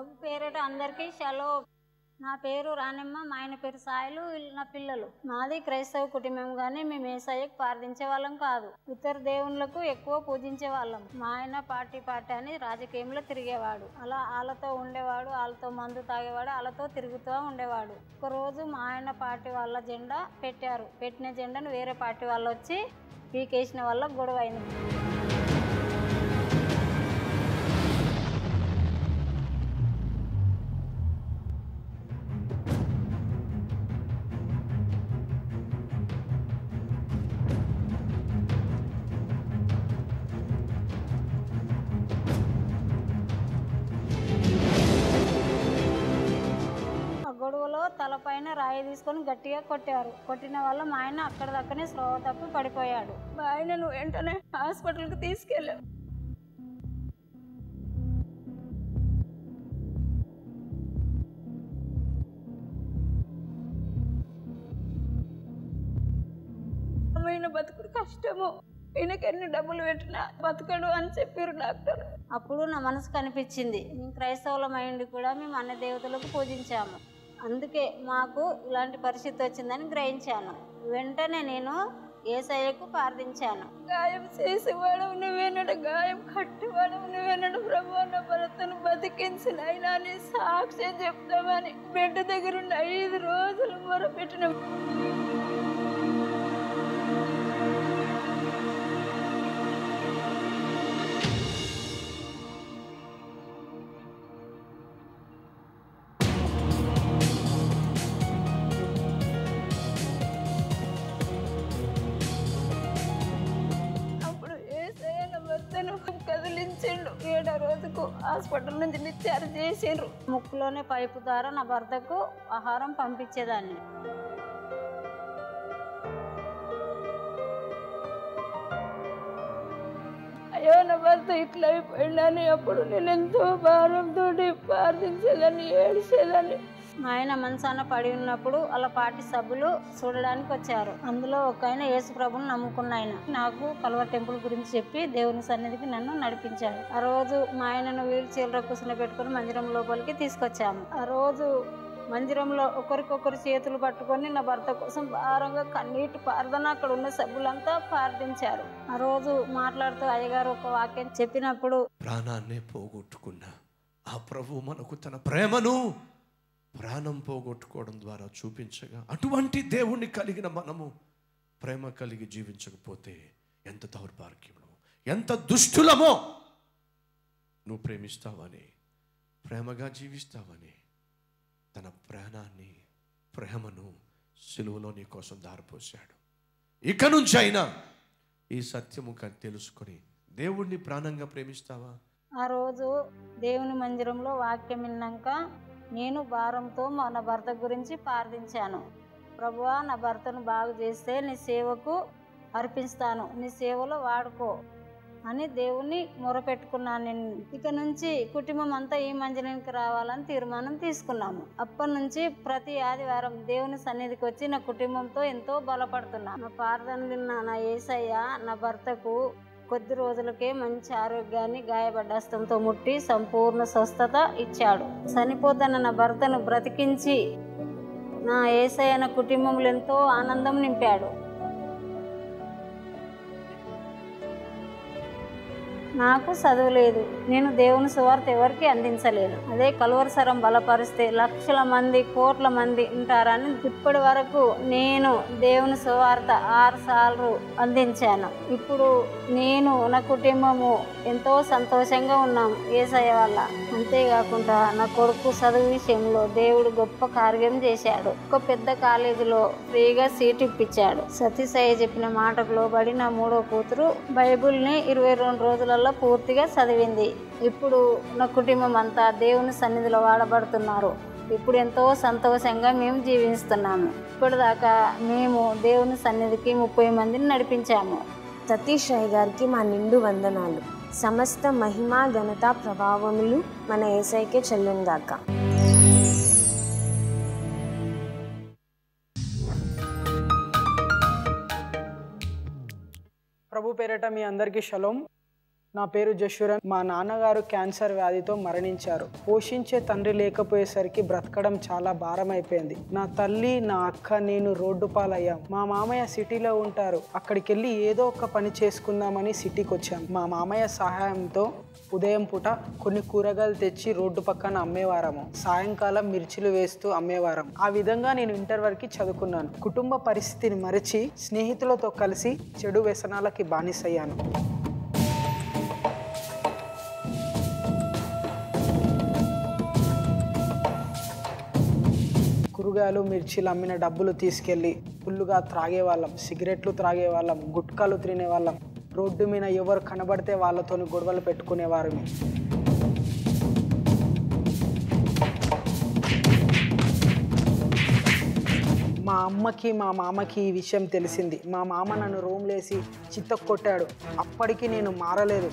ప్రభు పేరిట అందరికీ షలో నా పేరు రాణమ్మ మా ఆయన పేరు సాయిలు వీళ్ళు నా పిల్లలు మాది క్రైస్తవ కుటుంబం కానీ మేము ఏసయ్యకు ప్రార్థించే వాళ్ళం కాదు ఇతర దేవుళ్ళకు ఎక్కువ పూజించే వాళ్ళం మా ఆయన పార్టీ పార్టీ అని రాజకీయంలో తిరిగేవాడు అలా వాళ్ళతో ఉండేవాడు వాళ్ళతో మందు తాగేవాడు వాళ్ళతో తిరుగుతూ ఉండేవాడు ఒకరోజు మా ఆయన పార్టీ వాళ్ళ జెండా పెట్టారు పెట్టిన జెండాను వేరే పార్టీ వాళ్ళు వచ్చి పీకేసిన వల్ల గొడవ అయింది ఆ గొడవలో తలపైన రాయి తీసుకొని గట్టిగా కొట్టారు కొట్టిన వల్ల మా ఆయన అక్కడ దక్కనే స్లోవ తప్పి పడిపోయాడు మా ఆయనను వెంటనే హాస్పిటల్కి తీసుకెళ్ళాం ఆయన బతుకుడు కష్టము ఈయనకి ఎన్ని డబ్బులు పెట్టినా బతకడు అని చెప్పారు డాక్టర్ అప్పుడు నా మనసు కనిపించింది మేము క్రైస్తవుల మైండ్ కూడా మేము అన్ని దేవతలకు పూజించాము అందుకే మాకు ఇలాంటి పరిస్థితి వచ్చిందని గ్రహించాను వెంటనే నేను ఏసయ్యకు ప్రార్థించాను గాయం చేసేవాడు నువ్వేనడు గాయం కట్టేవాడు నువ్వేనడు ప్రభు నా భర్తను బతికించిన అయినా నీ సాక్ష్యం చెప్తామని బిడ్డ దగ్గర ఉన్న ఐదు రోజులు మొరపెట్టిన అప్పుడు ఏసయ్య నా భర్తను కదిలించిండు ఏడో రోజుకు హాస్పిటల్ నుంచి డిశ్చార్జ్ చేసిండ్రు ముక్కులోనే పైపు ద్వారా నా భర్తకు ఆహారం పంపించేదాన్ని అయ్యో నా భర్త ఇట్లా అయిపోయిందని అప్పుడు నేను ఎంతో భారంతో ప్రార్థించేదాన్ని ఏడిచేదాన్ని మా ఆయన మనసాన పడి ఉన్నప్పుడు వాళ్ళ పార్టీ సభ్యులు చూడడానికి వచ్చారు అందులో ఒక ఆయన యేసు ప్రభుని నమ్ముకున్న ఆయన నాకు కల్వ టెంపుల్ గురించి చెప్పి దేవుని సన్నిధికి నన్ను నడిపించాడు ఆ రోజు మా ఆయనను వీల్ చీలర కూర్చుని పెట్టుకుని మందిరం లోపలికి తీసుకొచ్చాము ఆ రోజు మందిరంలో ఒకరికొకరు చేతులు పట్టుకొని నా భర్త కోసం భారంగా కన్నీటి ప్రార్థన అక్కడ ఉన్న సభ్యులంతా ప్రార్థించారు ఆ రోజు మాట్లాడుతూ అయ్యగారు ఒక వాక్యం చెప్పినప్పుడు ప్రాణాన్నే పోగొట్టుకున్న ఆ ప్రభు మనకు తన ప్రేమను ప్రాణం పోగొట్టుకోవడం ద్వారా చూపించగా అటువంటి దేవుణ్ణి కలిగిన మనము ప్రేమ కలిగి జీవించకపోతే ఎంత దౌర్భాగ్యమో ఎంత దుష్టులమో నువ్వు ప్రేమిస్తావని ప్రేమగా జీవిస్తావని తన ప్రాణాన్ని ప్రేమను సిలువలో నీ కోసం దారిపోశాడు ఇక నుంచి అయినా ఈ సత్యము క- తెలుసుకొని దేవుణ్ణి ప్రాణంగా ప్రేమిస్తావా ఆ రోజు దేవుని మందిరంలో వాక్యం విన్నాక నేను భారంతో మన భర్త గురించి ప్రార్థించాను ప్రభువా నా భర్తను బాగు చేస్తే నీ సేవకు అర్పిస్తాను నీ సేవలో వాడుకో అని దేవుణ్ణి మొరపెట్టుకున్నాను నేను ఇక నుంచి కుటుంబం అంతా ఈ మందిరానికి రావాలని తీర్మానం తీసుకున్నాము అప్పటి నుంచి ప్రతి ఆదివారం దేవుని సన్నిధికి వచ్చి నా కుటుంబంతో ఎంతో బలపడుతున్నా నా ప్రార్థన విన్న నా ఏసయ్య నా భర్తకు కొద్ది రోజులకే మంచి ఆరోగ్యాన్ని గాయపడ్డ హస్తంతో ముట్టి సంపూర్ణ స్వస్థత ఇచ్చాడు చనిపోతున్న నా భర్తను బ్రతికించి నా ఏసయ్య నా కుటుంబంలో ఎంతో ఆనందం నింపాడు నాకు చదువు లేదు నేను దేవుని సువార్త ఎవరికి అందించలేదు అదే కలువరసరం బలపరిస్తే లక్షల మంది కోట్ల మంది ఉంటారని ఇప్పటి వరకు నేను దేవుని సువార్త ఆరు సార్లు అందించాను ఇప్పుడు నేను నా కుటుంబము ఎంతో సంతోషంగా ఉన్నాం ఏసయ్య వల్ల అంతేకాకుండా నా కొడుకు చదువు విషయంలో దేవుడు గొప్ప కార్యం చేశాడు ఒక పెద్ద కాలేజీలో ఫ్రీగా సీట్ ఇప్పించాడు సతీసయ్య చెప్పిన మాటకు లోబడి నా మూడో కూతురు బైబిల్ని ఇరవై రెండు రోజులలో పూర్తిగా చదివింది ఇప్పుడు నా కుటుంబం అంతా దేవుని సన్నిధిలో వాడబడుతున్నారు ఇప్పుడు ఎంతో సంతోషంగా మేము జీవిస్తున్నాము ఇప్పటిదాకా మేము దేవుని సన్నిధికి ముప్పై మందిని నడిపించాము సతీష్ రాయ్ గారికి మా నిండు వందనాలు సమస్త మహిమ ఘనత ప్రభావములు మన ఏసైకే చెల్లుందాక ప్రభు పేరిట మీ అందరికీ షలోం నా పేరు జశ్వరన్ మా నాన్నగారు క్యాన్సర్ వ్యాధితో మరణించారు పోషించే తండ్రి లేకపోయేసరికి బ్రతకడం చాలా భారం అయిపోయింది నా తల్లి నా అక్క నేను రోడ్డు పాలయ్యాం మా మామయ్య సిటీలో ఉంటారు అక్కడికి వెళ్ళి ఏదో ఒక పని చేసుకుందామని సిటీకి వచ్చాం మా మామయ్య సహాయంతో ఉదయం పూట కొన్ని కూరగాయలు తెచ్చి రోడ్డు పక్కన అమ్మేవారము సాయంకాలం మిర్చిలు వేస్తూ అమ్మేవారం ఆ విధంగా నేను ఇంటర్ వరకు చదువుకున్నాను కుటుంబ పరిస్థితిని మరిచి స్నేహితులతో కలిసి చెడు వ్యసనాలకి బానిసయ్యాను కూరగాయలు మిర్చీలు అమ్మిన డబ్బులు తీసుకెళ్ళి ఫుల్లుగా త్రాగేవాళ్ళం సిగరెట్లు త్రాగేవాళ్ళం గుట్కాలు తినేవాళ్ళం రోడ్డు మీద ఎవరు కనబడితే వాళ్ళతోని గొడవలు పెట్టుకునేవారు మా అమ్మకి మా మామకి ఈ విషయం తెలిసింది మా మామ నన్ను రూమ్లేసి చిత్త కొట్టాడు అప్పటికి నేను మారలేదు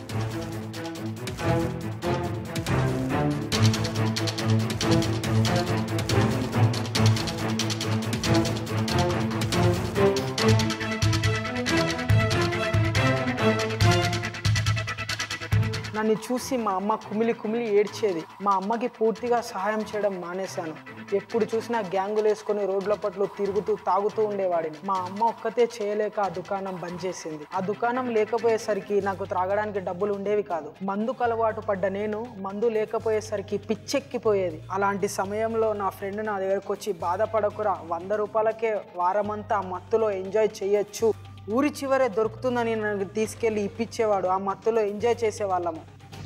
నన్ను చూసి మా అమ్మ కుమిలి కుమిలి ఏడ్చేది మా అమ్మకి పూర్తిగా సహాయం చేయడం మానేశాను ఎప్పుడు చూసినా గ్యాంగులు వేసుకొని రోడ్ల పట్లు తిరుగుతూ తాగుతూ ఉండేవాడిని మా అమ్మ ఒక్కతే చేయలేక ఆ దుకాణం బంద్ చేసింది ఆ దుకాణం లేకపోయేసరికి నాకు త్రాగడానికి డబ్బులు ఉండేవి కాదు మందుకు అలవాటు పడ్డ నేను మందు లేకపోయేసరికి పిచ్చెక్కిపోయేది అలాంటి సమయంలో నా ఫ్రెండ్ నా దగ్గరకు వచ్చి బాధపడకురా వంద రూపాయలకే వారమంతా ఆ మత్తులో ఎంజాయ్ చేయొచ్చు ఊరి చివరే దొరుకుతుందని నన్ను తీసుకెళ్ళి ఇప్పించేవాడు ఆ మత్తులో ఎంజాయ్ చేసేవాళ్ళము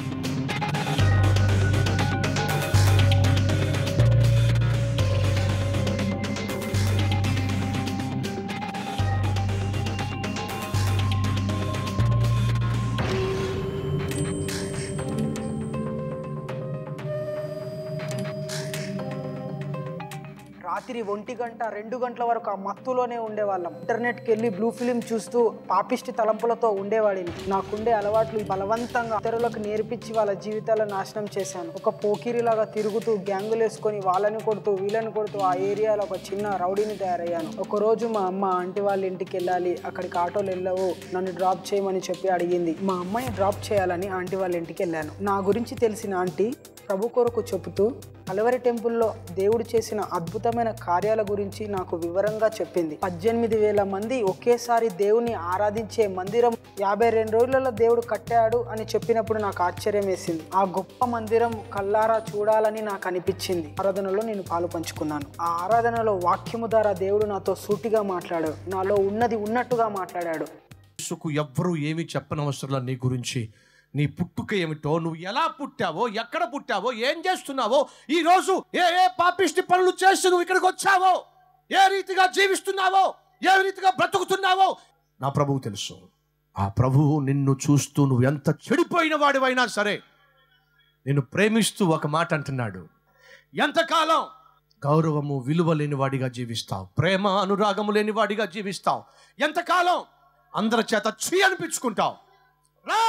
రాత్రి ఒంటి గంట రెండు గంటల వరకు ఆ మత్తులోనే ఉండేవాళ్ళం ఇంటర్నెట్కి వెళ్ళి బ్లూ ఫిలిం చూస్తూ పాపిష్టి తలంపులతో ఉండేవాడిని నాకుండే అలవాట్లు బలవంతంగా ఇతరులకు నేర్పించి వాళ్ళ జీవితాలను నాశనం చేశాను ఒక పోకిరిలాగా తిరుగుతూ గ్యాంగులు వేసుకొని వాళ్ళని కొడుతూ వీళ్ళని కొడుతూ ఆ ఏరియాలో ఒక చిన్న రౌడీని తయారయ్యాను ఒక రోజు మా అమ్మ ఆంటీ వాళ్ళ ఇంటికి వెళ్ళాలి అక్కడికి ఆటోలు వెళ్ళవు నన్ను డ్రాప్ చేయమని చెప్పి అడిగింది మా అమ్మాయిని డ్రాప్ చేయాలని ఆంటీ వాళ్ళ ఇంటికి వెళ్ళాను నా గురించి తెలిసిన ఆంటీ ప్రభు కొరకు చెబుతూ కలవరి టెంపుల్లో దేవుడు చేసిన అద్భుతమైన కార్యాల గురించి నాకు వివరంగా చెప్పింది పద్దెనిమిది వేల మంది ఒకేసారి దేవుని ఆరాధించే మందిరం యాభై రెండు రోజులలో దేవుడు కట్టాడు అని చెప్పినప్పుడు నాకు ఆశ్చర్యం వేసింది ఆ గొప్ప మందిరం కల్లారా చూడాలని నాకు అనిపించింది ఆరాధనలో నేను పాలు పంచుకున్నాను ఆ ఆరాధనలో వాక్యము ద్వారా దేవుడు నాతో సూటిగా మాట్లాడాడు నాలో ఉన్నది ఉన్నట్టుగా మాట్లాడాడు యేసుకు ఎవ్వరూ ఏమీ చెప్పనవసరం నీ గురించి నీ పుట్టుక ఏమిటో నువ్వు ఎలా పుట్టావో ఎక్కడ పుట్టావో ఏం చేస్తున్నావో ఈ రోజు ఏ ఏ పాపిష్టి పనులు చేసి నువ్వు ఇక్కడికి వచ్చావో ఏ రీతిగా జీవిస్తున్నావో ఏ రీతిగా బ్రతుకుతున్నావో నా ప్రభువు తెలుసు ఆ ప్రభువు నిన్ను చూస్తూ నువ్వు ఎంత చెడిపోయిన వాడివైనా సరే నిన్ను ప్రేమిస్తూ ఒక మాట అంటున్నాడు ఎంతకాలం గౌరవము విలువ లేని వాడిగా జీవిస్తావు ప్రేమ అనురాగము లేని వాడిగా జీవిస్తావు ఎంతకాలం అందరి చేత చీ అనిపించుకుంటావు రా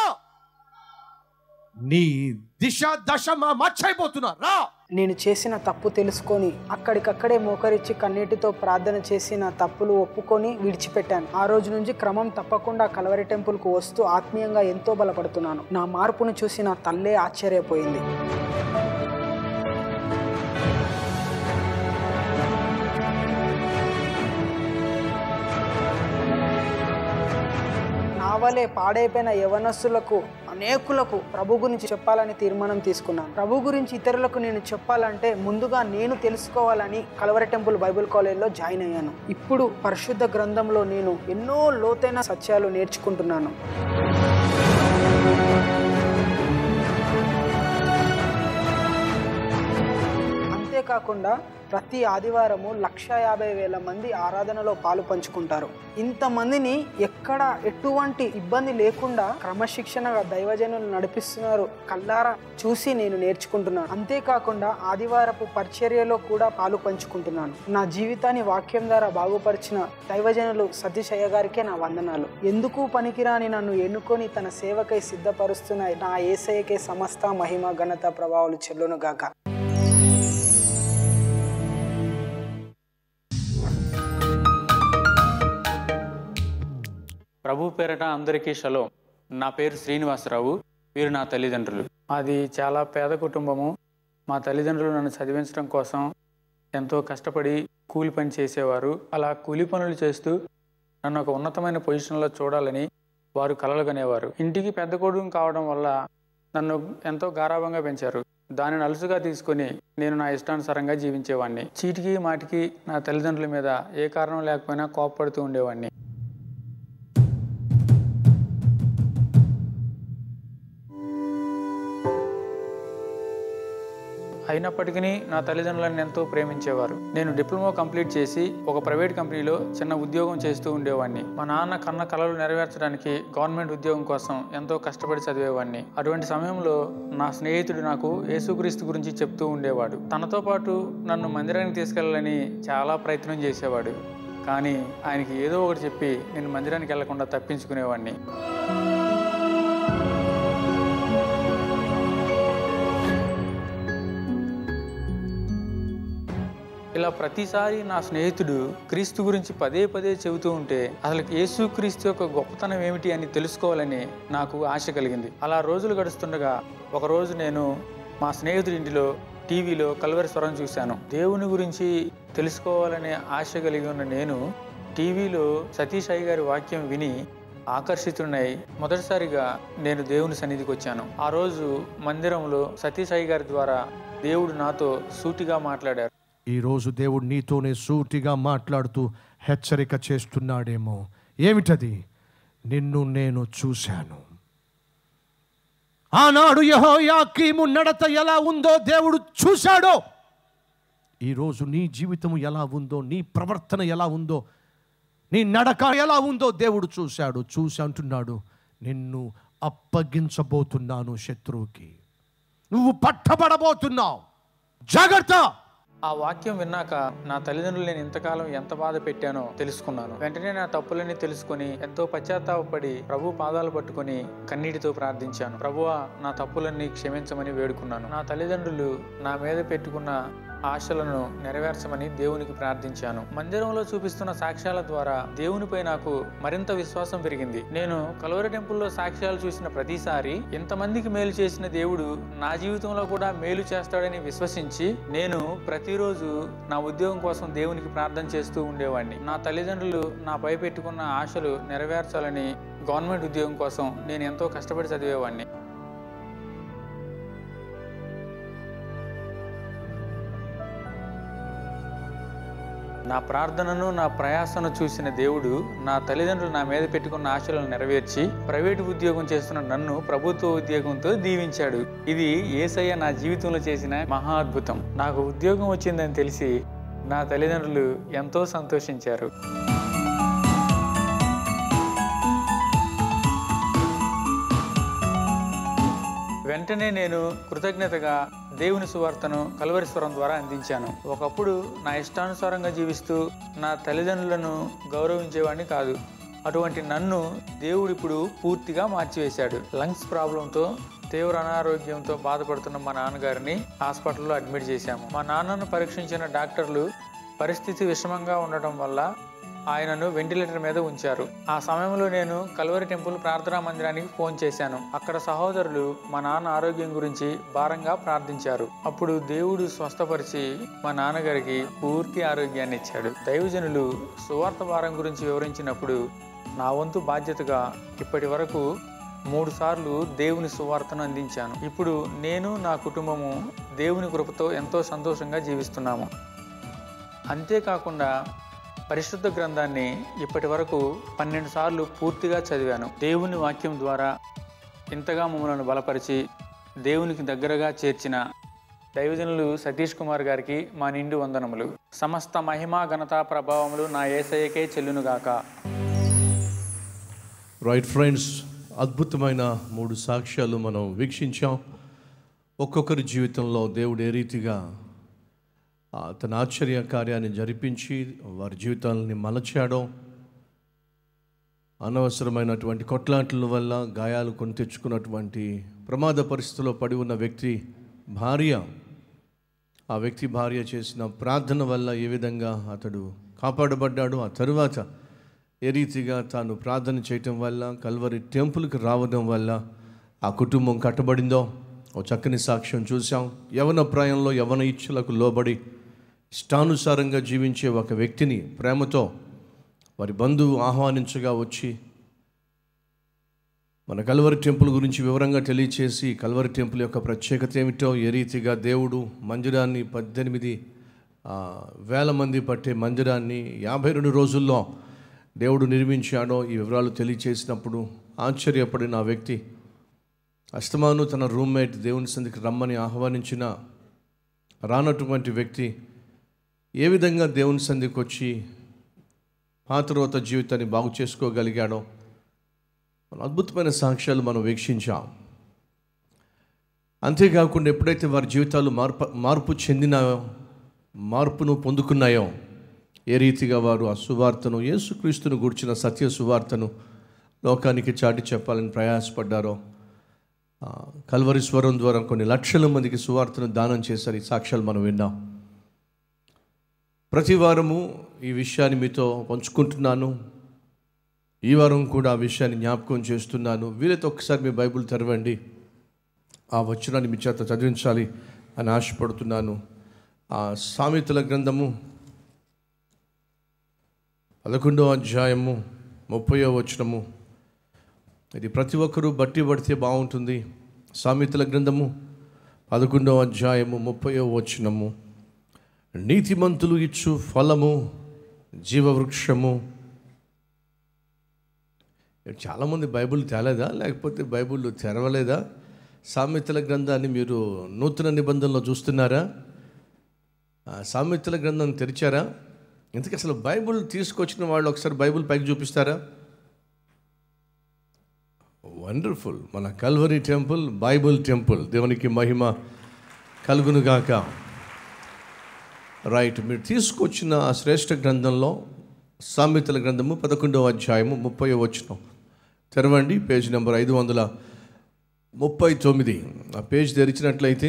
నీ దిశ దశ మా మర్చైపోతున్నా రా నేను చేసిన తప్పు తెలుసుకొని అక్కడికక్కడే మోకరించి కన్నీటితో ప్రార్థన చేసి నా తప్పులు ఒప్పుకొని విడిచిపెట్టాను ఆ రోజు నుంచి క్రమం తప్పకుండా కలవరి టెంపుల్కు వస్తూ ఆత్మీయంగా ఎంతో బలపడుతున్నాను నా మార్పును చూసి నా తల్లే ఆశ్చర్యపోయింది నా వలే పాడైపోయిన యవనస్సులకు అనేకులకు ప్రభు గురించి చెప్పాలని తీర్మానం తీసుకున్నాను ప్రభు గురించి ఇతరులకు నేను చెప్పాలంటే ముందుగా నేను తెలుసుకోవాలని కలవరి టెంపుల్ బైబిల్ కాలేజ్లో జాయిన్ అయ్యాను ఇప్పుడు పరిశుద్ధ గ్రంథంలో నేను ఎన్నో లోతైన సత్యాలు నేర్చుకుంటున్నాను అంతేకాకుండా ప్రతి ఆదివారము లక్ష యాభై వేల మంది ఆరాధనలో పాలు పంచుకుంటారు ఇంతమందిని ఎక్కడ ఎటువంటి ఇబ్బంది లేకుండా క్రమశిక్షణగా దైవజనులు నడిపిస్తున్నారు కల్లారా చూసి నేను నేర్చుకుంటున్నాను అంతేకాకుండా ఆదివారపు పరిచర్యలో కూడా పాలు పంచుకుంటున్నాను నా జీవితాన్ని వాక్యం ద్వారా బాగుపరిచిన దైవజనులు సతీష్ అయ్య గారికే నా వందనాలు ఎందుకు పనికిరాని నన్ను ఎన్నుకొని తన సేవకై సిద్ధపరుస్తున్న నా ఏసయ్యకే సమస్త మహిమ ఘనత ప్రభావాలు చెల్లును గాక ప్రభు పేరట అందరికీ షలో నా పేరు శ్రీనివాసరావు వీరు నా తల్లిదండ్రులు అది చాలా పేద కుటుంబము మా తల్లిదండ్రులు నన్ను చదివించడం కోసం ఎంతో కష్టపడి కూలి పని చేసేవారు అలా కూలి పనులు చేస్తూ నన్ను ఒక ఉన్నతమైన పొజిషన్లో చూడాలని వారు కలలు కనేవారు ఇంటికి పెద్ద కొడుకు కావడం వల్ల నన్ను ఎంతో గారాభంగా పెంచారు దానిని అలుసుగా తీసుకొని నేను నా ఇష్టానుసారంగా జీవించేవాడిని చీటికి మాటికి నా తల్లిదండ్రుల మీద ఏ కారణం లేకపోయినా కోపపడుతూ ఉండేవాడిని అయినప్పటికీ నా తల్లిదండ్రులను ఎంతో ప్రేమించేవారు నేను డిప్లొమా కంప్లీట్ చేసి ఒక ప్రైవేట్ కంపెనీలో చిన్న ఉద్యోగం చేస్తూ ఉండేవాడిని మా నాన్న కన్న కలలు నెరవేర్చడానికి గవర్నమెంట్ ఉద్యోగం కోసం ఎంతో కష్టపడి చదివేవాడిని అటువంటి సమయంలో నా స్నేహితుడు నాకు యేసుక్రీస్తు గురించి చెప్తూ ఉండేవాడు తనతో పాటు నన్ను మందిరానికి తీసుకెళ్ళాలని చాలా ప్రయత్నం చేసేవాడు కానీ ఆయనకి ఏదో ఒకటి చెప్పి నేను మందిరానికి వెళ్లకుండా తప్పించుకునేవాడిని ఇలా ప్రతిసారి నా స్నేహితుడు క్రీస్తు గురించి పదే పదే చెబుతూ ఉంటే అసలు యేసు క్రీస్తు యొక్క గొప్పతనం ఏమిటి అని తెలుసుకోవాలని నాకు ఆశ కలిగింది అలా రోజులు గడుస్తుండగా ఒకరోజు నేను మా స్నేహితుడి ఇంటిలో టీవీలో కల్వరి స్వరం చూశాను దేవుని గురించి తెలుసుకోవాలనే ఆశ కలిగి ఉన్న నేను టీవీలో సతీష్ అయ్య గారి వాక్యం విని ఆకర్షితుడినై మొదటిసారిగా నేను దేవుని సన్నిధికి వచ్చాను ఆ రోజు మందిరంలో సతీష్ అయ్య గారి ద్వారా దేవుడు నాతో సూటిగా మాట్లాడారు ఈరోజు దేవుడు నీతోనే సూటిగా మాట్లాడుతూ హెచ్చరిక చేస్తున్నాడేమో ఏమిటది నిన్ను నేను చూశాను ఆనాడు యెహోయాకీము నడత ఎలా ఉందో దేవుడు చూశాడో ఈరోజు నీ జీవితం ఎలా ఉందో నీ ప్రవర్తన ఎలా ఉందో నీ నడక ఎలా ఉందో దేవుడు చూశాడు చూసి అంటున్నాడు నిన్ను అప్పగించబోతున్నాను శత్రువుకి నువ్వు పట్టబడబోతున్నావు జాగ్రత్త ఆ వాక్యం విన్నాక నా తల్లిదండ్రులు నేను ఇంతకాలం ఎంత బాధ పెట్టానో తెలుసుకున్నాను వెంటనే నా తప్పులని తెలుసుకొని ఎంతో పశ్చాత్తాపడి ప్రభు పాదాలు పట్టుకొని కన్నీటితో ప్రార్థించాను ప్రభువా నా తప్పులన్నీ క్షమించమని వేడుకున్నాను నా తల్లిదండ్రులు నా మీద పెట్టుకున్న ఆశలను నెరవేర్చమని దేవునికి ప్రార్థించాను మందిరంలో చూపిస్తున్న సాక్ష్యాల ద్వారా దేవునిపై నాకు మరింత విశ్వాసం పెరిగింది నేను కలవరి టెంపుల్లో సాక్ష్యాలు చూసిన ప్రతిసారి ఇంతమందికి మేలు చేసిన దేవుడు నా జీవితంలో కూడా మేలు చేస్తాడని విశ్వసించి నేను ప్రతిరోజు నా ఉద్యోగం కోసం దేవునికి ప్రార్థన చేస్తూ ఉండేవాడిని నా తల్లిదండ్రులు నాపై పెట్టుకున్న ఆశలు నెరవేర్చాలని గవర్నమెంట్ ఉద్యోగం కోసం నేను ఎంతో కష్టపడి చదివేవాడిని నా ప్రార్థనను నా ప్రయాసను చూసిన దేవుడు నా తల్లిదండ్రులు నా మీద పెట్టుకున్న ఆశలను నెరవేర్చి ప్రైవేటు ఉద్యోగం చేస్తున్న నన్ను ప్రభుత్వ ఉద్యోగంతో దీవించాడు ఇది ఏసయ్య నా జీవితంలో చేసిన మహా అద్భుతం నాకు ఉద్యోగం వచ్చిందని తెలిసి నా తల్లిదండ్రులు ఎంతో సంతోషించారు వెంటనే నేను కృతజ్ఞతగా దేవుని సువార్తను కలవరిస్వరం ద్వారా అందించాను ఒకప్పుడు నా ఇష్టానుసారంగా జీవిస్తూ నా తల్లిదండ్రులను గౌరవించేవాడిని కాదు అటువంటి నన్ను దేవుడు ఇప్పుడు పూర్తిగా మార్చివేశాడు లంగ్స్ ప్రాబ్లంతో తీవ్ర అనారోగ్యంతో బాధపడుతున్న మా నాన్నగారిని హాస్పిటల్లో అడ్మిట్ చేశాము మా నాన్నను పరీక్షించిన డాక్టర్లు పరిస్థితి విషమంగా ఉండటం వల్ల ఆయనను వెంటిలేటర్ మీద ఉంచారు ఆ సమయంలో నేను కల్వరి టెంపుల్ ప్రార్థనా మందిరానికి ఫోన్ చేశాను అక్కడ సహోదరులు మా నాన్న ఆరోగ్యం గురించి భారంగా ప్రార్థించారు అప్పుడు దేవుడు స్వస్థపరిచి మా నాన్నగారికి పూర్తి ఆరోగ్యాన్ని ఇచ్చాడు దైవజనులు సువార్త భారం గురించి వివరించినప్పుడు నా వంతు బాధ్యతగా ఇప్పటి వరకు మూడు సార్లు దేవుని సువార్తను అందించాను ఇప్పుడు నేను నా కుటుంబము దేవుని కృపతో ఎంతో సంతోషంగా జీవిస్తున్నాము అంతేకాకుండా పరిశుద్ధ గ్రంథాన్ని ఇప్పటి వరకు పన్నెండు సార్లు పూర్తిగా చదివాను దేవుని వాక్యం ద్వారా ఇంతగా మమ్మల్ని బలపరిచి దేవునికి దగ్గరగా చేర్చిన దైవజనులు సతీష్ కుమార్ గారికి మా నిండు వందనములు సమస్త మహిమ ఘనత ప్రభావములు నా ఏసయ్యకే చెల్లునుగాక రైట్ ఫ్రెండ్స్ అద్భుతమైన మూడు సాక్ష్యాలు మనం వీక్షించాం ఒక్కొక్కరి జీవితంలో దేవుడు ఏ రీతిగా ఆ, తన ఆశ్చర్య కార్యాన్ని జరిపించి వారి జీవితాలని మలచాడో అనవసరమైనటువంటి కొట్లాటల వల్ల గాయాలు కొని తెచ్చుకున్నటువంటి ప్రమాద పరిస్థితిలో పడి ఉన్న వ్యక్తి భార్య ఆ వ్యక్తి భార్య చేసిన ప్రార్థన వల్ల ఏ విధంగా అతడు కాపాడబడ్డాడు ఆ తరువాత ఏ రీతిగా తాను ప్రార్థన చేయటం వల్ల కల్వరి టెంపుల్కి రావడం వల్ల ఆ కుటుంబం కట్టబడిందో ఓ చక్కని సాక్ష్యం చూసాం యవన ప్రాయంలో యవన ఇచ్ఛలకు లోబడి ఇష్టానుసారంగా జీవించే ఒక వ్యక్తిని ప్రేమతో వారి బంధువు ఆహ్వానించగా వచ్చి మన కల్వరి టెంపుల్ గురించి వివరంగా తెలియచేసి కల్వరి టెంపుల్ యొక్క ప్రత్యేకత ఏమిటో ఏ రీతిగా దేవుడు మందిరాన్ని పద్దెనిమిది ఆ, వేల మంది పట్టే మందిరాన్ని యాభై రెండు రోజుల్లో దేవుడు నిర్మించాడో ఈ వివరాలు తెలియచేసినప్పుడు ఆశ్చర్యపడిన ఆ వ్యక్తి అస్తమాను తన రూమ్మేట్ దేవుని సందికి రమ్మని ఆహ్వానించిన రానటువంటి వ్యక్తి ఏ విధంగా దేవుని సందికి వచ్చి పాతరోత జీవితాన్ని బాగు చేసుకోగలిగాడో మన అద్భుతమైన సాక్ష్యాలు మనం వీక్షించాం అంతేకాకుండా ఎప్పుడైతే వారి జీవితాలు మార్పు మార్పు చెందినాయో మార్పును పొందుకున్నాయో ఏ రీతిగా వారు ఆ సువార్తను యేసుక్రీస్తును గూర్చిన సత్య సువార్తను లోకానికి చాటి చెప్పాలని ప్రయాసపడ్డారో ఆ, కల్వరి స్వరం ద్వారా కొన్ని లక్షల మందికి సువార్తను దానం చేశారు ఈ సాక్ష్యాలు మనం విన్నాం ప్రతి వారము ఈ విషయాన్ని మీతో పంచుకుంటున్నాను ఈ వారం కూడా ఆ విషయాన్ని జ్ఞాపకం చేస్తున్నాను వీలైతే ఒకసారి మీ బైబిల్ తెరవండి ఆ వచనాన్ని మీ చేత చదివించాలి అని ఆశపడుతున్నాను ఆ సామెతల గ్రంథము పదకొండో అధ్యాయము ముప్పయో వచనము ఇది ప్రతి ఒక్కరూ బట్టి పడితే బాగుంటుంది సామెతల గ్రంథము పదకొండో అధ్యాయము ముప్పయో వచనము నీతిమంతులు ఇచ్చు ఫలము జీవవృక్షము చాలామంది బైబిల్ తేలేదా లేకపోతే బైబిల్ తెరవలేదా సామెతల గ్రంథాన్ని మీరు నూతన నిబంధనలో చూస్తున్నారా ఆ సామెతల గ్రంథం తెరిచారా ఇంతకీ అసలు బైబిల్ తీసుకొచ్చిన వాళ్ళు ఒకసారి బైబిల్ పైకి చూపిస్తారా వండర్ఫుల్ మన కల్వరి టెంపుల్ బైబిల్ టెంపుల్ దేవునికి మహిమ కలుగునుగాక రైట్ మీరు తీసుకొచ్చిన ఆ శ్రేష్ఠ గ్రంథంలో సామెతల గ్రంథము పదకొండవ అధ్యాయము ముప్పై వచనం తెరవండి పేజ్ నెంబర్ ఐదు వందల ముప్పై తొమ్మిది ఆ పేజ్ తెరిచినట్లయితే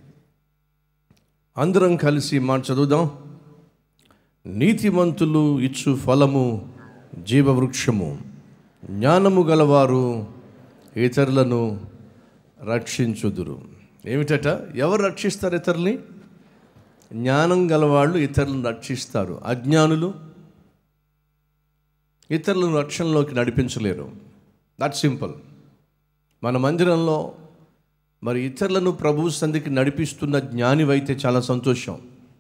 అందరం కలిసి మాట చదువుదాం నీతిమంతులు ఇచ్చు ఫలము జీవవృక్షము జ్ఞానము గలవారు ఇతరులను రక్షించుదురు ఏమిటట ఎవరు రక్షిస్తారు ఇతరుల్ని జ్ఞానం గలవాళ్ళు ఇతరులను రక్షిస్తారు అజ్ఞానులు ఇతరులను రక్షణలోకి నడిపించలేరు దట్ సింపుల్ మన మందిరంలో మరి ఇతరులను ప్రభు సంధికి నడిపిస్తున్న జ్ఞానివైతే చాలా సంతోషం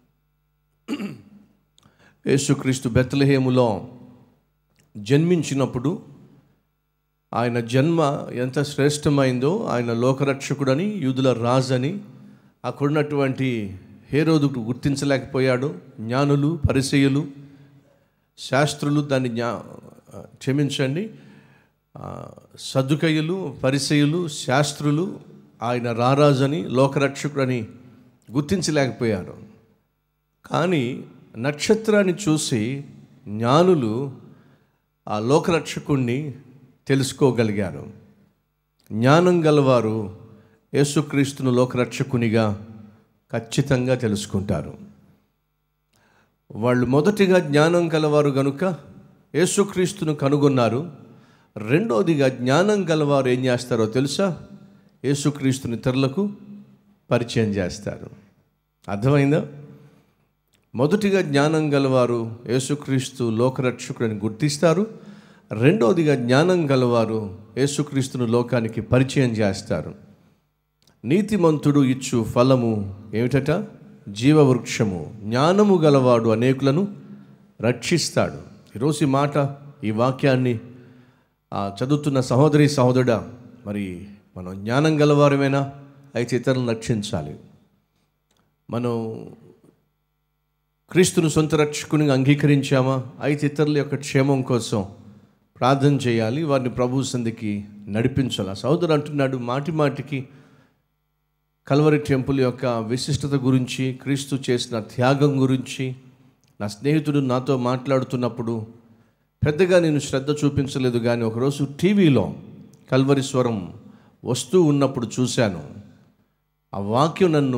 యేసుక్రీస్తు బెత్తలహేములో జన్మించినప్పుడు ఆయన జన్మ ఎంత శ్రేష్టమైందో ఆయన లోకరక్షకుడని యూదుల రాజని అక్కడున్నటువంటి హేరోదు గుర్తించలేకపోయాడు జ్ఞానులు పరిచయులు శాస్త్రులు దాన్ని జ్ఞా క్షమించండి ఆ, సద్దుకయ్యులు పరిచయులు శాస్త్రులు ఆయన రారాజని లోకరక్షకుడని గుర్తించలేకపోయారు కానీ నక్షత్రాన్ని చూసి జ్ఞానులు ఆ లోకరక్షకుణ్ణి తెలుసుకోగలిగారు జ్ఞానం గలవారు యేసుక్రీస్తును లోకరక్షకునిగా ఖచ్చితంగా తెలుసుకుంటారు వాళ్ళు మొదటిగా జ్ఞానం గలవారు గనుక యేసుక్రీస్తును కనుగొన్నారు రెండోదిగా జ్ఞానం గలవారు ఏం చేస్తారో తెలుసా యేసుక్రీస్తుని ఇతరులకు పరిచయం చేస్తారు అర్థమైందా మొదటిగా జ్ఞానం గలవారు యేసుక్రీస్తు లోకరక్షకుడిని గుర్తిస్తారు రెండోదిగా జ్ఞానం గలవారు యేసుక్రీస్తును లోకానికి పరిచయం చేస్తారు నీతిమంతుడు ఇచ్చు ఫలము ఏమిటట జీవవృక్షము జ్ఞానము గలవాడు అనేకులను రక్షిస్తాడు ఈరోజు ఈ మాట ఈ వాక్యాన్ని ఆ, చదువుతున్న సహోదరి సహోదరుడా మరి మనం జ్ఞానం గలవారమేనా అయితే ఇతరులను రక్షించాలి మనం క్రీస్తును సొంత రక్షకునిగా అంగీకరించామా అయితే ఇతరుల యొక్క క్షేమం కోసం ప్రార్థన చేయాలి వారిని ప్రభు సంధికి నడిపించాలి ఆ సహోదరు అంటున్నాడు మాటి మాటికి కల్వరి టెంపుల్ యొక్క విశిష్టత గురించి క్రీస్తు చేసిన త్యాగం గురించి నా స్నేహితుడు నాతో మాట్లాడుతున్నప్పుడు పెద్దగా నేను శ్రద్ధ చూపించలేదు కానీ ఒకరోజు టీవీలో కల్వరి స్వరం వస్తూ ఉన్నప్పుడు చూశాను ఆ వాక్యం నన్ను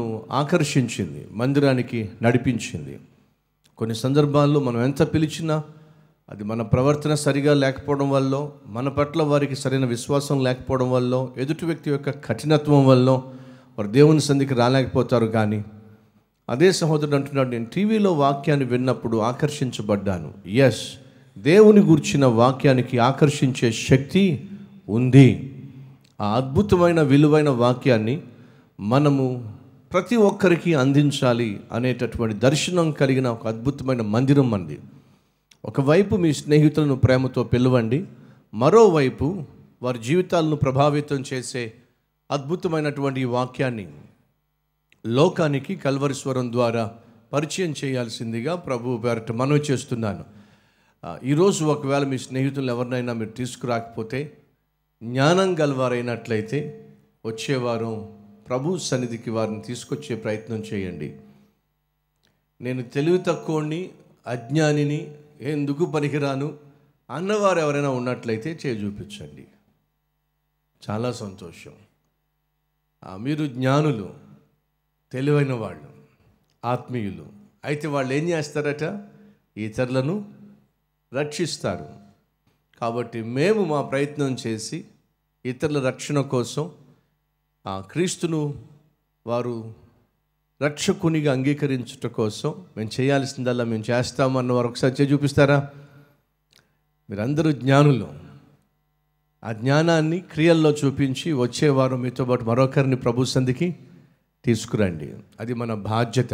ఆకర్షించింది మందిరానికి నడిపించింది కొన్ని సందర్భాల్లో మనం ఎంత పిలిచినా అది మన ప్రవర్తన సరిగా లేకపోవడం వల్ల మన పట్ల వారికి సరైన విశ్వాసం లేకపోవడం వల్ల ఎదుటి వ్యక్తి యొక్క కఠినత్వం వల్ల వారు దేవుని సంధికి రాలేకపోతారు కానీ అదే సహోదరుడు అంటున్నాడు నేను టీవీలో వాక్యాన్ని విన్నప్పుడు ఆకర్షించబడ్డాను ఎస్ దేవుని గుర్చిన వాక్యానికి ఆకర్షించే శక్తి ఉంది ఆ అద్భుతమైన విలువైన వాక్యాన్ని మనము ప్రతి ఒక్కరికి అందించాలి అనేటటువంటి దర్శనం కలిగిన ఒక అద్భుతమైన మందిరం మనది ఒకవైపు మీ స్నేహితులను ప్రేమతో పిలవండి మరోవైపు వారి జీవితాలను ప్రభావితం చేసే అద్భుతమైనటువంటి ఈ వాక్యాన్ని లోకానికి కల్వరిస్వరం ద్వారా పరిచయం చేయాల్సిందిగా ప్రభు పేరట మనవి చేస్తున్నాను ఆ, ఈరోజు ఒకవేళ మీ స్నేహితులు ఎవరినైనా మీరు తీసుకురాకపోతే జ్ఞానం గలవారైనట్లయితే వచ్చే వారం ప్రభు సన్నిధికి వారిని తీసుకొచ్చే ప్రయత్నం చేయండి నేను తెలివి తక్కువని అజ్ఞానిని ఎందుకు పనికిరాను అన్నవారు ఎవరైనా ఉన్నట్లయితే చేయి చూపించండి చాలా సంతోషం ఆ, మీరు జ్ఞానులు తెలివైన వాళ్ళు ఆత్మీయులు అయితే వాళ్ళు ఏం చేస్తారట ఇతరులను రక్షిస్తారు కాబట్టి మేము మా ప్రయత్నం చేసి ఇతరుల రక్షణ కోసం ఆ క్రీస్తును వారు రక్షకునిగా అంగీకరించుట కోసం మేము చేయాల్సిందల్లా మేము చేస్తామన్న వారు ఒకసారి చేయి చూపిస్తారా మీరందరూ జ్ఞానులు ఆ జ్ఞానాన్ని క్రియల్లో చూపించి వచ్చేవారు మీతో పాటు మరొకరిని ప్రభు సంధికి తీసుకురండి అది మన బాధ్యత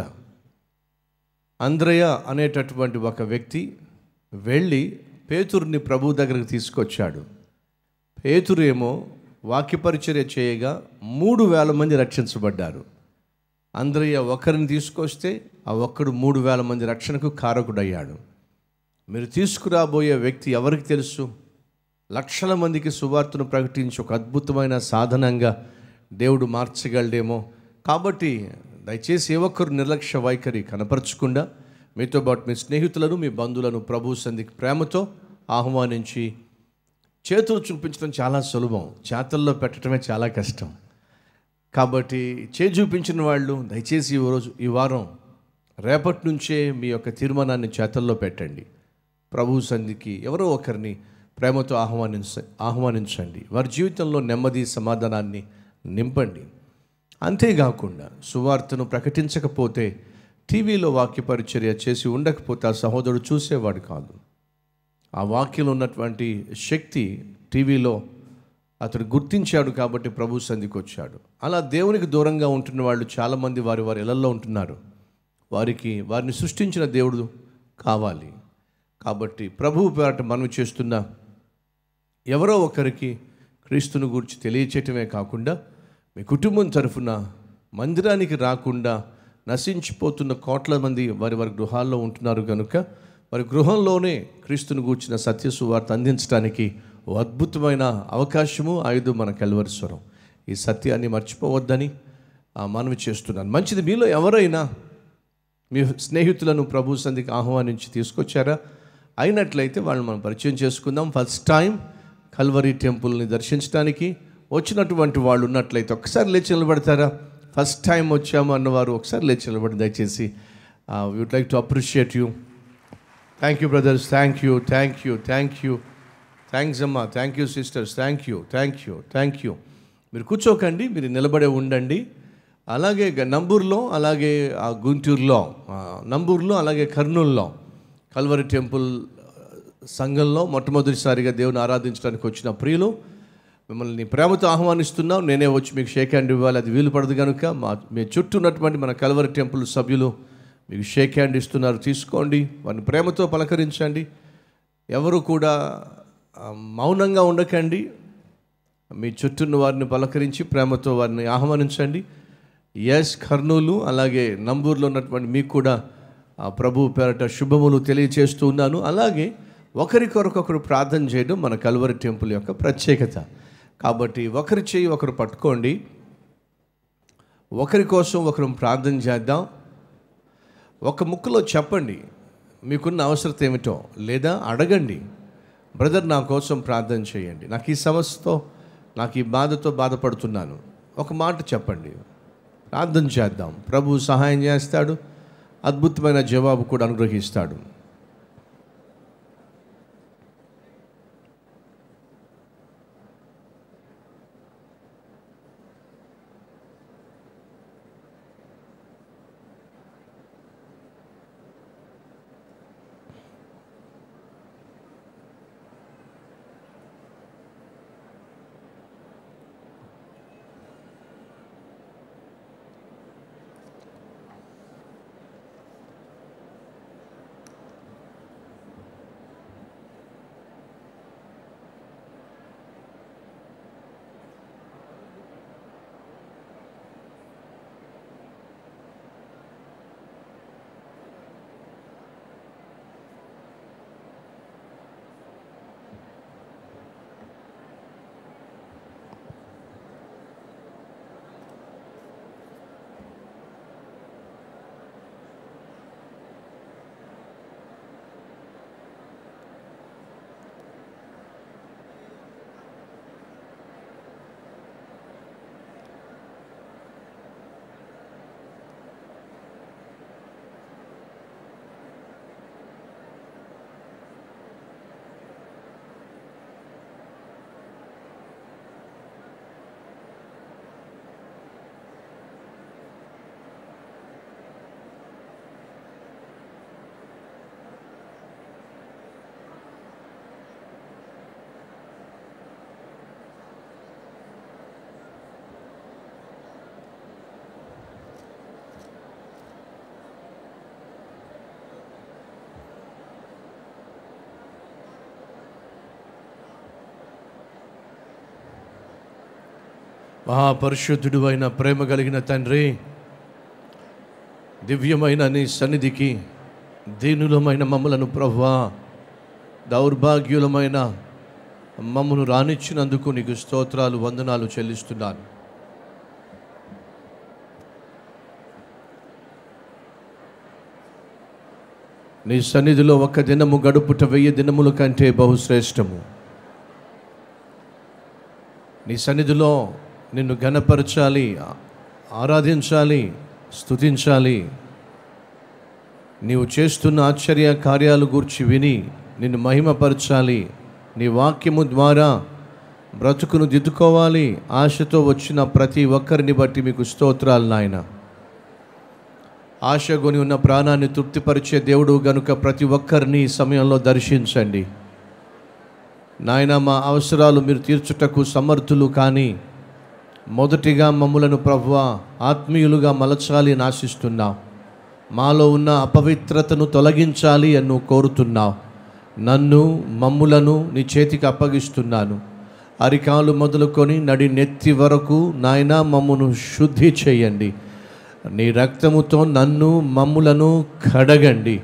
అంద్రయ అనేటటువంటి ఒక వ్యక్తి వెళ్ళి పేతురుని ప్రభు దగ్గరికి తీసుకొచ్చాడు పేతురు ఏమో వాక్యపరిచర్య చేయగా మూడు వేల మంది రక్షించబడ్డారు అంద్రయ్య ఒకరిని తీసుకొస్తే ఆ ఒక్కడు మూడు వేల మంది రక్షణకు కారకుడయ్యాడు మీరు తీసుకురాబోయే వ్యక్తి ఎవరికి తెలుసు లక్షల మందికి సువార్తను ప్రకటించి ఒక అద్భుతమైన సాధనంగా దేవుడు మార్చగలడేమో కాబట్టి దయచేసి ఏ ఒక్కరు నిర్లక్ష్య వైఖరి కనపరచకుండా మీతో పాటు మీ స్నేహితులను మీ బంధువులను ప్రభు సంధికి ప్రేమతో ఆహ్వానించి చేతులు చూపించడం చాలా సులభం చేతల్లో పెట్టడమే చాలా కష్టం కాబట్టి చే చూపించిన వాళ్ళు దయచేసి ఈ రోజు ఈ వారం రేపటి నుంచే మీ యొక్క తీర్మానాన్ని చేతల్లో పెట్టండి ప్రభు సంధికి ఎవరో ఒకరిని ప్రేమతో ఆహ్వానించ ఆహ్వానించండి వారి జీవితంలో నెమ్మది సమాధానాన్ని నింపండి అంతేకాకుండా సువార్తను ప్రకటించకపోతే టీవీలో వాక్య పరిచర్య చేసి ఉండకపోతే ఆ సహోదరుడు చూసేవాడు కాదు ఆ వాక్యంలో ఉన్నటువంటి శక్తి టీవీలో అతడు గుర్తించాడు కాబట్టి ప్రభు సంధికి వచ్చాడు అలా దేవునికి దూరంగా ఉంటున్న వాళ్ళు చాలామంది వారి వారి ఇళ్లలో ఉంటున్నారు వారికి వారిని సృష్టించిన దేవుడు కావాలి కాబట్టి ప్రభువు పేరట మనవి చేస్తున్న ఎవరో ఒకరికి క్రీస్తుని గురించి తెలియచేయటమే కాకుండా మీ కుటుంబం తరఫున మందిరానికి రాకుండా నశించిపోతున్న కోట్ల మంది వారి వారి గృహాల్లో ఉంటున్నారు కనుక వారి గృహంలోనే క్రీస్తుని గూర్చిన సత్య సువార్త అందించడానికి ఓ అద్భుతమైన అవకాశము ఆయుధం మన కల్వరిస్వరం ఈ సత్యాన్ని మర్చిపోవద్దని ఆ, మనవి చేస్తున్నాను మంచిది మీలో ఎవరైనా మీ స్నేహితులను ప్రభు సంధికి ఆహ్వానించి తీసుకొచ్చారా అయినట్లయితే వాళ్ళని మనం పరిచయం చేసుకుందాం ఫస్ట్ టైం కల్వరి టెంపుల్ని దర్శించడానికి వచ్చినటువంటి వాళ్ళు ఉన్నట్లయితే ఒకసారి లేచి నిలబడతారా ఫస్ట్ టైం వచ్చాము అన్నవారు ఒకసారి లేచి నిలబడి దయచేసి would like to appreciate you thank you brothers thank you thank you thank you thanks అమ్మా thank you sisters thank you thank you thank you మీరు కూర్చోకండి మీరు నిలబడే ఉండండి అలాగే గ- నంబూరులో అలాగే ఆ గుంటూరులో ఆ, నంబూరులో అలాగే కర్నూలులో కల్వరి టెంపుల్ సంఘంలో మొట్టమొదటిసారిగా దేవుని ఆరాధించడానికి వచ్చిన ప్రియులు మిమ్మల్ని ప్రేమతో ఆహ్వానిస్తున్నాం నేనే వచ్చి మీకు షేక్ హ్యాండ్ ఇవ్వాలి అది వీలు పడదు కనుక మా మీ చుట్టూ ఉన్నటువంటి మన కల్వరి టెంపుల్ సభ్యులు మీకు షేక్ హ్యాండ్ ఇస్తున్నారు తీసుకోండి వారిని ప్రేమతో పలకరించండి ఎవరు కూడా ఆ, మౌనంగా ఉండకండి మీ చుట్టూన్న వారిని పలకరించి ప్రేమతో వారిని ఆహ్వానించండి ఎస్ కర్నూలు అలాగే నంబూరులో ఉన్నటువంటి మీకు కూడా ఆ ప్రభు పేరట శుభములు తెలియచేస్తూ ఉన్నాను అలాగే ఒకరికొరకొకరు ప్రార్థన చేయడం మన కల్వరి టెంపుల్ యొక్క ప్రత్యేకత కాబట్టి ఒకరి చేయి ఒకరు పట్టుకోండి ఒకరి కోసం ఒకరు ప్రార్థన చేద్దాం ఒక ముక్కలో చెప్పండి మీకున్న అవసరత ఏమిటో లేదా అడగండి బ్రదర్ నా కోసం ప్రార్థన చేయండి నాకు ఈ సమస్యతో నాకు ఈ బాధతో బాధపడుతున్నాను ఒక మాట చెప్పండి ప్రార్థన చేద్దాం ప్రభు సహాయం చేస్తాడు అద్భుతమైన జవాబు కూడా అనుగ్రహిస్తాడు మహాపరిశుద్ధుడు అయిన ప్రేమ కలిగిన తండ్రి దివ్యమైన నీ సన్నిధికి దీనులమైన మమ్మలను ప్రభువా దౌర్భాగ్యులమైన మమ్మను రానిచ్చినందుకు నీకు స్తోత్రాలు వందనాలు చెల్లిస్తున్నాను నీ సన్నిధిలో ఒక్క దినము గడుపుట వెయ్యి దినముల కంటే బహుశ్రేష్టము నీ సన్నిధిలో నిన్ను ఘనపరచాలి ఆరాధించాలి స్తుతించాలి నీవు చేస్తున్న ఆశ్చర్య కార్యాలు గూర్చి విని నిన్ను మహిమపరచాలి నీ వాక్యము ద్వారా బ్రతుకును దిద్దుకోవాలి ఆశతో వచ్చిన ప్రతి ఒక్కరిని బట్టి మీకు స్తోత్రాలు నాయన ఆశ కొని ఉన్న ప్రాణాన్ని తృప్తిపరిచే దేవుడు గనుక ప్రతి ఒక్కరిని ఈ సమయంలో దర్శించండి నాయన మా అవసరాలు మీరు తీర్చుటకు సమర్థులు కానీ మొదటిగా మమ్ములను ప్రభువ ఆత్మీయులుగా మలచాలి అని ఆశిస్తున్నావు మాలో ఉన్న అపవిత్రతను తొలగించాలి అని నువ్వు కోరుతున్నావు నన్ను మమ్ములను నీ చేతికి అప్పగిస్తున్నాను అరికాలు మొదలుకొని నడి నెత్తి వరకు నాయన మమ్మును శుద్ధి చేయండి నీ రక్తముతో నన్ను మమ్ములను కడగండి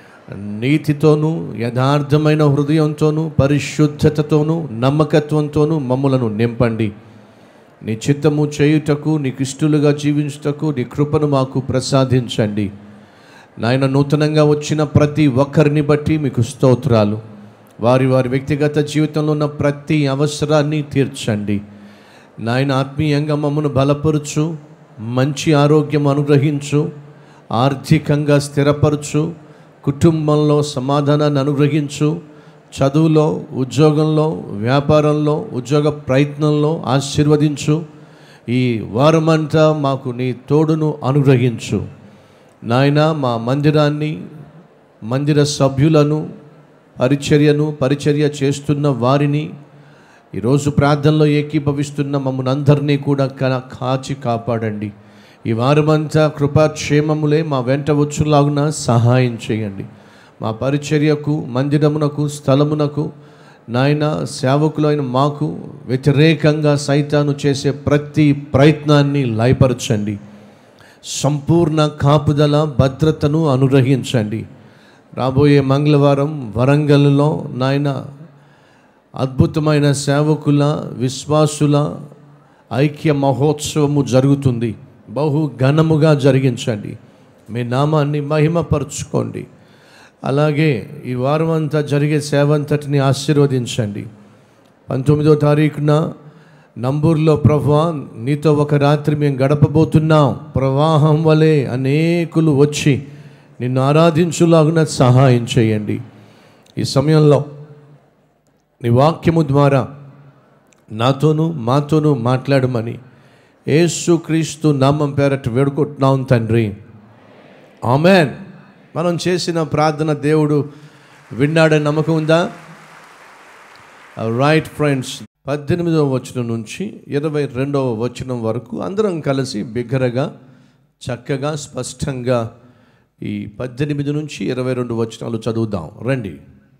నీతితోనూ యథార్థమైన హృదయంతోనూ పరిశుద్ధతతోనూ నమ్మకత్వంతోనూ మమ్ములను నింపండి నీ చిత్తము చేయుటకు నీకు ఇష్టలుగా జీవించుటకు నీ కృపను మాకు ప్రసాదించండి నాయన నూతనంగా వచ్చిన ప్రతి ఒక్కరిని బట్టి మీకు స్తోత్రాలు వారి వారి వ్యక్తిగత జీవితంలో ఉన్న ప్రతి అవసరాన్ని తీర్చండి నాయన ఆత్మీయంగా మమ్మను బలపరుచు మంచి ఆరోగ్యం అనుగ్రహించు ఆర్థికంగా స్థిరపరచు కుటుంబంలో సమాధానాన్ని అనుగ్రహించు చదువులో ఉద్యోగంలో వ్యాపారంలో ఉద్యోగ ప్రయత్నంలో ఆశీర్వదించు ఈ వారమంతా మాకు నీ తోడును అనుగ్రహించు నాయన మా మందిరాన్ని మందిర సభ్యులను పరిచర్యను పరిచర్య చేస్తున్న వారిని ఈరోజు ప్రార్థనలో ఏకీభవిస్తున్న మమ్మల్ని అందరినీ కూడా కా- కాచి కాపాడండి ఈ వారమంతా కృపాక్షేమములే మా వెంట వచ్చులాగున సహాయం చేయండి మా పరిచర్యకు మందిరమునకు స్థలమునకు నాయన సేవకులైన మాకు వ్యతిరేకంగా సైతాను చేసే ప్రతి ప్రయత్నాన్ని లయపరచండి సంపూర్ణ కాపుదల భద్రతను అనుగ్రహించండి రాబోయే మంగళవారం వరంగల్లో నాయన అద్భుతమైన సేవకుల విశ్వాసుల ఐక్య మహోత్సవము జరుగుతుంది బహు ఘనముగా జరిగించండి మీ నామాన్ని మహిమపరచుకోండి అలాగే ఈ వారం అంతా జరిగే సేవ అంతటిని ఆశీర్వదించండి పంతొమ్మిదో తారీఖున నంబూర్లో ప్రభా నీతో ఒక రాత్రి మేము గడపబోతున్నాం ప్రవాహం వలె అనేకులు వచ్చి నిన్ను ఆరాధించులాగున సహాయం చేయండి ఈ సమయంలో నీ వాక్యము ద్వారా నాతోనూ మాతోనూ మాట్లాడమని యేసుక్రీస్తు నామం పేరట వేడుకుంటున్నాం తండ్రి ఆమెన్ మనం చేసిన ప్రార్థన దేవుడు విన్నాడని నమ్మకం ఉందా రైట్ ఫ్రెండ్స్ పద్దెనిమిదవ వచనం నుంచి ఇరవై రెండవ వచనం వరకు అందరం కలిసి బిగ్గరగా చక్కగా స్పష్టంగా ఈ పద్దెనిమిది నుంచి ఇరవై రెండు వచనాలు చదువుదాం రండి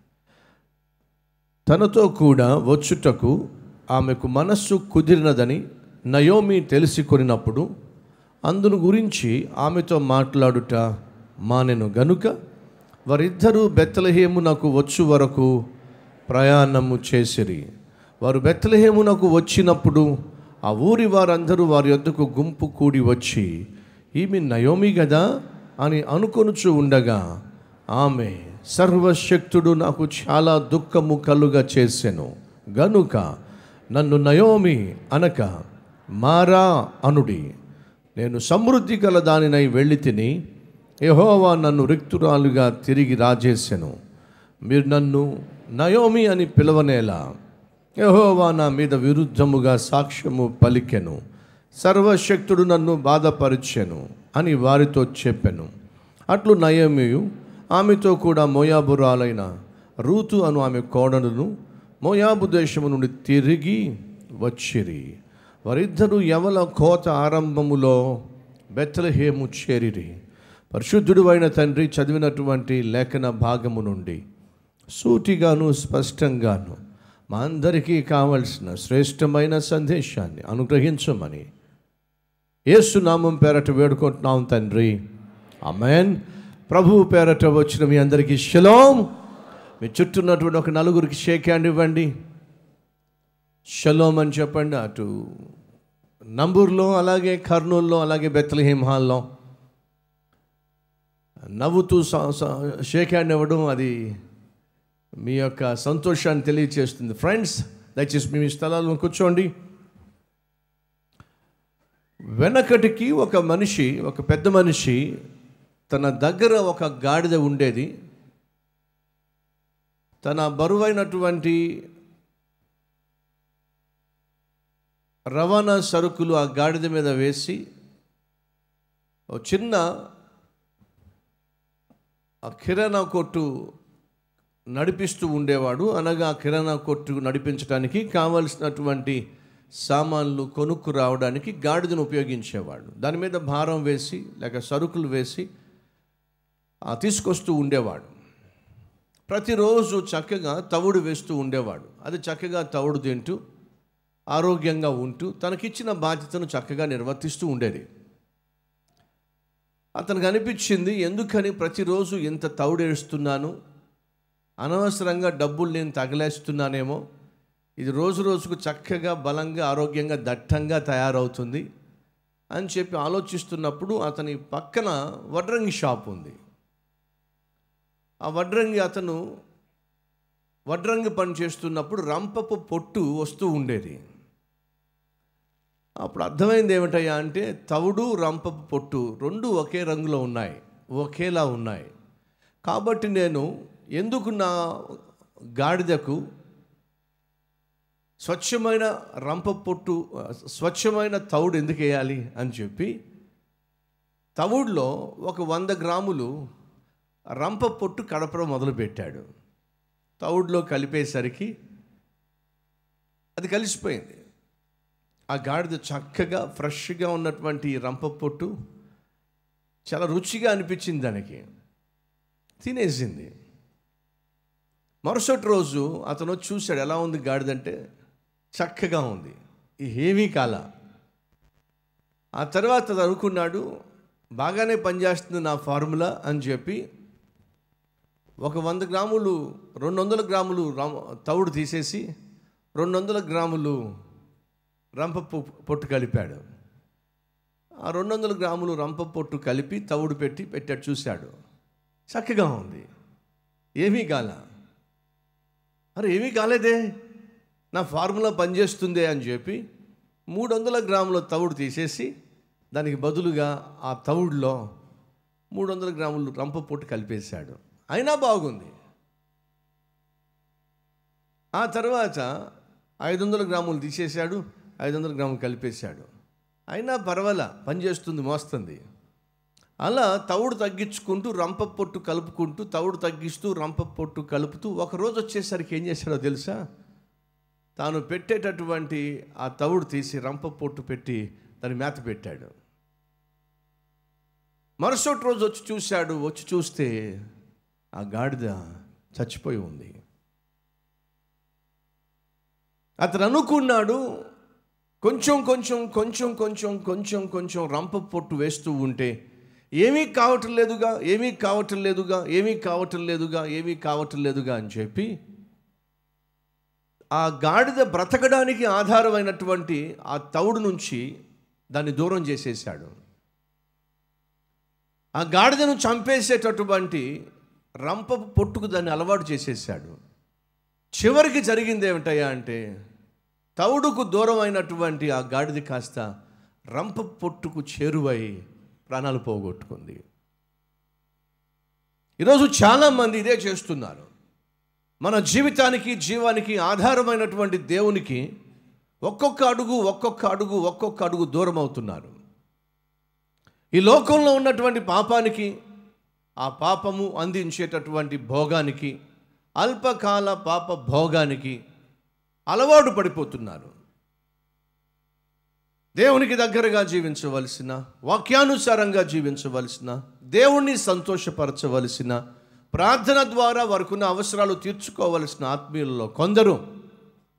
తనతో కూడా వచ్చుటకు ఆమెకు మనస్సు కుదిరినదని నయోమి తెలిసి కొనినప్పుడు అందును గురించి ఆమెతో మాట్లాడుట మానెను గనుక వారిద్దరూ బెత్తలహేమునకు వచ్చు వరకు ప్రయాణము చేసిరి వారు బెత్తలహేమునకు వచ్చినప్పుడు ఆ ఊరి వారందరూ వారి యొద్దకు గుంపు కూడి వచ్చి ఈమె నయోమి గదా అని అనుకొనుచు ఉండగా ఆమె సర్వశక్తుడు నాకు చాలా దుఃఖము కలుగా చేసెను గనుక నన్ను నయోమి అనక మారా అనుడి నేను సమృద్ధి గల దానినై వెళ్ళి తిని యెహోవా నన్ను రిక్తురాలుగా తిరిగి రాజేసెను మీరు నన్ను నయోమి అని పిలవనేలా యెహోవా నా మీద విరుద్ధముగా సాక్ష్యము పలికెను సర్వశక్తుడు నన్ను బాధపరిచెను అని వారితో చెప్పెను అట్లు నయోమియు ఆమెతో కూడా మోయాబురాలైన రూతు అను ఆమె కోడలను మోయాబు దేశము నుండి తిరిగి వచ్చిరి వారిద్దరూ యవల కోత ఆరంభములో బెత్తలహేము చేరిరి పరిశుద్ధుడు అయిన తండ్రి చదివినటువంటి లేఖన భాగము నుండి సూటిగాను స్పష్టంగాను మా అందరికీ కావలసిన శ్రేష్టమైన సందేశాన్ని అనుగ్రహించమని ఏసునామం పేరట వేడుకుంటున్నాం తండ్రి అమెన్ ప్రభు పేరట వచ్చిన మీ అందరికీ షలోం మీ చుట్టూ ఉన్నటువంటి ఒక నలుగురికి షేక్ హ్యాండ్ ఇవ్వండి షలోం అని చెప్పండి అటు నంబూర్లో అలాగే కర్నూల్లో అలాగే బెత్తలహేమ్ హాల్లో నవ్వుతూ స- స- షేక్ హ్యాండ్ ఇవ్వడం అది మీ యొక్క సంతోషాన్ని తెలియచేస్తుంది ఫ్రెండ్స్ దయచేసి మీ మీ స్థలాల్లో కూర్చోండి వెనకటికి ఒక మనిషి ఒక పెద్ద మనిషి తన దగ్గర ఒక గాడిద ఉండేది తన బరువైనటువంటి రవాణా సరుకులు ఆ గాడిద మీద వేసి ఒక చిన్న ఆ కిరాణా కొట్టు నడిపిస్తూ ఉండేవాడు అనగా ఆ కిరాణా కొట్టు నడిపించడానికి కావలసినటువంటి సామాన్లు కొనుక్కు రావడానికి గాడిదను ఉపయోగించేవాడు దాని మీద భారం వేసి లేక సరుకులు వేసి ఆ తీసుకొస్తూ ఉండేవాడు ప్రతిరోజు చక్కగా తవుడు వేస్తూ ఉండేవాడు అది చక్కగా తవుడు తింటూ ఆరోగ్యంగా ఉంటూ తనకిచ్చిన బాధ్యతను చక్కగా నిర్వర్తిస్తూ ఉండేది అతనికి అనిపించింది ఎందుకని ప్రతిరోజు ఇంత తౌడేస్తున్నాను అనవసరంగా డబ్బులు నేను తగలేస్తున్నానేమో ఇది రోజు రోజుకు చక్కగా బలంగా ఆరోగ్యంగా దట్టంగా తయారవుతుంది అని చెప్పి ఆలోచిస్తున్నప్పుడు అతని పక్కన వడ్రంగి షాప్ ఉంది ఆ వడ్రంగి అతను వడ్రంగి పని చేస్తున్నప్పుడు రంపపు పొట్టు వస్తూ ఉండేది అప్పుడు అర్థమైంది ఏమిటయ్యా అంటే తవుడు రంపపు పొట్టు రెండు ఒకే రంగులో ఉన్నాయి ఒకేలా ఉన్నాయి కాబట్టి నేను ఎందుకు నా గాడిదకు స్వచ్ఛమైన రంప పొట్టు స్వచ్ఛమైన తవుడు ఎందుకు వేయాలి అని చెప్పి తవుడులో ఒక వంద గ్రాములు రంప పొట్టు కడపడం మొదలుపెట్టాడు తవుడులో కలిపేసరికి అది కలిసిపోయింది ఆ గాడిద చక్కగా ఫ్రెష్గా ఉన్నటువంటి రంప పొట్టు చాలా రుచిగా అనిపించింది దానికి తినేసింది మరుసటి రోజు అతను వచ్చి చూశాడు ఎలా ఉంది గాడిదంటే చక్కగా ఉంది ఈ హేవీ కాల ఆ తర్వాత అది అనుకున్నాడు బాగానే పనిచేస్తుంది నా ఫార్ములా అని చెప్పి ఒక వంద గ్రాములు రెండు వందల గ్రాములు రామ తవుడు తీసేసి రెండు వందల గ్రాములు రంప పొ- పొట్టు కలిపాడు ఆ రెండు వందల గ్రాములు రంప పొట్టు కలిపి తవుడు పెట్టి పెట్టాడు చూశాడు చక్కగా ఉంది ఏమీ కాల అరే ఏమీ కాలేదే నా ఫార్ములా పనిచేస్తుందే అని చెప్పి మూడు వందల గ్రాముల తవుడు తీసేసి దానికి బదులుగా ఆ తవుడులో మూడు వందల గ్రాములు రంప పొట్టు కలిపేశాడు అయినా బాగుంది ఆ తర్వాత ఐదు వందల గ్రాములు తీసేశాడు ఐదు వందల గ్రాములు కలిపేశాడు అయినా పర్వాలా పనిచేస్తుంది మోస్తుంది అలా తవుడు తగ్గించుకుంటూ రంప పొట్టు కలుపుకుంటూ తవుడు తగ్గిస్తూ రంప పొట్టు కలుపుతూ ఒక రోజు వచ్చేసరికి ఏం చేశాడో తెలుసా తాను పెట్టేటటువంటి ఆ తవుడు తీసి రంప పొట్టు పెట్టి దాని మేత పెట్టాడు మరుసటి రోజు వచ్చి చూశాడు వచ్చి చూస్తే ఆ గాడిద చచ్చిపోయి ఉంది అతను అనుకున్నాడు కొంచెం కొంచెం కొంచెం కొంచెం కొంచెం కొంచెం రంప పొట్టు వేస్తూ ఉంటే ఏమీ కావటం లేదుగా ఏమీ కావటం లేదుగా ఏమీ కావటం లేదుగా ఏమీ కావటం లేదుగా అని చెప్పి ఆ గాడిద బ్రతకడానికి ఆధారమైనటువంటి ఆ తవుడు నుంచి దాన్ని దూరం చేసేసాడు ఆ గాడిదను చంపేసేటటువంటి రంప పొట్టుకు దాన్ని అలవాటు చేసేసాడు చివరికి జరిగింది ఏమిటయ్యా అంటే తవుడుకు దూరం అయినటువంటి ఆ గాడిద కాస్త రంప పొట్టుకు చేరువై ప్రాణాలు పోగొట్టుకుంది ఈరోజు చాలామంది ఇదే చేస్తున్నారు మన జీవితానికి జీవానికి ఆధారమైనటువంటి దేవునికి ఒక్కొక్క అడుగు ఒక్కొక్క అడుగు ఒక్కొక్క అడుగు దూరం అవుతున్నారు ఈ లోకంలో ఉన్నటువంటి పాపానికి ఆ పాపము అందించేటటువంటి భోగానికి అల్పకాల పాప భోగానికి అలవాటు పడిపోతున్నారు దేవునికి దగ్గరగా జీవించవలసిన వాక్యానుసారంగా జీవించవలసిన దేవుణ్ణి సంతోషపరచవలసిన ప్రార్థన ద్వారా వారికున్న అవసరాలు తీర్చుకోవలసిన ఆత్మీయులలో కొందరు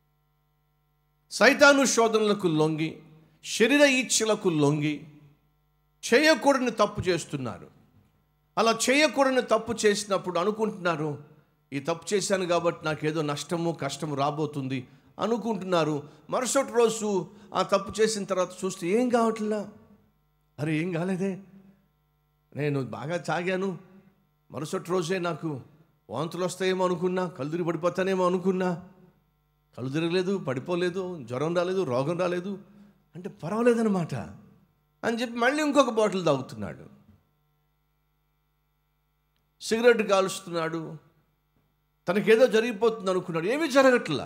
సైతాను శోధనలకు లొంగి శరీర ఈచ్ఛలకు లొంగి చేయకూడని తప్పు చేస్తున్నారు అలా చేయకూడని తప్పు చేసినప్పుడు అనుకుంటున్నారు ఈ తప్పు చేశాను కాబట్టి నాకేదో నష్టము కష్టము రాబోతుంది అనుకుంటున్నారు మరుసటి రోజు ఆ తప్పు చేసిన తర్వాత చూస్తే ఏం కావట్లా అరే ఏం కాలేదే నేను బాగా తాగాను మరుసటి రోజే నాకు వాంతులు వస్తాయేమో అనుకున్నా కళ్ళు తిరిగి పడిపోతానేమో అనుకున్నా కళ్ళు తిరగలేదు పడిపోలేదు జ్వరం రాలేదు రోగం రాలేదు అంటే పర్వాలేదన్నమాట అని చెప్పి మళ్ళీ ఇంకొక బాటిల్ తాగుతున్నాడు సిగరెట్ కాలుస్తున్నాడు తనకేదో జరిగిపోతుంది అనుకున్నాడు ఏమీ జరగట్లా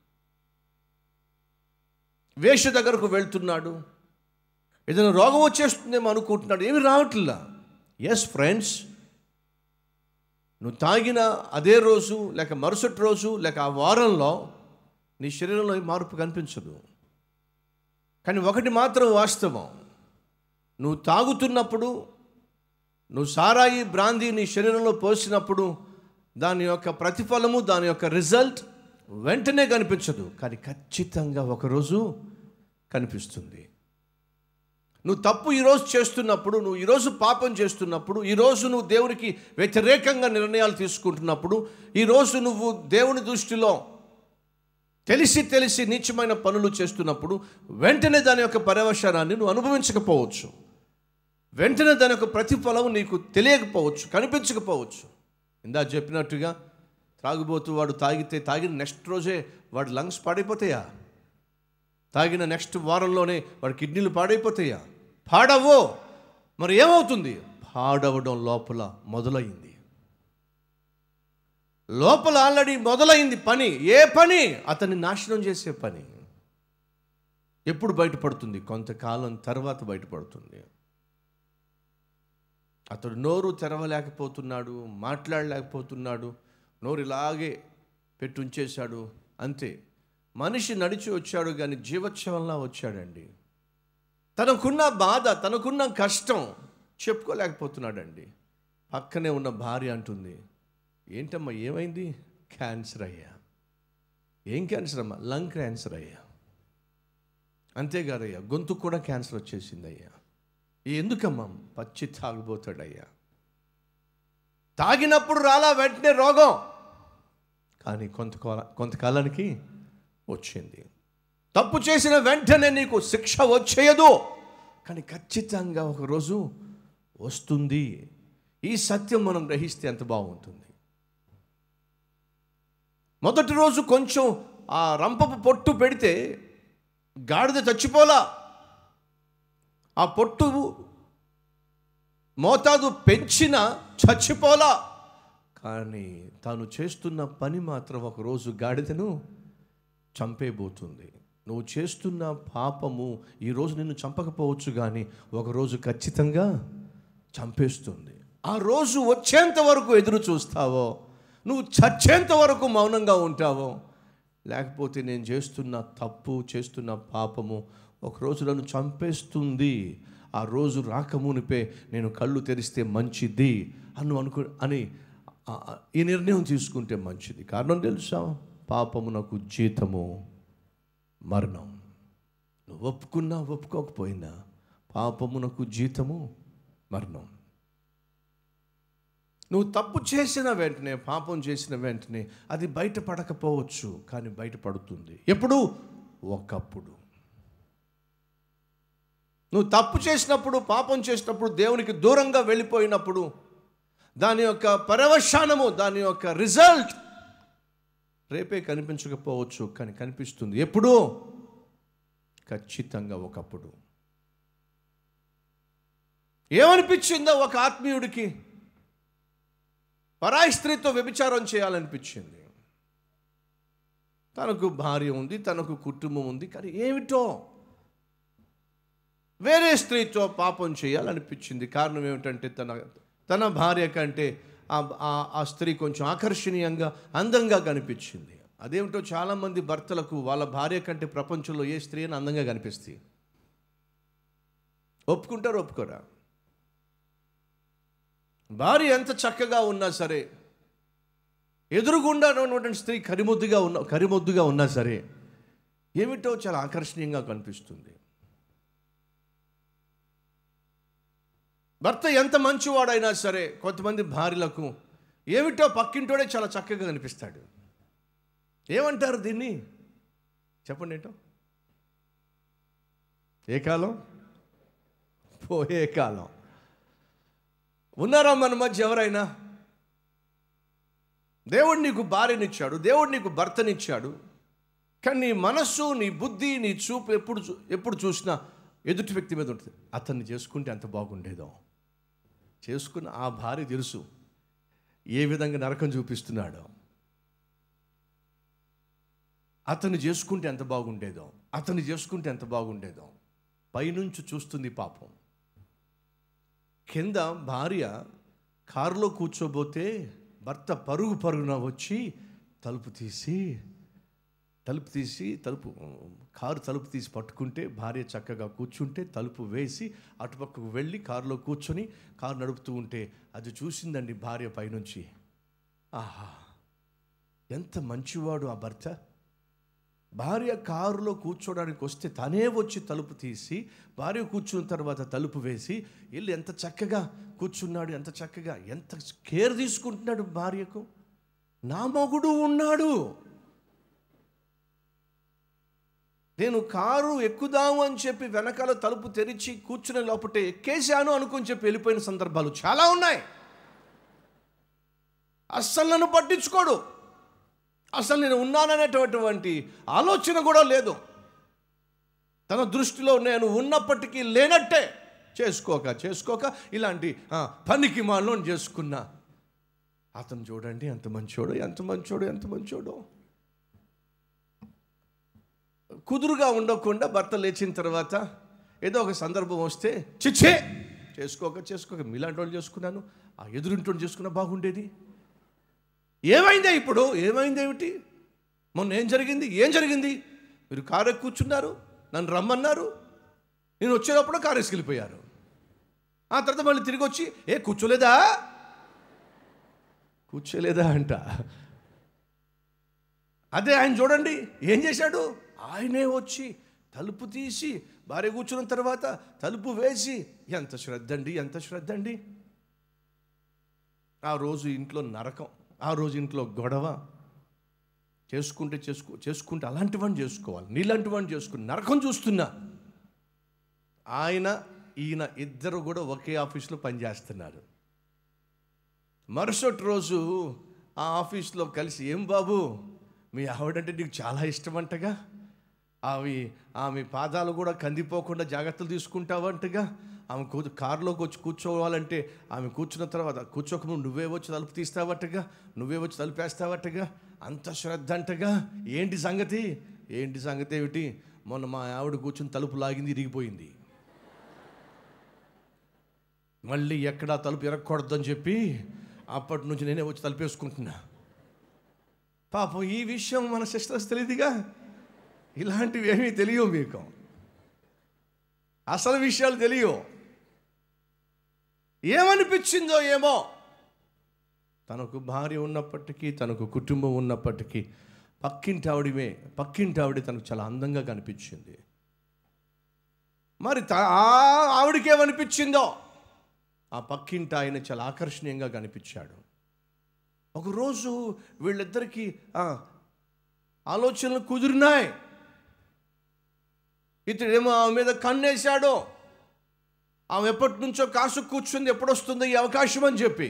వేష దగ్గరకు వెళ్తున్నాడు ఏదైనా రోగం వచ్చేస్తుందేమో అనుకుంటున్నాడు ఏమి రావట్లా ఎస్ ఫ్రెండ్స్ నువ్వు తాగిన అదే రోజు లేక మరుసటి రోజు లేక ఆ వారంలో నీ శరీరంలో ఈ మార్పు కనిపించదు కానీ ఒకటి మాత్రం వాస్తవం నువ్వు తాగుతున్నప్పుడు నువ్వు సారాయి బ్రాందీ నీ శరీరంలో పోసినప్పుడు దాని యొక్క ప్రతిఫలము దాని యొక్క రిజల్ట్ వెంటనే కనిపించదు కానీ ఖచ్చితంగా ఒకరోజు కనిపిస్తుంది నువ్వు తప్పు ఈరోజు చేస్తున్నప్పుడు నువ్వు ఈరోజు పాపం చేస్తున్నప్పుడు ఈరోజు నువ్వు దేవునికి వ్యతిరేకంగా నిర్ణయాలు తీసుకుంటున్నప్పుడు ఈరోజు నువ్వు దేవుని దృష్టిలో తెలిసి తెలిసి నీచమైన పనులు చేస్తున్నప్పుడు వెంటనే దాని యొక్క పర్యవసానాన్ని నువ్వు అనుభవించకపోవచ్చు వెంటనే దాని యొక్క ప్రతిఫలం నీకు తెలియకపోవచ్చు కనిపించకపోవచ్చు ఇందా చెప్పినట్టుగా త్రాగుబోతూ వాడు తాగితే తాగిన నెక్స్ట్ రోజే వాడి లంగ్స్ పాడైపోతాయా తాగిన నెక్స్ట్ వారంలోనే వాడి కిడ్నీలు పాడైపోతాయా పాడవో మరి ఏమవుతుంది పాడవడం లోపల మొదలైంది లోపల ఆల్రెడీ మొదలైంది పని ఏ పని అతన్ని నాశనం చేసే పని ఎప్పుడు బయటపడుతుంది కొంతకాలం తర్వాత బయటపడుతుంది అతడు నోరు తెరవలేకపోతున్నాడు మాట్లాడలేకపోతున్నాడు నోరు ఇలాగే పెట్టి ఉంచేశాడు అంతే మనిషి నడిచి వచ్చాడు కానీ జీవోత్సవంలా వచ్చాడండి తనకున్న బాధ తనకున్న కష్టం చెప్పుకోలేకపోతున్నాడండి పక్కనే ఉన్న భార్య అంటుంది ఏంటమ్మా ఏమైంది క్యాన్సర్ అయ్యా ఏం క్యాన్సర్ అమ్మా లంగ్ క్యాన్సర్ అయ్యా అంతేకాదయ్యా గొంతుకు కూడా క్యాన్సర్ వచ్చేసింది అయ్యా ఎందుకమ్మా పచ్చి తాగిపోతాడయ్యా తాగినప్పుడు రాలా వెంటనే రోగం కానీ కొంతకాల కొంతకాలానికి వచ్చింది తప్పు చేసిన వెంటనే నీకు శిక్ష వచ్చేయదు కానీ ఖచ్చితంగా ఒకరోజు వస్తుంది ఈ సత్యం మనం గ్రహిస్తే ఎంత బాగుంటుంది మొదటి రోజు కొంచెం ఆ రంపపు పొట్టు పెడితే గాడిద చచ్చిపోలా ఆ పొట్టు మోతాదు పెంచిన చచ్చిపోలా కానీ తాను చేస్తున్న పని మాత్రం ఒకరోజు గాడిదను చంపేబోతుంది నువ్వు చేస్తున్న పాపము ఈరోజు నిన్ను చంపకపోవచ్చు కానీ ఒకరోజు ఖచ్చితంగా చంపేస్తుంది ఆ రోజు వచ్చేంత వరకు ఎదురు చూస్తావో నువ్వు చచ్చేంత వరకు మౌనంగా ఉంటావో లేకపోతే నేను చేస్తున్న తప్పు చేస్తున్న పాపము ఒకరోజు నన్ను చంపేస్తుంది ఆ రోజు రాకమునిపే నేను కళ్ళు తెరిస్తే మంచిది అను అనుకు అని ఆ- ఆ- ఈ నిర్ణయం తీసుకుంటే మంచిది కారణం తెలుసా పాపమునకు జీతము మరణం నువ్వు ఒప్పుకున్నా ఒప్పుకోకపోయినా పాపమునకు జీతము మరణం నువ్వు తప్పు చేసిన వెంటనే పాపం చేసిన వెంటనే అది బయటపడకపోవచ్చు కానీ బయటపడుతుంది ఎప్పుడు ఒకప్పుడు నువ్వు తప్పు చేసినప్పుడు పాపం చేసినప్పుడు దేవునికి దూరంగా వెళ్ళిపోయినప్పుడు దాని యొక్క పరవశానము దాని యొక్క రిజల్ట్ రేపే కనిపించకపోవచ్చు కానీ కనిపిస్తుంది ఎప్పుడు ఖచ్చితంగా ఒకప్పుడు ఏమనిపించిందో ఒక ఆత్మీయుడికి పరాయి స్త్రీతో వ్యభిచారం చేయాలనిపించింది తనకు భార్య ఉంది తనకు కుటుంబం ఉంది కానీ ఏమిటో వేరే స్త్రీతో పాపం చేయాలనిపించింది కారణం ఏమిటంటే తన తన భార్య కంటే ఆ- ఆ- ఆ స్త్రీ కొంచెం ఆకర్షణీయంగా అందంగా కనిపించింది అదేమిటో చాలామంది భర్తలకు వాళ్ళ భార్య కంటే ప్రపంచంలో ఏ స్త్రీ అని అందంగా కనిపిస్తుంది ఒప్పుకుంటారు ఒప్పుకోరా భార్య ఎంత చక్కగా ఉన్నా సరే ఎదురుగుండా ఉన్నటువంటి స్త్రీ కరిమొద్దుగా ఉన్న కరిమొద్దుగా ఉన్నా సరే ఏమిటో చాలా ఆకర్షణీయంగా కనిపిస్తుంది భర్త ఎంత మంచివాడైనా సరే కొంతమంది భార్యలకు ఏమిటో పక్కింటోడే చాలా చక్కగా కనిపిస్తాడు ఏమంటారు దీన్ని చెప్పండి ఏంటో ఏ కాలం పోయే కాలం ఉన్నారా మన మధ్య ఎవరైనా దేవుడు నీకు భార్యనిచ్చాడు దేవుడు నీకు భర్తనిచ్చాడు కానీ నీ మనస్సు నీ బుద్ధి నీ చూపు ఎప్పుడు చూ- ఎప్పుడు చూసినా ఎదుటి వ్యక్తి మీద ఉంటుంది అతన్ని చేసుకుంటే అంత బాగుండేదో చేసుకున్న ఆ భార్య తెలుసు ఏ విధంగా నరకం చూపిస్తున్నాడో అతన్ని చేసుకుంటే ఎంత బాగుండేదో అతన్ని చేసుకుంటే ఎంత బాగుండేదో పైనుంచి చూస్తుంది పాపం కింద భార్య కారులో కూర్చోబోతే భర్త పరుగు పరుగున వచ్చి తలుపు తీసి తలుపు తీసి తలుపు కారు తలుపు తీసి పట్టుకుంటే భార్య చక్కగా కూర్చుంటే తలుపు వేసి అటుపక్కకు వెళ్ళి కారులో కూర్చొని కారు నడుపుతూ ఉంటే అది చూసిందండి భార్య పైనుంచి ఆహా ఎంత మంచివాడు ఆ భర్త భార్య కారులో కూర్చోడానికి వస్తే తనే వచ్చి తలుపు తీసి భార్య కూర్చున్న తర్వాత తలుపు వేసి వీళ్ళు ఎంత చక్కగా కూర్చున్నాడు ఎంత చక్కగా ఎంత కేర్ తీసుకుంటున్నాడు భార్యకు నా మొగుడు ఉన్నాడు నేను కారు ఎక్కుదాము అని చెప్పి వెనకాల తలుపు తెరిచి కూర్చునే లోపటే ఎక్కేశాను అనుకుని చెప్పి వెళ్ళిపోయిన సందర్భాలు చాలా ఉన్నాయి అస్సలు నన్ను పట్టించుకోడు అసలు నేను ఉన్నాననేటటువంటి ఆలోచన కూడా లేదు తన దృష్టిలో నేను ఉన్నప్పటికీ లేనట్టే చేసుకోక చేసుకోక ఇలాంటి ఆ, పనికి మాలో చేసుకున్నా అతను చూడండి ఎంత మంచోడు ఎంత మంచోడు ఎంత మంచోడు కుదురుగా ఉండకుండా భర్త లేచిన తర్వాత ఏదో ఒక సందర్భం వస్తే చిచ్చే చేసుకోక చేసుకోక మీలాంటి వాళ్ళు చేసుకున్నాను ఆ ఎదురింటి చేసుకున్నా బాగుండేది ఏమైందే ఇప్పుడు ఏమైంది ఏమిటి మొన్న ఏం జరిగింది ఏం జరిగింది మీరు కారు ఎక్కి కూర్చున్నారు నన్ను రమ్మన్నారు నేను వచ్చేటప్పుడు కారు వేసుకెళ్ళిపోయారు ఆ తర్వాత మళ్ళీ తిరిగి వచ్చి ఏ కూర్చోలేదా కూర్చోలేదా అంట అదే ఆయన చూడండి ఏం చేశాడు ఆయనే వచ్చి తలుపు తీసి భార్య కూర్చున్న తర్వాత తలుపు వేసి ఎంత శ్రద్ధ అండి ఎంత శ్రద్ధ అండి ఆ రోజు ఇంట్లో నరకం ఆ రోజు ఇంట్లో గొడవ చేసుకుంటే చేసుకో చేసుకుంటే అలాంటి వాడిని చేసుకోవాలి నీలాంటి వాడిని చేసుకుని నరకం చూస్తున్నా ఆయన ఈయన ఇద్దరు కూడా ఒకే ఆఫీస్లో పనిచేస్తున్నారు మరుసటి రోజు ఆ ఆఫీస్లో కలిసి ఏం బాబు మీ ఆవిడంటే నీకు చాలా ఇష్టమంటగా అవి ఆమె పాదాలు కూడా కందిపోకుండా జాగ్రత్తలు తీసుకుంటావంటగా ఆమె కూ కారులోకి వచ్చి కూర్చోవాలంటే ఆమె కూర్చున్న తర్వాత కూర్చోకముందు నువ్వే వచ్చి తలుపు తీస్తావట్టగా నువ్వే వచ్చి తలుపేస్తావట్టగా అంత శ్రద్ధ అంటగా ఏంటి సంగతి ఏంటి సంగతి ఏమిటి మొన్న మా ఆవిడ కూర్చుని తలుపు లాగింది ఇరిగిపోయింది మళ్ళీ ఎక్కడా తలుపు ఇరగకూడదని చెప్పి అప్పటి నుంచి నేనే వచ్చి తలుపేసుకుంటున్నా పాపం ఈ విషయం మన సిస్టర్స్ తెలియదుగా ఇలాంటివి ఏమీ తెలియవు మీకు అసలు విషయాలు తెలియవు ఏమనిపించిందో ఏమో తనకు భార్య ఉన్నప్పటికీ తనకు కుటుంబం ఉన్నప్పటికీ పక్కింటి ఆవిడమే పక్కింటి ఆవిడ తనకు చాలా అందంగా కనిపించింది మరి త- ఆ ఆవిడకేమనిపించిందో ఆ పక్కింటి ఆయన చాలా ఆకర్షణీయంగా కనిపించాడు ఒకరోజు వీళ్ళిద్దరికీ ఆ, ఆలోచనలు కుదిరినాయి ఇతడేమో ఆమె మీద కన్నేశాడు ఆమె ఎప్పటి నుంచో కాసు కూర్చుంది ఎప్పుడొస్తుందో ఈ అవకాశం అని చెప్పి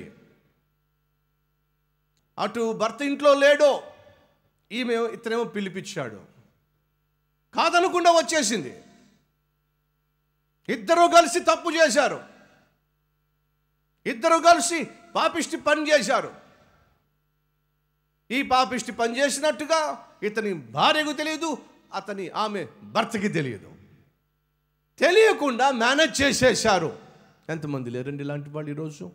అటు భర్త ఇంట్లో లేడో ఈమె ఇతనేమో పిలిపించాడు కాదనకుండా వచ్చేసింది ఇద్దరూ కలిసి తప్పు చేశారు ఇద్దరు కలిసి పాపిష్టి పని చేశారు ఈ పాపిష్టి పని చేసినట్టుగా ఇతని భార్యకు తెలియదు అతని ఆమె భర్తకి తెలియదు తెలియకుండా మేనేజ్ చేసేశారు ఎంతమంది లేరండి ఇలాంటి వాళ్ళు ఈరోజు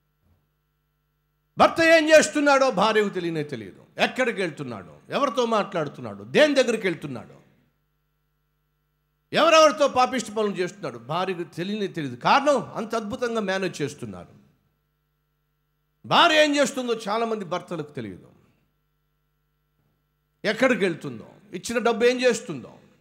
భర్త ఏం చేస్తున్నాడో భార్యకు తెలియనే తెలియదు ఎక్కడికి వెళ్తున్నాడో ఎవరితో మాట్లాడుతున్నాడు దేని దగ్గరికి వెళ్తున్నాడు ఎవరెవరితో పాపిష్టి పనులు చేస్తున్నాడు భార్యకు తెలియనే తెలియదు కారణం అంత అద్భుతంగా మేనేజ్ చేస్తున్నారు భార్య ఏం చేస్తుందో చాలామంది భర్తలకు తెలియదు ఎక్కడికి వెళ్తుందో ఇచ్చిన డబ్బు ఏం చేస్తుందో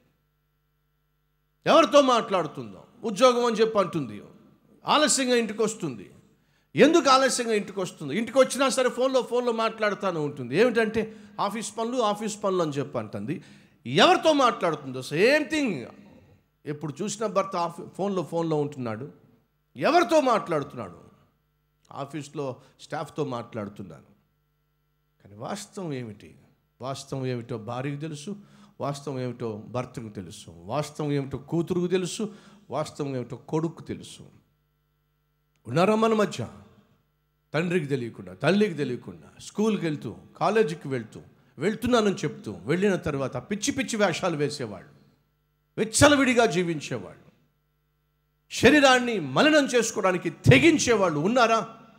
ఎవరితో మాట్లాడుతుందో ఉద్యోగం అని చెప్పి అంటుంది ఆలస్యంగా ఇంటికి వస్తుంది ఎందుకు ఆలస్యంగా ఇంటికి వస్తుంది ఇంటికి వచ్చినా సరే ఫోన్లో ఫోన్లో మాట్లాడుతూనే ఉంటుంది ఏమిటంటే ఆఫీస్ పనులు ఆఫీస్ పనులు అని చెప్పి అంటుంది ఎవరితో మాట్లాడుతుందో సేమ్ థింగ్ ఎప్పుడు చూసినా భర్త ఆఫీ ఫోన్లో ఫోన్లో ఉంటున్నాడు ఎవరితో మాట్లాడుతున్నాడు ఆఫీస్లో స్టాఫ్తో మాట్లాడుతున్నాను కానీ వాస్తవం ఏమిటి వాస్తవం ఏమిటో భార్యకు తెలుసు వాస్తవం ఏమిటో భర్తకు తెలుసు వాస్తవం ఏమిటో కూతురుకు తెలుసు వాస్తవం ఏమిటో కొడుకు తెలుసు ఉన్నారా మన మధ్య తండ్రికి తెలియకుండా తల్లికి తెలియకుండా స్కూల్కి వెళ్తూ కాలేజీకి వెళ్తూ వెళ్తున్నానని చెప్తూ వెళ్ళిన తర్వాత పిచ్చి పిచ్చి వేషాలు వేసేవాళ్ళు విచ్చలవిడిగా జీవించేవాళ్ళు శరీరాన్ని మలినం చేసుకోవడానికి తెగించేవాళ్ళు ఉన్నారా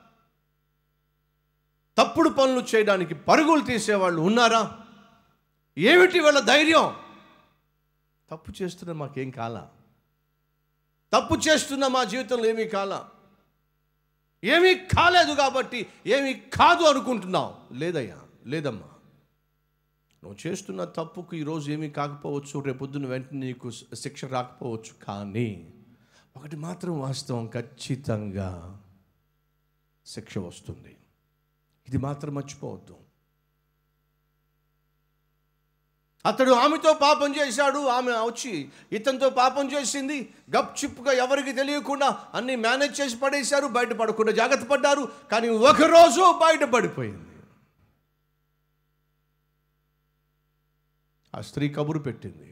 తప్పుడు పనులు చేయడానికి పరుగులు తీసేవాళ్ళు ఉన్నారా ఏమిటి వాళ్ళ ధైర్యం తప్పు చేస్తున్న మాకేం కాలా తప్పు చేస్తున్న మా జీవితంలో ఏమీ కాలా ఏమీ కాలేదు కాబట్టి ఏమీ కాదు అనుకుంటున్నావు లేదయ్యా లేదమ్మా నువ్వు చేస్తున్న తప్పుకు ఈరోజు ఏమీ కాకపోవచ్చు రేపొద్దున వెంటనే నీకు శిక్ష రాకపోవచ్చు కానీ ఒకటి మాత్రం వాస్తవం ఖచ్చితంగా శిక్ష వస్తుంది ఇది మాత్రం మర్చిపోవద్దు అతడు ఆమెతో పాపం చేశాడు ఆమె వచ్చి ఇతనితో పాపం చేసింది గప్ చిప్గా ఎవరికి తెలియకుండా అన్ని మేనేజ్ చేసి పడేశారు బయటపడకుండా జాగ్రత్త పడ్డారు కానీ ఒకరోజు బయటపడిపోయింది ఆ స్త్రీ కబురు పెట్టింది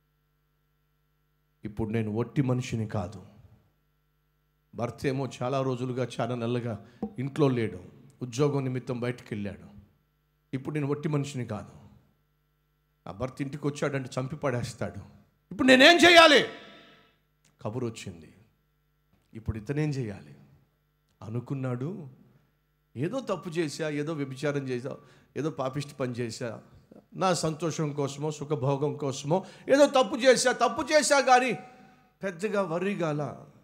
ఇప్పుడు నేను ఒట్టి మనిషిని కాదు భర్త ఏమో చాలా రోజులుగా చాలా నెలలుగా ఇంట్లో లేడు ఉద్యోగం నిమిత్తం బయటికి వెళ్ళాడు ఇప్పుడు నేను ఒట్టి మనిషిని కాదు ఆ భర్త ఇంటికి వచ్చాడంటే చంపి పడేస్తాడు ఇప్పుడు నేనేం చేయాలి కబురు వచ్చింది ఇప్పుడు ఇతనేం చేయాలి అనుకున్నాడు ఏదో తప్పు చేశా ఏదో వ్యభిచారం చేశా ఏదో పాపిష్టి పని చేశా నా సంతోషం కోసమో సుఖభోగం కోసమో ఏదో తప్పు చేశా తప్పు చేశా కానీ పెద్దగా వర్రిగాల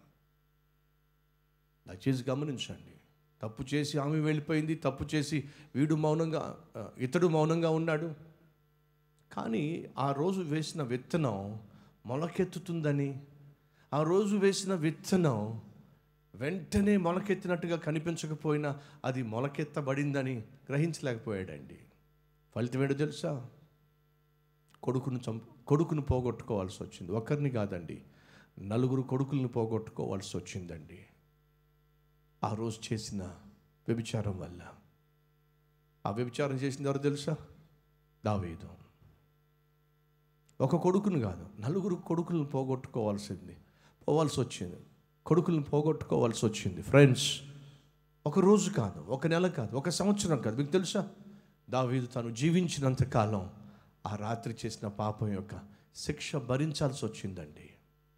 దయచేసి గమనించండి తప్పు చేసి ఆమె వెళ్ళిపోయింది తప్పు చేసి వీడు మౌనంగా ఆ, ఇతడు మౌనంగా ఉన్నాడు కానీ ఆ రోజు వేసిన విత్తనం మొలకెత్తుతుందని ఆ రోజు వేసిన విత్తనం వెంటనే మొలకెత్తినట్టుగా కనిపించకపోయినా అది మొలకెత్తబడిందని గ్రహించలేకపోయాడండి ఫలితం ఏంటో తెలుసా కొడుకును చంపు కొడుకును పోగొట్టుకోవాల్సి వచ్చింది ఒకరిని కాదండి నలుగురు కొడుకులను పోగొట్టుకోవాల్సి వచ్చిందండి ఆ రోజు చేసిన వ్యభిచారం వల్ల ఆ వ్యభిచారం చేసింది ఎవరు తెలుసా దావీదు ఒక కొడుకును కాదు నలుగురు కొడుకులను పోగొట్టుకోవాల్సింది పోవాల్సి వచ్చింది కొడుకులను పోగొట్టుకోవాల్సి వచ్చింది ఫ్రెండ్స్ ఒక రోజు కాదు ఒక నెల కాదు ఒక సంవత్సరం కాదు మీకు తెలుసా దావీదు తను జీవించినంత కాలం ఆ రాత్రి చేసిన పాపం యొక్క శిక్ష భరించాల్సి వచ్చిందండి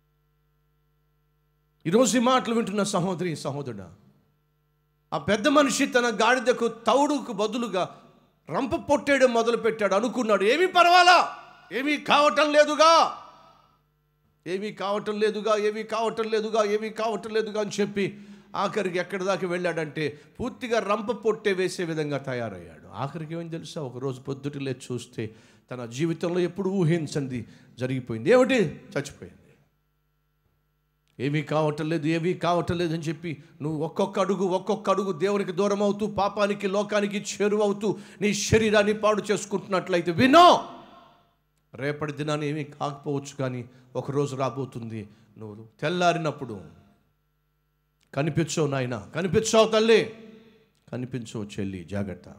ఈరోజు ఈ మాటలు వింటున్న సహోదరి సహోదరుడా ఆ పెద్ద మనిషి తన గాడిదకు తౌడుకు బదులుగా రంప పొట్టేయడం మొదలుపెట్టాడు అనుకున్నాడు ఏమీ పర్వాలా ఏమీ కావటం లేదుగా ఏమీ కావటం లేదుగా ఏమీ కావటం లేదుగా ఏమీ కావటం లేదుగా అని చెప్పి ఆఖరికి ఎక్కడి దాకా వెళ్ళాడంటే పూర్తిగా రంప పొట్టే వేసే విధంగా తయారయ్యాడు ఆఖరికి ఏమని తెలుసా ఒకరోజు పొద్దుటిలే చూస్తే తన జీవితంలో ఎప్పుడు ఊహించంది జరిగిపోయింది ఏమిటి చచ్చిపోయింది ఏమీ కావటం లేదు ఏమీ కావటం లేదు అని చెప్పి నువ్వు ఒక్కొక్క అడుగు ఒక్కొక్క అడుగు దేవునికి దూరం అవుతూ పాపానికి లోకానికి చేరువవుతూ నీ శరీరాన్ని పాడు చేసుకుంటున్నట్లయితే వినో రేపటి దినాన్ని ఏమీ కాకపోవచ్చు కానీ ఒకరోజు రాబోతుంది నువ్వు తెల్లారినప్పుడు కనిపించవు నాయన కనిపించావు తల్లి కనిపించవు చెల్లి జాగ్రత్త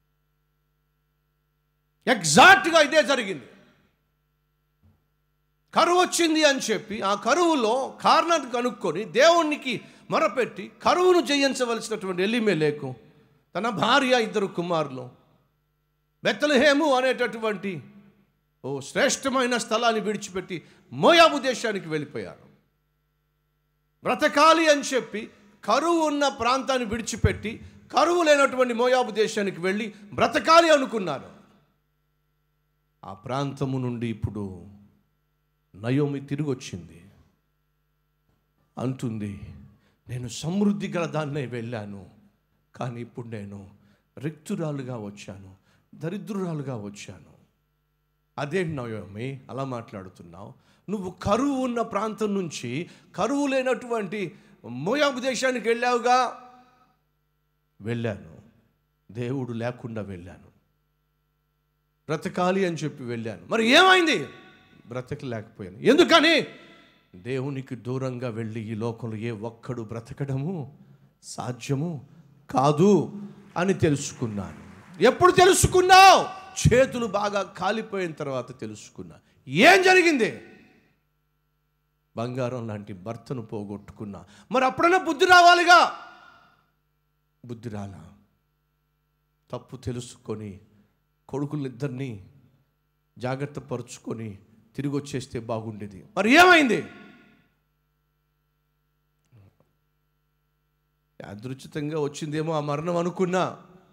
ఎగ్జాక్ట్గా ఇదే జరిగింది కరువు వచ్చింది అని చెప్పి ఆ కరువులో కారణాన్ని కనుక్కొని దేవునికి మొరపెట్టి కరువును జయించవలసినటువంటి ఎలిమెలేకు తన భార్య ఇద్దరు కుమారులు బెత్తలహేము అనేటటువంటి ఓ శ్రేష్టమైన స్థలాన్ని విడిచిపెట్టి మోయాబు దేశానికి వెళ్ళిపోయారు బ్రతకాలి అని చెప్పి కరువు ఉన్న ప్రాంతాన్ని విడిచిపెట్టి కరువు లేనటువంటి మోయాబు దేశానికి వెళ్ళి బ్రతకాలి అనుకున్నారు ఆ ప్రాంతము నుండి ఇప్పుడు నయోమి తిరిగి వచ్చింది అంటుంది నేను సమృద్ధి గల దాన్నే వెళ్ళాను కానీ ఇప్పుడు నేను రిక్తురాలుగా వచ్చాను దరిద్రురాలుగా వచ్చాను అదేంటి నయోమి అలా మాట్లాడుతున్నావు నువ్వు కరువు ఉన్న ప్రాంతం నుంచి కరువు లేనటువంటి మోయాబు దేశానికి వెళ్ళావుగా వెళ్ళాను దేవుడు లేకుండా వెళ్ళాను బ్రతకాలి అని చెప్పి వెళ్ళాను మరి ఏమైంది బ్రతకలేకపోయాను ఎందుకని దేవునికి దూరంగా వెళ్ళి ఈ లోకంలో ఏ ఒక్కడు బ్రతకడము సాధ్యము కాదు అని తెలుసుకున్నాను ఎప్పుడు తెలుసుకున్నావు చేతులు బాగా కాలిపోయిన తర్వాత తెలుసుకున్నా ఏం జరిగింది బంగారం లాంటి భర్తను పోగొట్టుకున్నా మరి అప్పుడైనా బుద్ధి రావాలిగా బుద్ధి రాలా తప్పు తెలుసుకొని కొడుకులిద్దరినీ జాగ్రత్త పరుచుకొని తిరిగి వచ్చేస్తే బాగుండేది మరి ఏమైంది యాదృచితంగా వచ్చిందేమో ఆ మరణం అనుకున్నా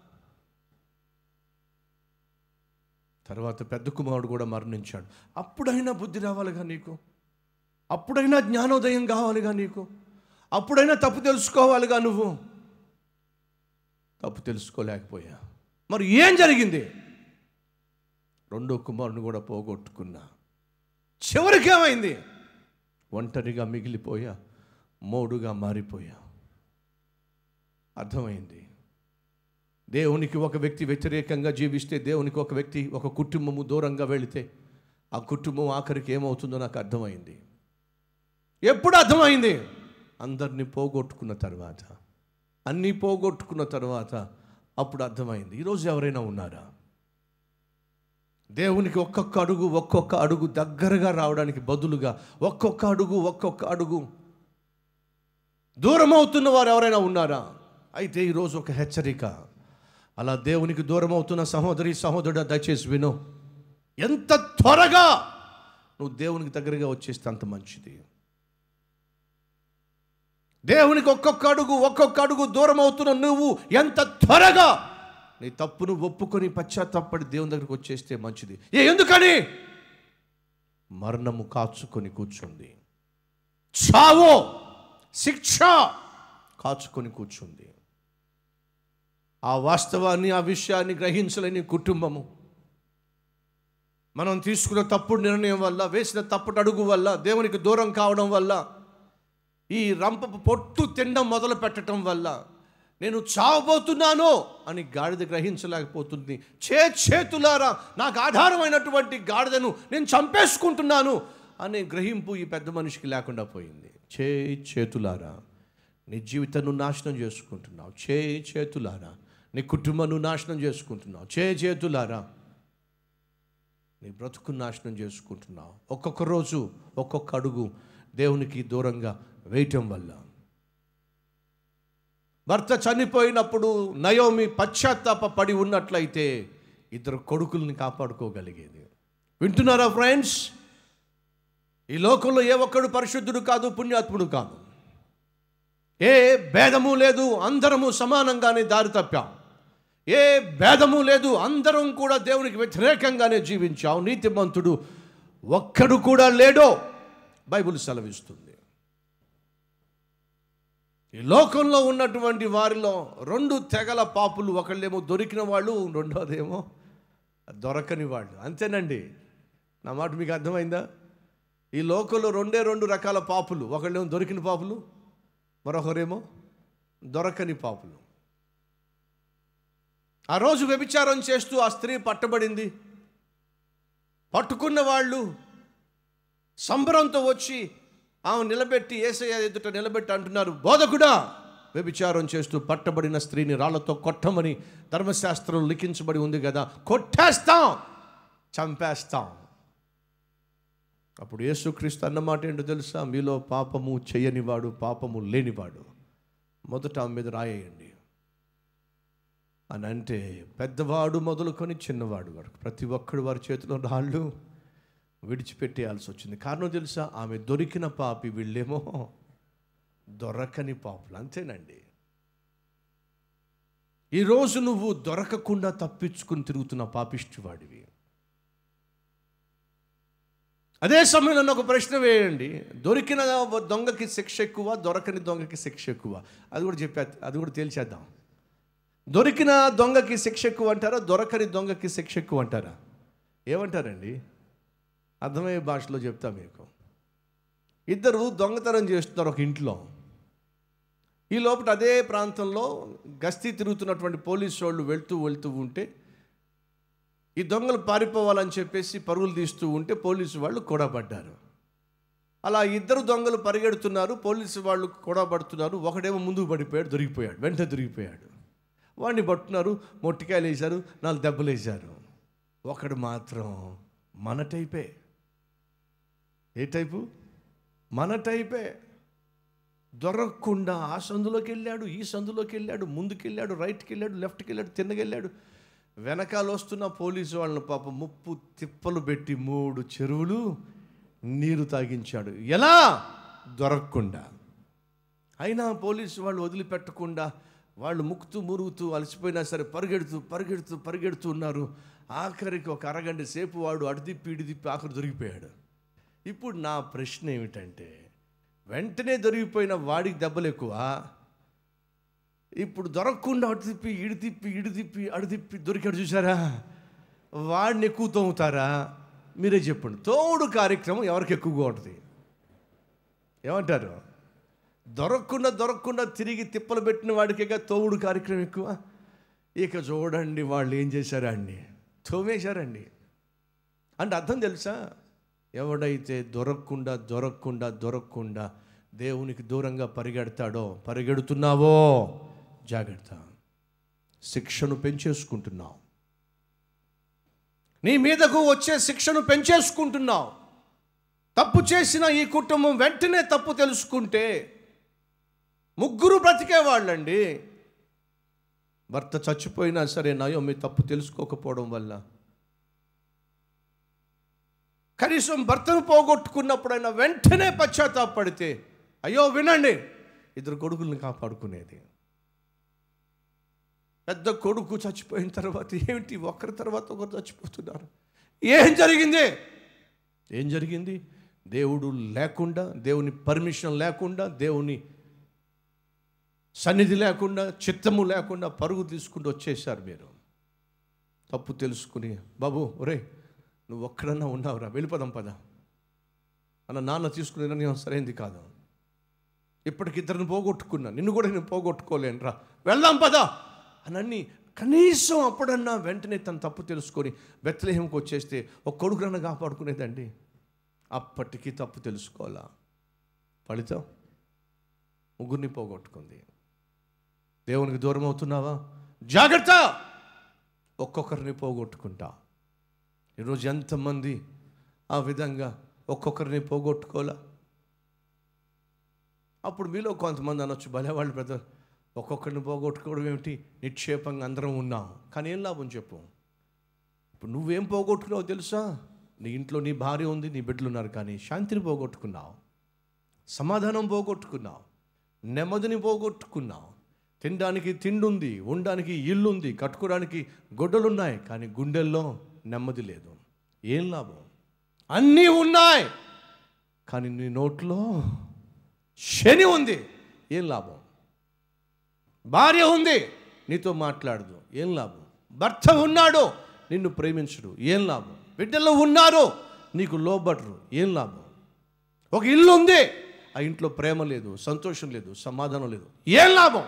తర్వాత పెద్ద కుమారుడు కూడా మరణించాడు అప్పుడైనా బుద్ధి రావాలిగా నీకు అప్పుడైనా జ్ఞానోదయం కావాలిగా నీకు అప్పుడైనా తప్పు తెలుసుకోవాలిగా నువ్వు తప్పు తెలుసుకోలేకపోయా మరి ఏం జరిగింది రెండో కుమారుని కూడా పోగొట్టుకున్నా చివరికి ఏమైంది ఒంటరిగా మిగిలిపోయా మోడుగా మారిపోయా అర్థమైంది దేవునికి ఒక వ్యక్తి వ్యతిరేకంగా జీవిస్తే దేవునికి ఒక వ్యక్తి ఒక కుటుంబము దూరంగా వెళితే ఆ కుటుంబం ఆఖరికి ఏమవుతుందో నాకు అర్థమైంది ఎప్పుడు అర్థమైంది అందరినీ పోగొట్టుకున్న తర్వాత అన్నీ పోగొట్టుకున్న తర్వాత అప్పుడు అర్థమైంది ఈరోజు ఎవరైనా ఉన్నారా దేవునికి ఒక్కొక్క అడుగు ఒక్కొక్క అడుగు దగ్గరగా రావడానికి బదులుగా ఒక్కొక్క అడుగు ఒక్కొక్క అడుగు దూరం అవుతున్న వారు ఎవరైనా ఉన్నారా అయితే ఈరోజు ఒక హెచ్చరిక అలా దేవునికి దూరం అవుతున్న సహోదరి సహోదరుడు దయచేసి విను ఎంత త్వరగా నువ్వు దేవునికి దగ్గరగా వచ్చేస్తే అంత మంచిది దేవునికి ఒక్కొక్క అడుగు ఒక్కొక్క అడుగు దూరం అవుతున్న నువ్వు ఎంత త్వరగా నీ తప్పును ఒప్పుకొని పశ్చాత్తాపడి దేవుని దగ్గరికి వచ్చేస్తే మంచిది ఏ ఎందుకని మరణము కాచుకొని కూర్చుంది చావో శిక్ష కాచుకొని కూర్చుంది ఆ వాస్తవాన్ని ఆ విషయాన్ని గ్రహించలేని కుటుంబము మనం తీసుకున్న తప్పుడు నిర్ణయం వల్ల వేసిన తప్పుడు అడుగు వల్ల దేవునికి దూరం కావడం వల్ల ఈ రంప పొట్టు తినడం మొదలు పెట్టడం వల్ల నేను చావబోతున్నాను అని గాడిద గ్రహించలేకపోతుంది చే చేతులారా నాకు ఆధారమైనటువంటి గాడిదను నేను చంపేసుకుంటున్నాను అనే గ్రహింపు ఈ పెద్ద మనిషికి లేకుండా పోయింది చే చేతులారా నీ జీవితాన్ని నాశనం చేసుకుంటున్నావు చే చేతులారా నీ కుటుంబాన్ని నాశనం చేసుకుంటున్నావు చే చేతులారా నీ బ్రతుకు నాశనం చేసుకుంటున్నావు ఒక్కొక్క రోజు ఒక్కొక్క అడుగు దేవునికి దూరంగా వేయటం వల్ల భర్త చనిపోయినప్పుడు నయోమి పశ్చాత్తాప పడి ఉన్నట్లయితే ఇద్దరు కొడుకుల్ని కాపాడుకోగలిగేది వింటున్నారా ఫ్రెండ్స్ ఈ లోకంలో ఏ ఒక్కడు పరిశుద్ధుడు కాదు పుణ్యాత్ముడు కాదు ఏ భేదము లేదు అందరము సమానంగానే దారి తప్పాం ఏ భేదము లేదు అందరం కూడా దేవునికి వ్యతిరేకంగానే జీవించాం నీతిమంతుడు ఒక్కడు కూడా లేడో బైబిల్ సెలవిస్తుంది ఈ లోకంలో ఉన్నటువంటి వారిలో రెండు తెగల పాపులు ఒకళ్ళేమో దొరికిన వాళ్ళు రెండోదేమో దొరకని వాళ్ళు అంతేనండి నా మాట మీకు అర్థమైందా ఈ లోకంలో రెండే రెండు రకాల పాపులు ఒకళ్ళేమో దొరికిన పాపులు మరొకరేమో దొరకని పాపులు ఆ రోజు వ్యభిచారం చేస్తూ ఆ స్త్రీ పట్టబడింది పట్టుకున్న వాళ్ళు సంబరంతో వచ్చి ఆమె నిలబెట్టి ఏసయ్య ఎదుట నిలబెట్టి అంటున్నారు బోధకుడా వ్యభిచారం చేస్తూ పట్టబడిన స్త్రీని రాళ్లతో కొట్టమని ధర్మశాస్త్రం లిఖించబడి ఉంది కదా కొట్టేస్తాం చంపేస్తాం అప్పుడు యేసుక్రీస్తు అన్నమాట ఏంటో తెలుసా మీలో పాపము చేయనివాడు పాపము లేనివాడు మొదట ఆమె మీద రాయేయండి అని అంటే పెద్దవాడు మొదలుకొని చిన్నవాడు వరకు ప్రతి ఒక్కడు వారి చేతిలో రాళ్ళు విడిచిపెట్టేయాల్సి వచ్చింది కారణం తెలుసా ఆమె దొరికిన పాపి వీళ్ళేమో దొరకని పాపులు అంతేనండి ఈరోజు నువ్వు దొరకకుండా తప్పించుకుని తిరుగుతున్న పాపిష్టివాడివి అదే సమయంలో నన్ను ఒక ప్రశ్న వేయండి దొరికిన దొంగకి శిక్ష ఎక్కువ దొరకని దొంగకి శిక్ష ఎక్కువ అది కూడా చెప్పా అది కూడా తేల్చేద్దాం దొరికిన దొంగకి శిక్ష ఎక్కువ అంటారా దొరకని దొంగకి శిక్ష ఎక్కువ అంటారా ఏమంటారండి అర్థమయ్యే భాషలో చెప్తా మీకు ఇద్దరు దొంగతనం చేస్తున్నారు ఒక ఇంట్లో ఈ లోపల అదే ప్రాంతంలో గస్తీ తిరుగుతున్నటువంటి పోలీసు వాళ్ళు వెళ్తూ వెళ్తూ ఉంటే ఈ దొంగలు పారిపోవాలని చెప్పేసి పరుగులు తీస్తూ ఉంటే పోలీసు వాళ్ళు కూడా పడ్డారు అలా ఇద్దరు దొంగలు పరిగెడుతున్నారు పోలీసు వాళ్ళు కూడా పడుతున్నారు ఒకడేమో ముందుకు పడిపోయాడు దొరికిపోయాడు వెంటనే దొరికిపోయాడు వాడిని పట్టున్నారు మొట్టికాయలు వేశారు నాలుగు దెబ్బలు వేశారు ఒకడు మాత్రం మన టైపే ఏ టైపు మన టైపే దొరకకుండా ఆ సందులోకి వెళ్ళాడు ఈ సందులోకి వెళ్ళాడు ముందుకు వెళ్ళాడు రైట్కి వెళ్ళాడు లెఫ్ట్కి వెళ్ళాడు తిన్నగెళ్ళాడు వెనకాల వస్తున్న పోలీసు వాళ్ళని పాప ముప్పు తిప్పలు పెట్టి మూడు చెరువులు నీరు తాగించాడు ఎలా దొరకకుండా అయినా పోలీసు వాళ్ళు వదిలిపెట్టకుండా వాళ్ళు ముక్కుతూ మురుగుతూ అలసిపోయినా సరే పరిగెడుతూ పరిగెడుతూ పరిగెడుతూ ఉన్నారు ఆఖరికి ఒక అరగంట సేపు వాడు అటు తిప్పి ఇటు తిప్పి ఆఖరి దొరికిపోయాడు ఇప్పుడు నా ప్రశ్న ఏమిటంటే వెంటనే దొరికిపోయిన వాడికి దెబ్బలు ఎక్కువ ఇప్పుడు దొరకకుండా అటు తిప్పి ఇడు తిప్పి ఇడు తిప్పి అడు తిప్పి దొరికాడు చూసారా వాడిని ఎక్కువ తోముతారా మీరే చెప్పండి తోడు కార్యక్రమం ఎవరికి ఎక్కువగా ఉంటుంది ఏమంటారు దొరకకుండా దొరకకుండా తిరిగి తిప్పలు పెట్టిన వాడికేగా తోవుడు కార్యక్రమం ఎక్కువ ఇక చూడండి వాళ్ళు ఏం చేశారండి తోమేశారండి అంటే అర్థం తెలుసా ఎవడైతే దొరకకుండా దొరకకుండా దొరకకుండా దేవునికి దూరంగా పరిగెడతాడో పరిగెడుతున్నావో జాగ్రత్త శిక్షను పెంచేసుకుంటున్నావు నీ మీదకు వచ్చే శిక్షను పెంచేసుకుంటున్నావు తప్పు చేసిన ఈ కుటుంబం వెంటనే తప్పు తెలుసుకుంటే ముగ్గురు బ్రతికేవాళ్ళండి భర్త చచ్చిపోయినా సరే నయో మీ తప్పు తెలుసుకోకపోవడం వల్ల కనీసం భర్తను పోగొట్టుకున్నప్పుడైనా వెంటనే పశ్చాత్తాపడితే అయ్యో వినండి ఇద్దరు కొడుకుల్ని కాపాడుకునేది పెద్ద కొడుకు చచ్చిపోయిన తర్వాత ఏమిటి ఒకరి తర్వాత ఒకరు చచ్చిపోతున్నారు ఏం జరిగింది ఏం జరిగింది దేవుడు లేకుండా దేవుని పర్మిషన్ లేకుండా దేవుని సన్నిధి లేకుండా చిత్తము లేకుండా పరుగు తీసుకుంటూ వచ్చేసారు మీరు తప్పు తెలుసుకుని బాబు ఒరే నువ్వు ఒక్కడన్నా ఉన్నావురా వెళ్ళిపోదాం పద అన్న నాన్న తీసుకునే నిర్ణయం సరైంది కాదు ఇప్పటికి ఇద్దరిని పోగొట్టుకున్నా నిన్ను కూడా నేను పోగొట్టుకోలేను రా వెళ్దాం పద అని కనీసం అప్పుడన్నా వెంటనే తన తప్పు తెలుసుకొని బెత్తలేహంకి వచ్చేస్తే ఒక కొడుకునన్నా కాపాడుకునేదండి అప్పటికి తప్పు తెలుసుకోవాలా ఫలితం ముగ్గురిని పోగొట్టుకుంది దేవునికి దూరం అవుతున్నావా జాగ్రత్త ఒక్కొక్కరిని పోగొట్టుకుంటా ఈరోజు ఎంతమంది ఆ విధంగా ఒక్కొక్కరిని పోగొట్టుకోవాలా అప్పుడు మీలో కొంతమంది అనొచ్చు భలేవాళ్ళు బ్రదర్ ఒక్కొక్కరిని పోగొట్టుకోవడం ఏమిటి నిక్షేపంగా అందరం ఉన్నాం కానీ ఏం లాభం చెప్పు ఇప్పుడు నువ్వేం పోగొట్టుకున్నావు తెలుసా నీ ఇంట్లో నీ భార్య ఉంది నీ బిడ్డలు ఉన్నారు కానీ శాంతిని పోగొట్టుకున్నావు సమాధానం పోగొట్టుకున్నావు నెమ్మదిని పోగొట్టుకున్నావు తినడానికి తిండి ఉంది ఉండడానికి ఇల్లు ఉంది కట్టుకోవడానికి గొడ్డలున్నాయి కానీ గుండెల్లో నెమ్మది లేదు ఏం లాభం అన్నీ ఉన్నాయి కానీ నీ నోట్లో శని ఉంది ఏం లాభం భార్య ఉంది నీతో మాట్లాడదు ఏం లాభం భర్త ఉన్నాడు నిన్ను ప్రేమించడు ఏం లాభం బిడ్డలు ఉన్నారు నీకు లోబడరు ఏం లాభం ఒక ఇల్లు ఉంది ఆ ఇంట్లో ప్రేమ లేదు సంతోషం లేదు సమాధానం లేదు ఏం లాభం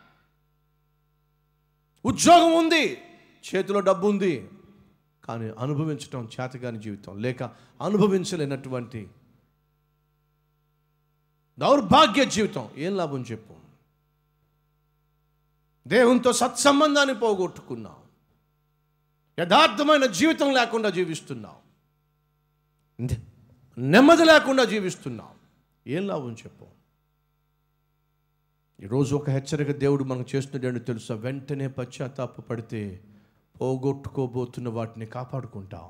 ఉద్యోగం ఉంది చేతిలో డబ్బు ఉంది కానీ అనుభవించటం చేతగాని జీవితం లేక అనుభవించలేనటువంటి దౌర్భాగ్య జీవితం ఏం లాభం చెప్పు దేవునితో సత్సంబంధాన్ని పోగొట్టుకున్నావు యథార్థమైన జీవితం లేకుండా జీవిస్తున్నావు నె- నెమ్మది లేకుండా జీవిస్తున్నావు ఏం లాభం చెప్పు ఈరోజు ఒక హెచ్చరిక దేవుడు మనకు చేస్తున్నాడు తెలుసా వెంటనే పశ్చాత్తాప పడితే పోగొట్టుకోబోతున్న వాటిని కాపాడుకుంటాం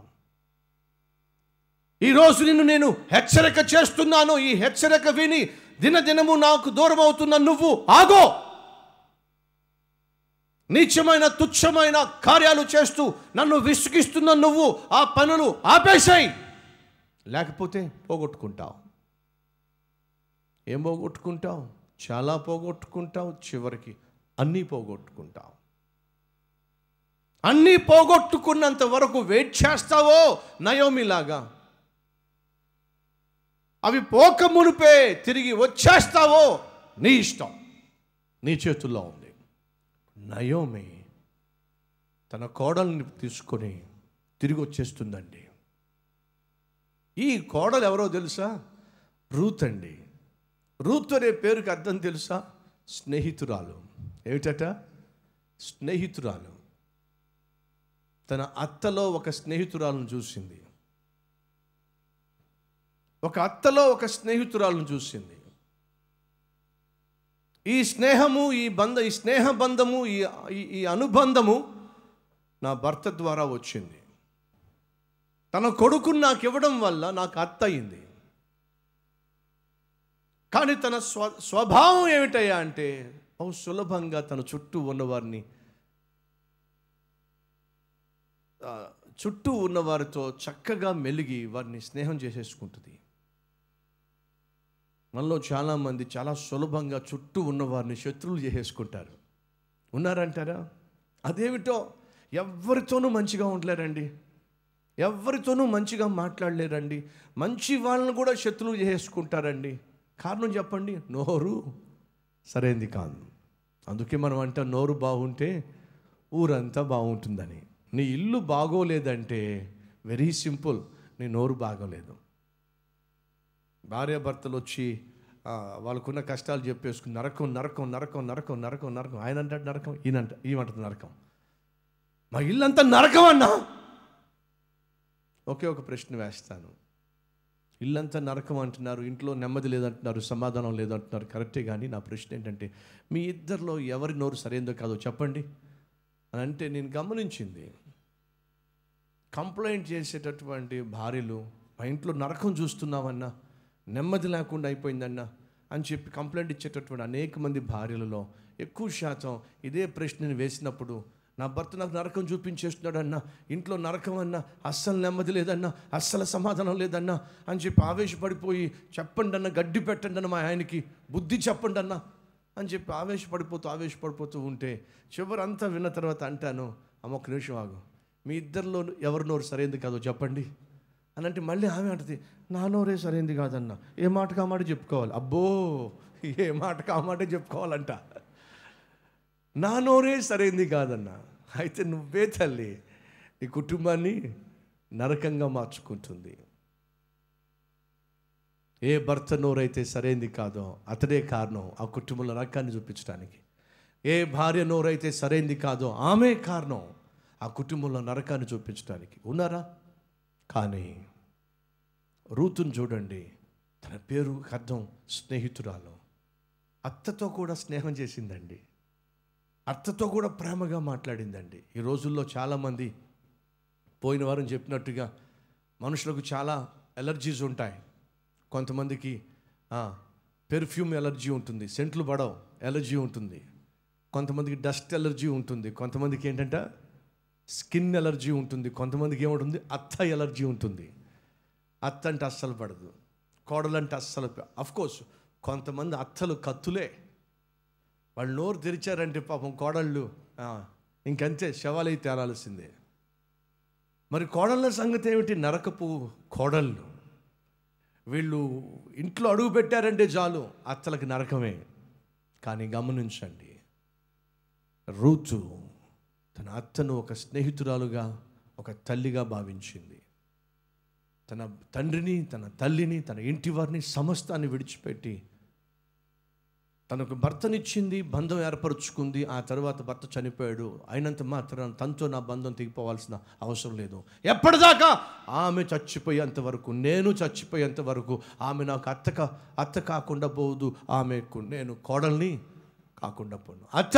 ఈరోజు నిన్ను నేను హెచ్చరిక చేస్తున్నాను ఈ హెచ్చరిక విని దినదినము నాకు దూరం అవుతున్న నువ్వు ఆగో నీచమైన తుచ్చమైన కార్యాలు చేస్తూ నన్ను విసిగిస్తున్న నువ్వు ఆ పనులు ఆపేశాయి లేకపోతే పోగొట్టుకుంటావు ఏం పోగొట్టుకుంటావు చాలా పోగొట్టుకుంటావు చివరికి అన్నీ పోగొట్టుకుంటావు అన్నీ పోగొట్టుకున్నంత వరకు వెయిట్ చేస్తావో నయోమిలాగా అవి పోక మునిపే తిరిగి వచ్చేస్తావో నీ ఇష్టం నీ చేతుల్లో ఉంది నయోమి తన కోడల్ని తీసుకొని తిరిగి వచ్చేస్తుందండి ఈ కోడలు ఎవరో తెలుసా రూత్ అండి రూత్ అనే పేరుకి అర్థం తెలుసా స్నేహితురాలు ఏమిటట స్నేహితురాలు తన అత్తలో ఒక స్నేహితురాలను చూసింది ఒక అత్తలో ఒక స్నేహితురాలను చూసింది ఈ స్నేహము ఈ బంధ ఈ స్నేహ బంధము ఈ ఈ- ఈ అనుబంధము నా భర్త ద్వారా వచ్చింది తన కొడుకుని నాకు ఇవ్వడం వల్ల నాకు అత్త అయింది కానీ తన స్వ స్వభావం ఏమిటయ్యా అంటే బహు సులభంగా తన చుట్టూ ఉన్నవారిని ఆ, చుట్టూ ఉన్నవారితో చక్కగా మెలిగి వారిని స్నేహం చేసేసుకుంటుంది మనలో చాలామంది చాలా సులభంగా చుట్టూ ఉన్నవారిని శత్రువులు చేసేసుకుంటారు ఉన్నారంటారా అదేమిటో ఎవరితోనూ మంచిగా ఉండలేరండి ఎవరితోనూ మంచిగా మాట్లాడలేరండి మంచి వాళ్ళని కూడా శత్రువులు చేసేసుకుంటారండి కారణం చెప్పండి నోరు సరైంది కాదు అందుకే మనం అంట నోరు బాగుంటే ఊరంతా బాగుంటుందని నీ ఇల్లు బాగోలేదంటే వెరీ సింపుల్ నీ నోరు బాగోలేదు భార్యాభర్తలు వచ్చి ఆ, వాళ్ళకున్న కష్టాలు చెప్పేసుకుని నరకం నరకం నరకం నరకం నరకం నరకం ఆయన అంటాడు నరకం ఈయనంట ఈమంటది నరకం మా ఇల్లంతా నరకం అన్నా ఒకే ఒక ప్రశ్న వేస్తాను ఇల్లంతా నరకం అంటున్నారు ఇంట్లో నెమ్మది లేదంటున్నారు సమాధానం లేదంటున్నారు కరెక్టే కానీ నా ప్రశ్న ఏంటంటే మీ ఇద్దరిలో ఎవరి నోరు సరైందో కాదో చెప్పండి అని అంటే నేను గమనించింది కంప్లైంట్ చేసేటటువంటి భార్యలు మా ఇంట్లో నరకం చూస్తున్నామన్నా నెమ్మది లేకుండా అయిపోయిందన్నా అని చెప్పి కంప్లైంట్ ఇచ్చేటటువంటి అనేక మంది భార్యలలో ఎక్కువ శాతం ఇదే ప్రశ్నని వేసినప్పుడు నా భర్త నాకు నరకం చూపించేస్తున్నాడు అన్న ఇంట్లో నరకం అన్నా అస్సలు నెమ్మది లేదన్నా అస్సలు సమాధానం లేదన్నా అని చెప్పి ఆవేశపడిపోయి చెప్పండి అన్న గడ్డి పెట్టండి అన్న మా ఆయనకి బుద్ధి చెప్పండి అన్న అని చెప్పి ఆవేశపడిపోతూ ఆవేశపడిపోతూ ఉంటే చివరంతా విన్న తర్వాత అంటాను అమ్మ ఒక నిమిషం ఆగు మీ ఇద్దరిలో ఎవరి నోరు సరైంది కాదో చెప్పండి అని అంటే మళ్ళీ ఆమె అంటది నా నోరే సరైంది కాదన్న ఏ మాట కామాట చెప్పుకోవాలి అబ్బో ఏ మాట కామాటే చెప్పుకోవాలంట నా నోరే సరైంది కాదన్న అయితే నువ్వే తల్లి నీ కుటుంబాన్ని నరకంగా మార్చుకుంటుంది ఏ భర్త నోరైతే సరైంది కాదో అతడే కారణం ఆ కుటుంబంలో నరకాన్ని చూపించడానికి ఏ భార్య నోరైతే సరైంది కాదో ఆమె కారణం ఆ కుటుంబంలో నరకాన్ని చూపించడానికి ఉన్నారా కానీ రూతుని చూడండి తన పేరు అర్థం స్నేహితురాలు అత్తతో కూడా స్నేహం చేసిందండి అత్తతో కూడా ప్రేమగా మాట్లాడిందండి ఈ రోజుల్లో చాలామంది పోయిన వారం చెప్పినట్టుగా మనుషులకు చాలా ఎలర్జీస్ ఉంటాయి కొంతమందికి పెర్ఫ్యూమ్ ఎలర్జీ ఉంటుంది సెంట్లు పడవు ఎలర్జీ ఉంటుంది కొంతమందికి డస్ట్ ఎలర్జీ ఉంటుంది కొంతమందికి ఏంటంటే స్కిన్ ఎలర్జీ ఉంటుంది కొంతమందికి ఏముంటుంది అత్త ఎలర్జీ ఉంటుంది అత్త అంటే అస్సలు పడదు కోడలంటే అస్సలు అఫ్ కోర్స్ కొంతమంది అత్తలు కత్తులే వాళ్ళు నోరు తెరిచారంటే పాపం కోడళ్ళు ఆ, ఇంకంతే శవాలై తేరాల్సిందే మరి కోడళ్ళ సంగతి ఏమిటి నరకపు కోడళ్ళు వీళ్ళు ఇంట్లో అడుగు పెట్టారంటే చాలు అత్తలకి నరకమే కానీ గమనించండి రూతు తన అత్తను ఒక స్నేహితురాలుగా ఒక తల్లిగా భావించింది తన తండ్రిని తన తల్లిని తన ఇంటి వారిని సమస్తాన్ని విడిచిపెట్టి తనకు భర్తనిచ్చింది బంధం ఏర్పరచుకుంది ఆ తర్వాత భర్త చనిపోయాడు అయినంత మాత్రం తనతో నా బంధం తెగిపోవాల్సిన అవసరం లేదు ఎప్పటిదాకా ఆమె చచ్చిపోయేంత వరకు నేను చచ్చిపోయేంత వరకు ఆమె నాకు అత్త కా అత్త కాకుండా పోదు ఆమెకు నేను కోడల్ని కాకుండా పోను అత్త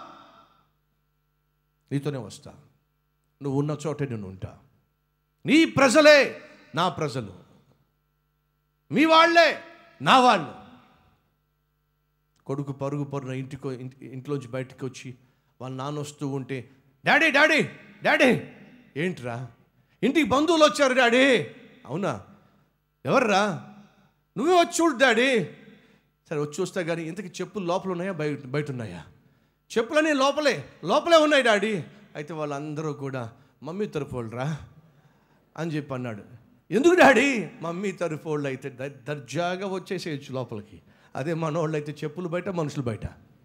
నీతోనే వస్తా నువ్వు ఉన్న చోటే నేను ఉంటా నీ ప్రజలే నా ప్రజలు మీ వాళ్ళే నా వాళ్ళు కొడుకు పరుగు పరుగున ఇంటికి ఇంటి- ఇంట్లోంచి బయటికి వచ్చి వాళ్ళ నాన్న వస్తూ ఉంటే డాడీ డాడీ డాడీ ఏంట్రా ఇంటికి బంధువులు వచ్చారు డాడీ అవునా ఎవర్రా నువ్వే వచ్చి చూడు డాడీ సరే వచ్చి చూస్తా కానీ ఇంతకి చెప్పులు లోపల ఉన్నాయా బయట బయట ఉన్నాయా చెప్పులన్నీ లోపలే లోపలే ఉన్నాయి డాడీ అయితే వాళ్ళందరూ కూడా మమ్మీ తరపు వాళ్ళరా అని చెప్పి అన్నాడు ఎందుకు డాడీ మమ్మీ తరఫు వాళ్ళు అయితే ద- దర్జాగా వచ్చేసేయచ్చు లోపలికి అదే మనోళ్ళు అయితే చెప్పులు బయట మనుషులు బయట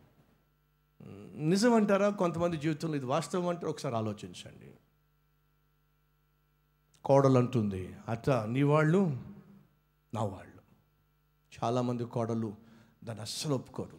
నిజం అంటారా కొంతమంది జీవితంలో ఇది వాస్తవం అంటే ఒకసారి ఆలోచించండి కోడలు అంటుంది అత్త నీ వాళ్ళు నా వాళ్ళు చాలామంది కోడలు దాన్ని అస్సలు ఒప్పుకోరు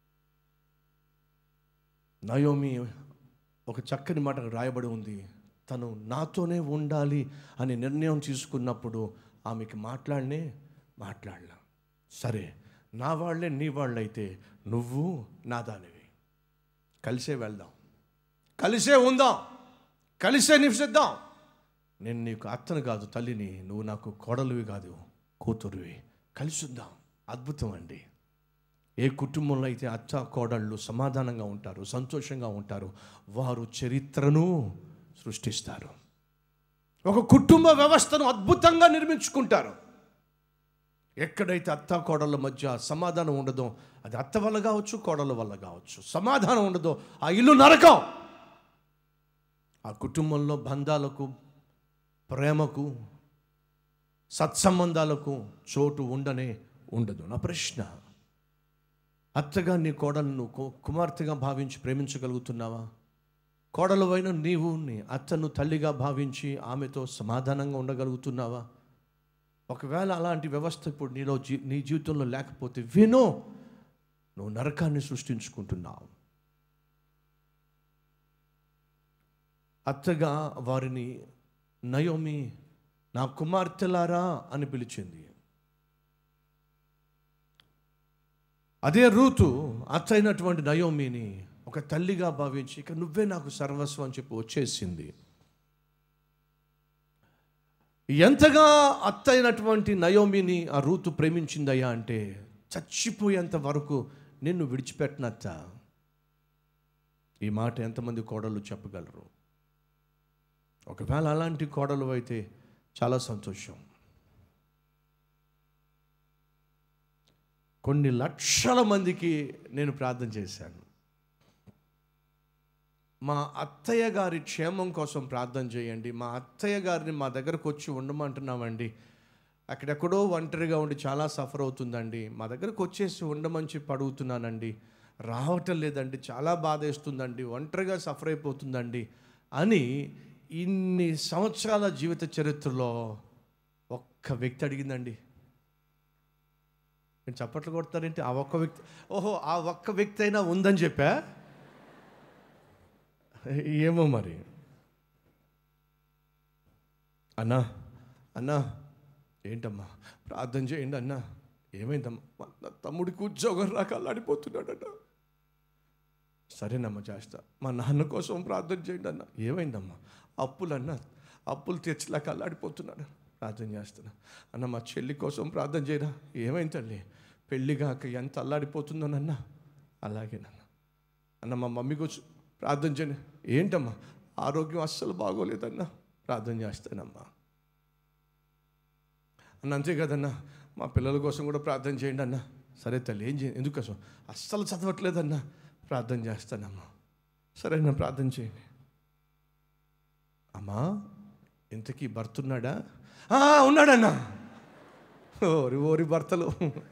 నయోమి ఒక చక్కని మాట రాయబడి ఉంది తను నాతోనే ఉండాలి అని నిర్ణయం తీసుకున్నప్పుడు ఆమెకి మాట్లాడనే మాట్లాడలా సరే నా వాళ్ళే నీ వాళ్ళైతే నువ్వు నా దానివి కలిసే వెళ్దాం కలిసే ఉందాం కలిసే నివసిద్దాం నేను నీకు అత్తను కాదు తల్లిని నువ్వు నాకు కోడలివి కాదు కూతురువి కలిసి ఉందాం అద్భుతం అండి ఏ కుటుంబంలో అయితే అత్త కోడళ్ళు సమాధానంగా ఉంటారు సంతోషంగా ఉంటారు వారు చరిత్రను సృష్టిస్తారు ఒక కుటుంబ వ్యవస్థను అద్భుతంగా నిర్మించుకుంటారు ఎక్కడైతే అత్త కోడళ్ళ మధ్య సమాధానం ఉండదో అది అత్త వల్ల కావచ్చు కోడళ్ళ వల్ల కావచ్చు సమాధానం ఉండదో ఆ ఇల్లు నరకం ఆ కుటుంబంలో బంధాలకు ప్రేమకు సత్సంబంధాలకు చోటు ఉండనే ఉండదు నా ప్రశ్న అత్తగా నీ కోడలను కు- కుమార్తెగా భావించి ప్రేమించగలుగుతున్నావా కోడలవైన నీవు నీ అత్తను తల్లిగా భావించి ఆమెతో సమాధానంగా ఉండగలుగుతున్నావా ఒకవేళ అలాంటి వ్యవస్థ ఇప్పుడు నీలో జీ నీ జీవితంలో లేకపోతే వినో నువ్వు నరకాన్ని సృష్టించుకుంటున్నావు అత్తగా వారిని నయోమి నా కుమార్తెలారా అని పిలిచింది అదే రూతు అత్తైనటువంటి నయోమిని ఒక తల్లిగా భావించి ఇక నువ్వే నాకు సర్వస్వం అని చెప్పి వచ్చేసింది ఎంతగా అత్తైనటువంటి నయోమిని ఆ రూతు ప్రేమించిందయ్యా అంటే చచ్చిపోయేంత వరకు నిన్ను విడిచిపెట్టినత్త ఈ మాట ఎంతమంది కోడళ్ళు చెప్పగలరు ఒకవేళ అలాంటి కోడలు అయితే చాలా సంతోషం కొన్ని లక్షల మందికి నేను ప్రార్థన చేశాను మా అత్తయ్య గారి క్షేమం కోసం ప్రార్థన చేయండి మా అత్తయ్య గారిని మా దగ్గరకు వచ్చి ఉండమంటున్నామండి అక్కడెక్కడో ఒంటరిగా ఉండి చాలా సఫర్ అవుతుందండి మా దగ్గరకు వచ్చేసి ఉండమని చెప్పి అడుగుతున్నానండి రావటం లేదండి చాలా బాధ వేస్తుందండి ఒంటరిగా సఫర్ అయిపోతుందండి అని ఇన్ని సంవత్సరాల జీవిత చరిత్రలో ఒక్క వ్యక్తి అడిగిందండి నేను చప్పట్లు కొడతారేంటి ఆ ఒక్క వ్యక్తి ఓహో ఆ ఒక్క వ్యక్తి అయినా ఉందని చెప్పా ఏమో మరి అన్నా అన్నా ఏంటమ్మా ప్రార్థన చేయండి అన్నా ఏమైందమ్మా నా తమ్ముడికి ఉద్యోగం రాక అల్లాడిపోతున్నాడట సరేనమ్మా చేస్తా మా నాన్న కోసం ప్రార్థన చేయండి అన్న ఏమైందమ్మా అప్పులు అన్న అప్పులు తెచ్చలేక అల్లాడిపోతున్నాడు ప్రార్థన చేస్తున్నా అన్న మా చెల్లి కోసం ప్రార్థన చేయరా ఏమైంది తల్లి పెళ్ళి కాక ఎంత అల్లాడిపోతుందోనన్నా అలాగేనన్న అన్న మా మమ్మీ కోసం ప్రార్థన చేయండి ఏంటమ్మా ఆరోగ్యం అస్సలు బాగోలేదన్నా ప్రార్థన చేస్తానమ్మా అన్న అంతే కదన్నా మా పిల్లల కోసం కూడా ప్రార్థన చేయండి అన్న సరే తల్లి ఏం చేయండి ఎందుకోసం అస్సలు చదవట్లేదన్నా ప్రార్థన చేస్తానమ్మా సరే అన్న ప్రార్థన చేయండి అమ్మా ఇంతకీ భర్త ఉన్నాడా "ఆ, ఉన్నాడన్నా ఓరి ఓరి భర్తలు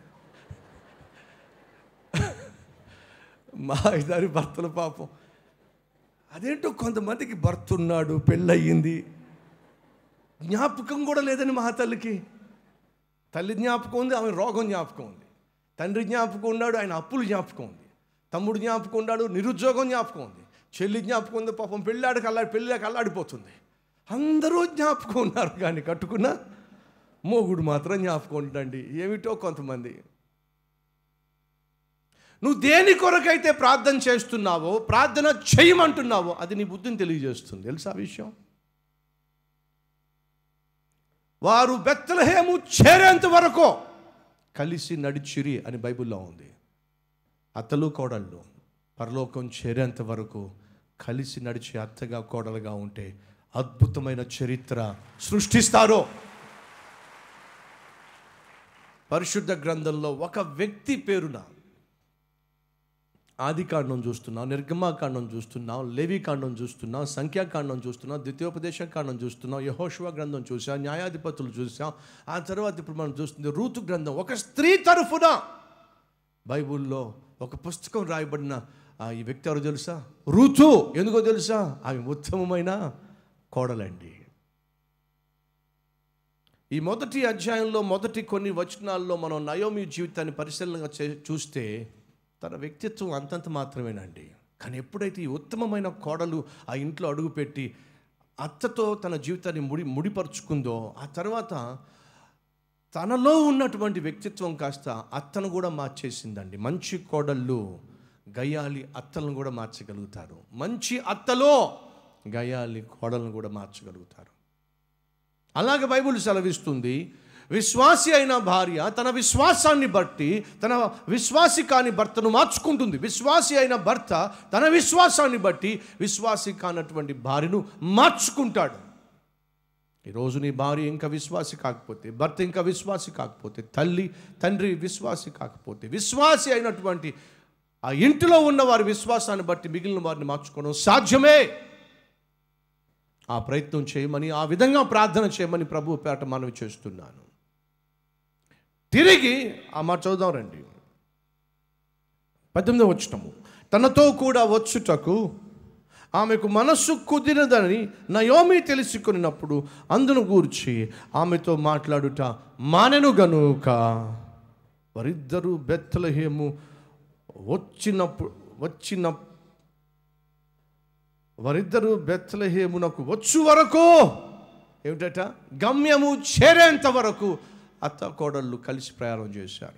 మా ఇదారి భర్తలు పాపం అదేంటో కొంతమందికి భర్త ఉన్నాడు పెళ్ళయింది జ్ఞాపకం కూడా లేదని మా తల్లికి తల్లి జ్ఞాపకం ఉంది ఆమె రోగం జ్ఞాపకం ఉంది తండ్రి జ్ఞాపకం ఉన్నాడు ఆయన అప్పులు జ్ఞాపకం ఉంది తమ్ముడు జ్ఞాపకం ఉన్నాడు నిరుద్యోగం జ్ఞాపకం ఉంది చెల్లి జ్ఞాపకం ఉంది పాపం పెళ్ళాడికి అల్లాడి పెళ్ళాక అల్లాడిపోతుంది అందరూ జ్ఞాపకం ఉన్నారు కానీ కట్టుకున్న మోగుడు మాత్రం జ్ఞాపకం ఉండండి ఏమిటో కొంతమంది నువ్వు దేని కొరకైతే ప్రార్థన చేస్తున్నావో ప్రార్థన చేయమంటున్నావో అది నీ బుద్ధిని తెలియజేస్తుంది తెలుసా ఆ విషయం వారు బెత్తలహేము చేరేంత వరకు కలిసి నడిచిరి అని బైబిల్లో ఉంది అత్తలు కోడళ్ళు పరలోకం చేరేంత వరకు కలిసి నడిచి అత్తగా కోడలుగా ఉంటే అద్భుతమైన చరిత్ర సృష్టిస్తారు పరిశుద్ధ గ్రంథంలో ఒక వ్యక్తి పేరున ఆది కాండం చూస్తున్నాం నిర్గమాకాండం చూస్తున్నాం లేవి కాండం చూస్తున్నాం సంఖ్యాకాండం చూస్తున్నాం ద్వితీయోపదేశ కాండం చూస్తున్నాం యహోశివ గ్రంథం చూసాం న్యాయాధిపతులు చూసాం ఆ తర్వాత ఇప్పుడు మనం చూస్తుంది రూతు గ్రంథం ఒక స్త్రీ తరఫున బైబిల్లో ఒక పుస్తకం రాయబడిన ఆ ఈ వ్యక్తి ఎవరు తెలుసా రుతు ఎందుకో తెలుసా ఆమె ఉత్తమమైన కోడలండి ఈ మొదటి అధ్యాయంలో మొదటి కొన్ని వచనాల్లో మనం నయోమి జీవితాన్ని పరిశీలనగా చే చూస్తే తన వ్యక్తిత్వం అంతంత మాత్రమేనండి కానీ ఎప్పుడైతే ఈ ఉత్తమమైన కోడలు ఆ ఇంట్లో అడుగుపెట్టి అత్తతో తన జీవితాన్ని ముడి ముడిపరుచుకుందో ఆ తర్వాత తనలో ఉన్నటువంటి వ్యక్తిత్వం కాస్త అత్తను కూడా మార్చేసిందండి మంచి కోడళ్ళు గయ్యాలి అత్తలను కూడా మార్చగలుగుతారు మంచి అత్తలో గయ్యాలి కోడలను కూడా మార్చగలుగుతారు అలాగే బైబిల్ సెలవిస్తుంది విశ్వాసి అయిన భార్య తన విశ్వాసాన్ని బట్టి తన విశ్వాసి కాని భర్తను మార్చుకుంటుంది విశ్వాసి అయిన భర్త తన విశ్వాసాన్ని బట్టి విశ్వాసి కానటువంటి భార్యను మార్చుకుంటాడు ఈరోజు నీ భార్య ఇంకా విశ్వాసి కాకపోతే భర్త ఇంకా విశ్వాసి కాకపోతే తల్లి తండ్రి విశ్వాసి కాకపోతే విశ్వాసి అయినటువంటి ఆ ఇంటిలో ఉన్న వారి విశ్వాసాన్ని బట్టి మిగిలిన వారిని మార్చుకోవడం సాధ్యమే ఆ ప్రయత్నం చేయమని ఆ విధంగా ప్రార్థన చేయమని ప్రభు పేట మనవి చేస్తున్నాను తిరిగి ఆ మాట చదువుదాం రండి పద్దెనిమిది వచ్చినము తనతో కూడా వచ్చుటకు ఆమెకు మనస్సు కుదిరదని నయోమి తెలుసుకున్నప్పుడు అందును గూర్చి ఆమెతో మాట్లాడుట మానెను గనుక వారిద్దరూ బెత్తలహేము వచ్చినప్పుడు వచ్చిన వారిద్దరూ బెత్తలహేమునకు వచ్చు వరకు ఏమిటట గమ్యము చేరేంత వరకు అత్త కోడళ్ళు కలిసి ప్రయాణం చేశారు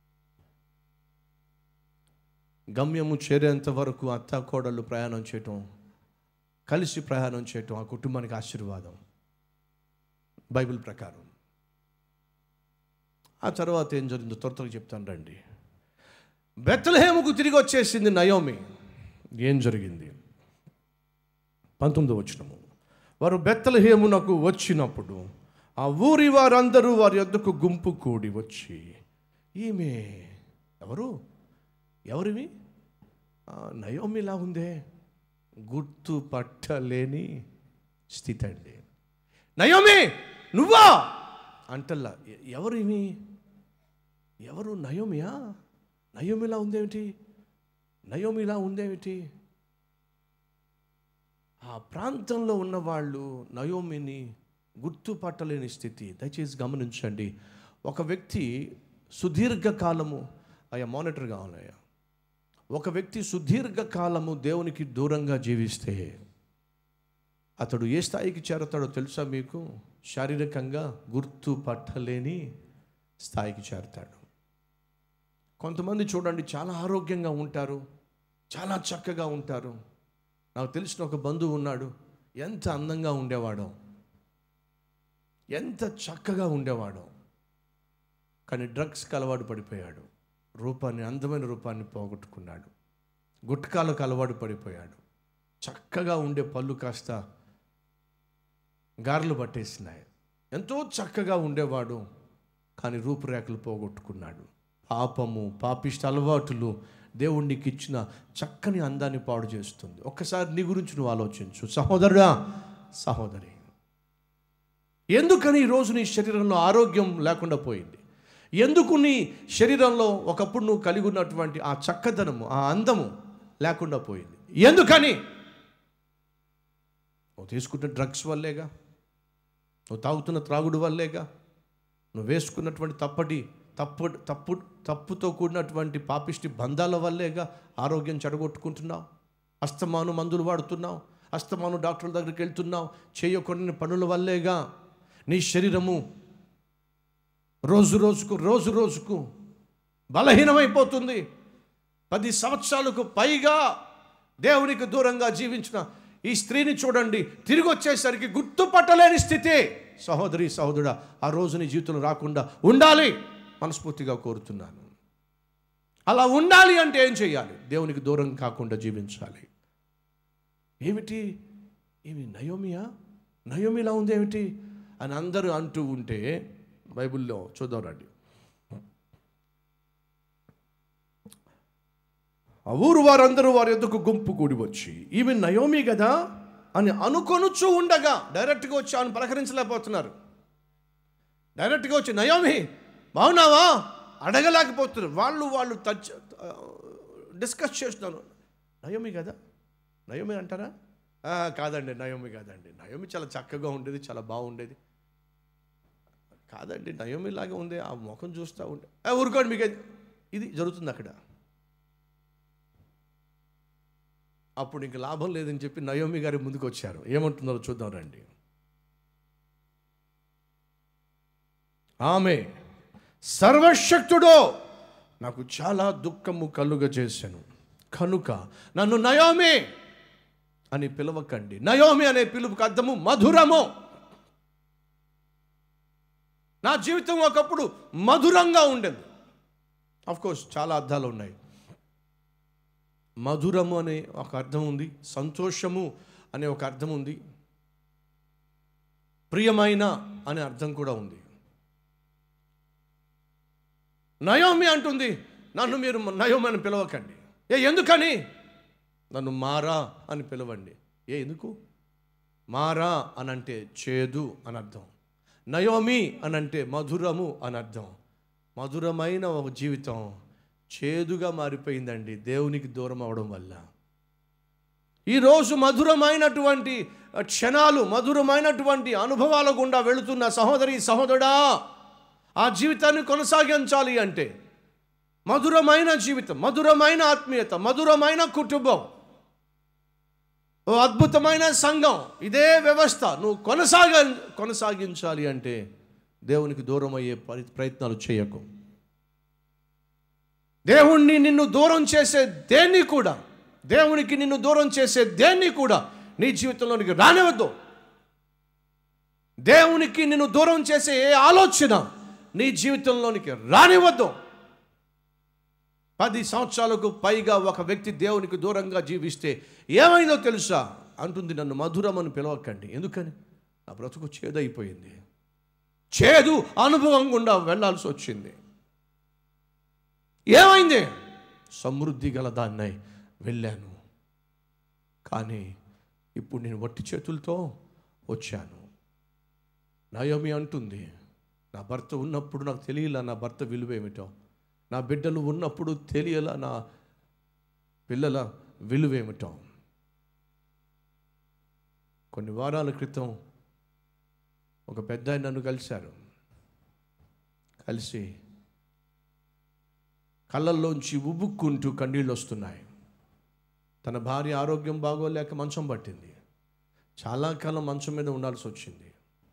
గమ్యము చేరేంత వరకు అత్త కోడళ్ళు ప్రయాణం చేయటం కలిసి ప్రయాణం చేయటం ఆ కుటుంబానికి ఆశీర్వాదం బైబిల్ ప్రకారం ఆ తర్వాత ఏం జరిగిందో త్వర త్వరగా చెప్తాను రండి బెత్తలహేముకు తిరిగి వచ్చేసింది నయోమి ఏం జరిగింది పంతొమ్మిదో వచ్చినము వారు బెత్తలహేమునకు వచ్చినప్పుడు ఆ ఊరి వారందరూ వారి యొద్దకు గుంపు కూడి వచ్చి ఈమె ఎవరు ఎవరివి ఆ, నయోమిలా ఉందే గుర్తు పట్టలేని స్థితి అండి నయోమి నువ్వా అంటల్లా ఎ- ఎవరు ఇవి ఎవరు నయోమియా నయోమిలా ఉందేమిటి నయోమిలా ఉందేమిటి ఆ ప్రాంతంలో ఉన్నవాళ్ళు నయోమిని గుర్తుపట్టలేని స్థితి దయచేసి గమనించండి ఒక వ్యక్తి సుదీర్ఘకాలము అయ్యా మానిటర్ కావాలయ్యా ఒక వ్యక్తి సుదీర్ఘకాలము దేవునికి దూరంగా జీవిస్తే అతడు ఏ స్థాయికి చేరతాడో తెలుసా మీకు శారీరకంగా గుర్తుపట్టలేని స్థాయికి చేరతాడు కొంతమంది చూడండి చాలా ఆరోగ్యంగా ఉంటారు చాలా చక్కగా ఉంటారు నాకు తెలిసిన ఒక బంధువు ఉన్నాడు ఎంత అందంగా ఉండేవాడో ఎంత చక్కగా ఉండేవాడో కానీ డ్రగ్స్కి అలవాటు పడిపోయాడు రూపాన్ని అందమైన రూపాన్ని పోగొట్టుకున్నాడు గుట్కాలకు అలవాటు పడిపోయాడు చక్కగా ఉండే పళ్ళు కాస్త గారెలు పట్టేసినాయి ఎంతో చక్కగా ఉండేవాడు కానీ రూపురేఖలు పోగొట్టుకున్నాడు పాపము పాపిష్ట అలవాటులు దేవుడు నీకు ఇచ్చిన చక్కని అందాన్ని పాడు చేస్తుంది ఒక్కసారి నీ గురించి నువ్వు ఆలోచించు సహోదరుడా సహోదరి ఎందుకని ఈరోజు నీ శరీరంలో ఆరోగ్యం లేకుండా పోయింది ఎందుకు నీ శరీరంలో ఒకప్పుడు నువ్వు కలిగి ఉన్నటువంటి ఆ చక్కదనము ఆ అందము లేకుండా పోయింది ఎందుకని నువ్వు తీసుకుంటున్న డ్రగ్స్ వల్లేగా నువ్వు తాగుతున్న త్రాగుడు వల్లేగా నువ్వు వేసుకున్నటువంటి తప్పటి తప్పు తప్పు తప్పుతో కూడినటువంటి పాపిష్టి బంధాల వల్లేగా ఆరోగ్యం చెడగొట్టుకుంటున్నావు అస్తమాను మందులు వాడుతున్నావు అస్తమాను డాక్టర్ల దగ్గరికి వెళ్తున్నావు చేయకూడని పనుల వల్లేగా నీ శరీరము రోజు రోజుకు రోజు రోజుకు బలహీనమైపోతుంది పది సంవత్సరాలకు పైగా దేవునికి దూరంగా జీవించిన ఈ స్త్రీని చూడండి తిరిగి వచ్చేసరికి గుర్తుపట్టలేని స్థితి సహోదరి సహోదరుడా ఆ రోజు నీ జీవితంలో రాకుండా ఉండాలి మనస్ఫూర్తిగా కోరుతున్నాను అలా ఉండాలి అంటే ఏం చేయాలి దేవునికి దూరం కాకుండా జీవించాలి ఏమిటి ఏమి నయోమియా నయోమిలా ఉందేమిటి అని అందరూ అంటూ ఉంటే బైబిల్లో చూద్దాం రండి ఆ ఊరు వారందరూ వారి ఎద్దుకు గుంపు కూడి వచ్చి ఈమె నయోమి కదా అని అనుకొనుచూ ఉండగా డైరెక్ట్గా వచ్చి ఆమెను పలకరించలేకపోతున్నారు డైరెక్ట్గా వచ్చి నయోమి బాగున్నావా అడగలేకపోతున్నారు వాళ్ళు వాళ్ళు టచ్ డిస్కస్ చేస్తున్నారు నయోమి కదా నయోమి అంటారా "ఆ, కాదండి నయోమి కాదండి నయోమి చాలా చక్కగా ఉండేది చాలా బాగుండేది కాదండి నయోమి లాగా ఉంది ఆ ముఖం చూస్తూ ఉండే "ఏ, ఊరుకోండి మీకు అది-" ఇది జరుగుతుంది అక్కడ అప్పుడు ఇంక లాభం లేదని చెప్పి నయోమి గారి ముందుకు వచ్చారు ఏమంటున్నారో చూద్దాం రండి ఆమె సర్వశక్తుడో నాకు చాలా దుఃఖము కలుగ చేశాను కనుక నన్ను నయోమి అని పిలవకండి నయోమి అనే పిలుపుకి అర్థము మధురము నా జీవితం ఒకప్పుడు మధురంగా ఉండేది కోర్స్ చాలా అర్థాలు ఉన్నాయి మధురము అనే ఒక అర్థం ఉంది సంతోషము అనే ఒక అర్థం ఉంది ప్రియమైన అనే అర్థం కూడా ఉంది నయోమి అంటుంది నన్ను మీరు నయోమి అని పిలవకండి ఏ ఎందుకని నన్ను మారా అని పిలవండి ఏ ఎందుకు మారా అని అంటే చేదు అని అర్థం నయోమి అని అంటే మధురము అని అర్థం మధురమైన ఒక జీవితం చేదుగా మారిపోయిందండి దేవునికి దూరం అవడం వల్ల ఈరోజు మధురమైనటువంటి క్షణాలు మధురమైనటువంటి అనుభవాల గుండా వెళుతున్న సహోదరి సహోదరుడా ఆ జీవితాన్ని కొనసాగించాలి అంటే మధురమైన జీవితం మధురమైన ఆత్మీయత మధురమైన కుటుంబం ఓ అద్భుతమైన సంఘం ఇదే వ్యవస్థ నువ్వు కొనసాగ కొనసాగించాలి అంటే దేవునికి దూరం అయ్యే పరి- ప్రయత్నాలు చేయకు దేవుణ్ణి నిన్ను దూరం చేసే దేన్ని కూడా దేవునికి నిన్ను దూరం చేసే దేన్ని కూడా నీ జీవితంలోనికి రానివద్దు దేవునికి నిన్ను దూరం చేసే ఏ ఆలోచన నీ జీవితంలోనికి రానివద్దు పది సంవత్సరాలకు పైగా ఒక వ్యక్తి దేవునికి దూరంగా జీవిస్తే ఏమైందో తెలుసా అంటుంది నన్ను మధురం అని పిలవకండి ఎందుకని నా బ్రతుకు చేదైపోయింది చేదు అనుభవం గుండా వెళ్ళాల్సి వచ్చింది ఏమైంది సమృద్ధి గల దాన్నై వెళ్ళాను కానీ ఇప్పుడు నేను వట్టి చేతులతో వచ్చాను నయోమి అంటుంది నా భర్త ఉన్నప్పుడు నాకు తెలియలా నా భర్త విలువ ఏమిటో నా బిడ్డలు ఉన్నప్పుడు తెలియలా నా పిల్లల విలువ ఏమిటో కొన్ని వారాల క్రితం ఒక పెద్ద ఆయన నన్ను కలిశారు కలిసి కళ్ళల్లోంచి ఉబుక్కుంటూ కన్నీళ్ళు వస్తున్నాయి తన భార్య ఆరోగ్యం బాగోలేక మంచం పట్టింది చాలా కాలం మంచం మీద ఉండాల్సి వచ్చింది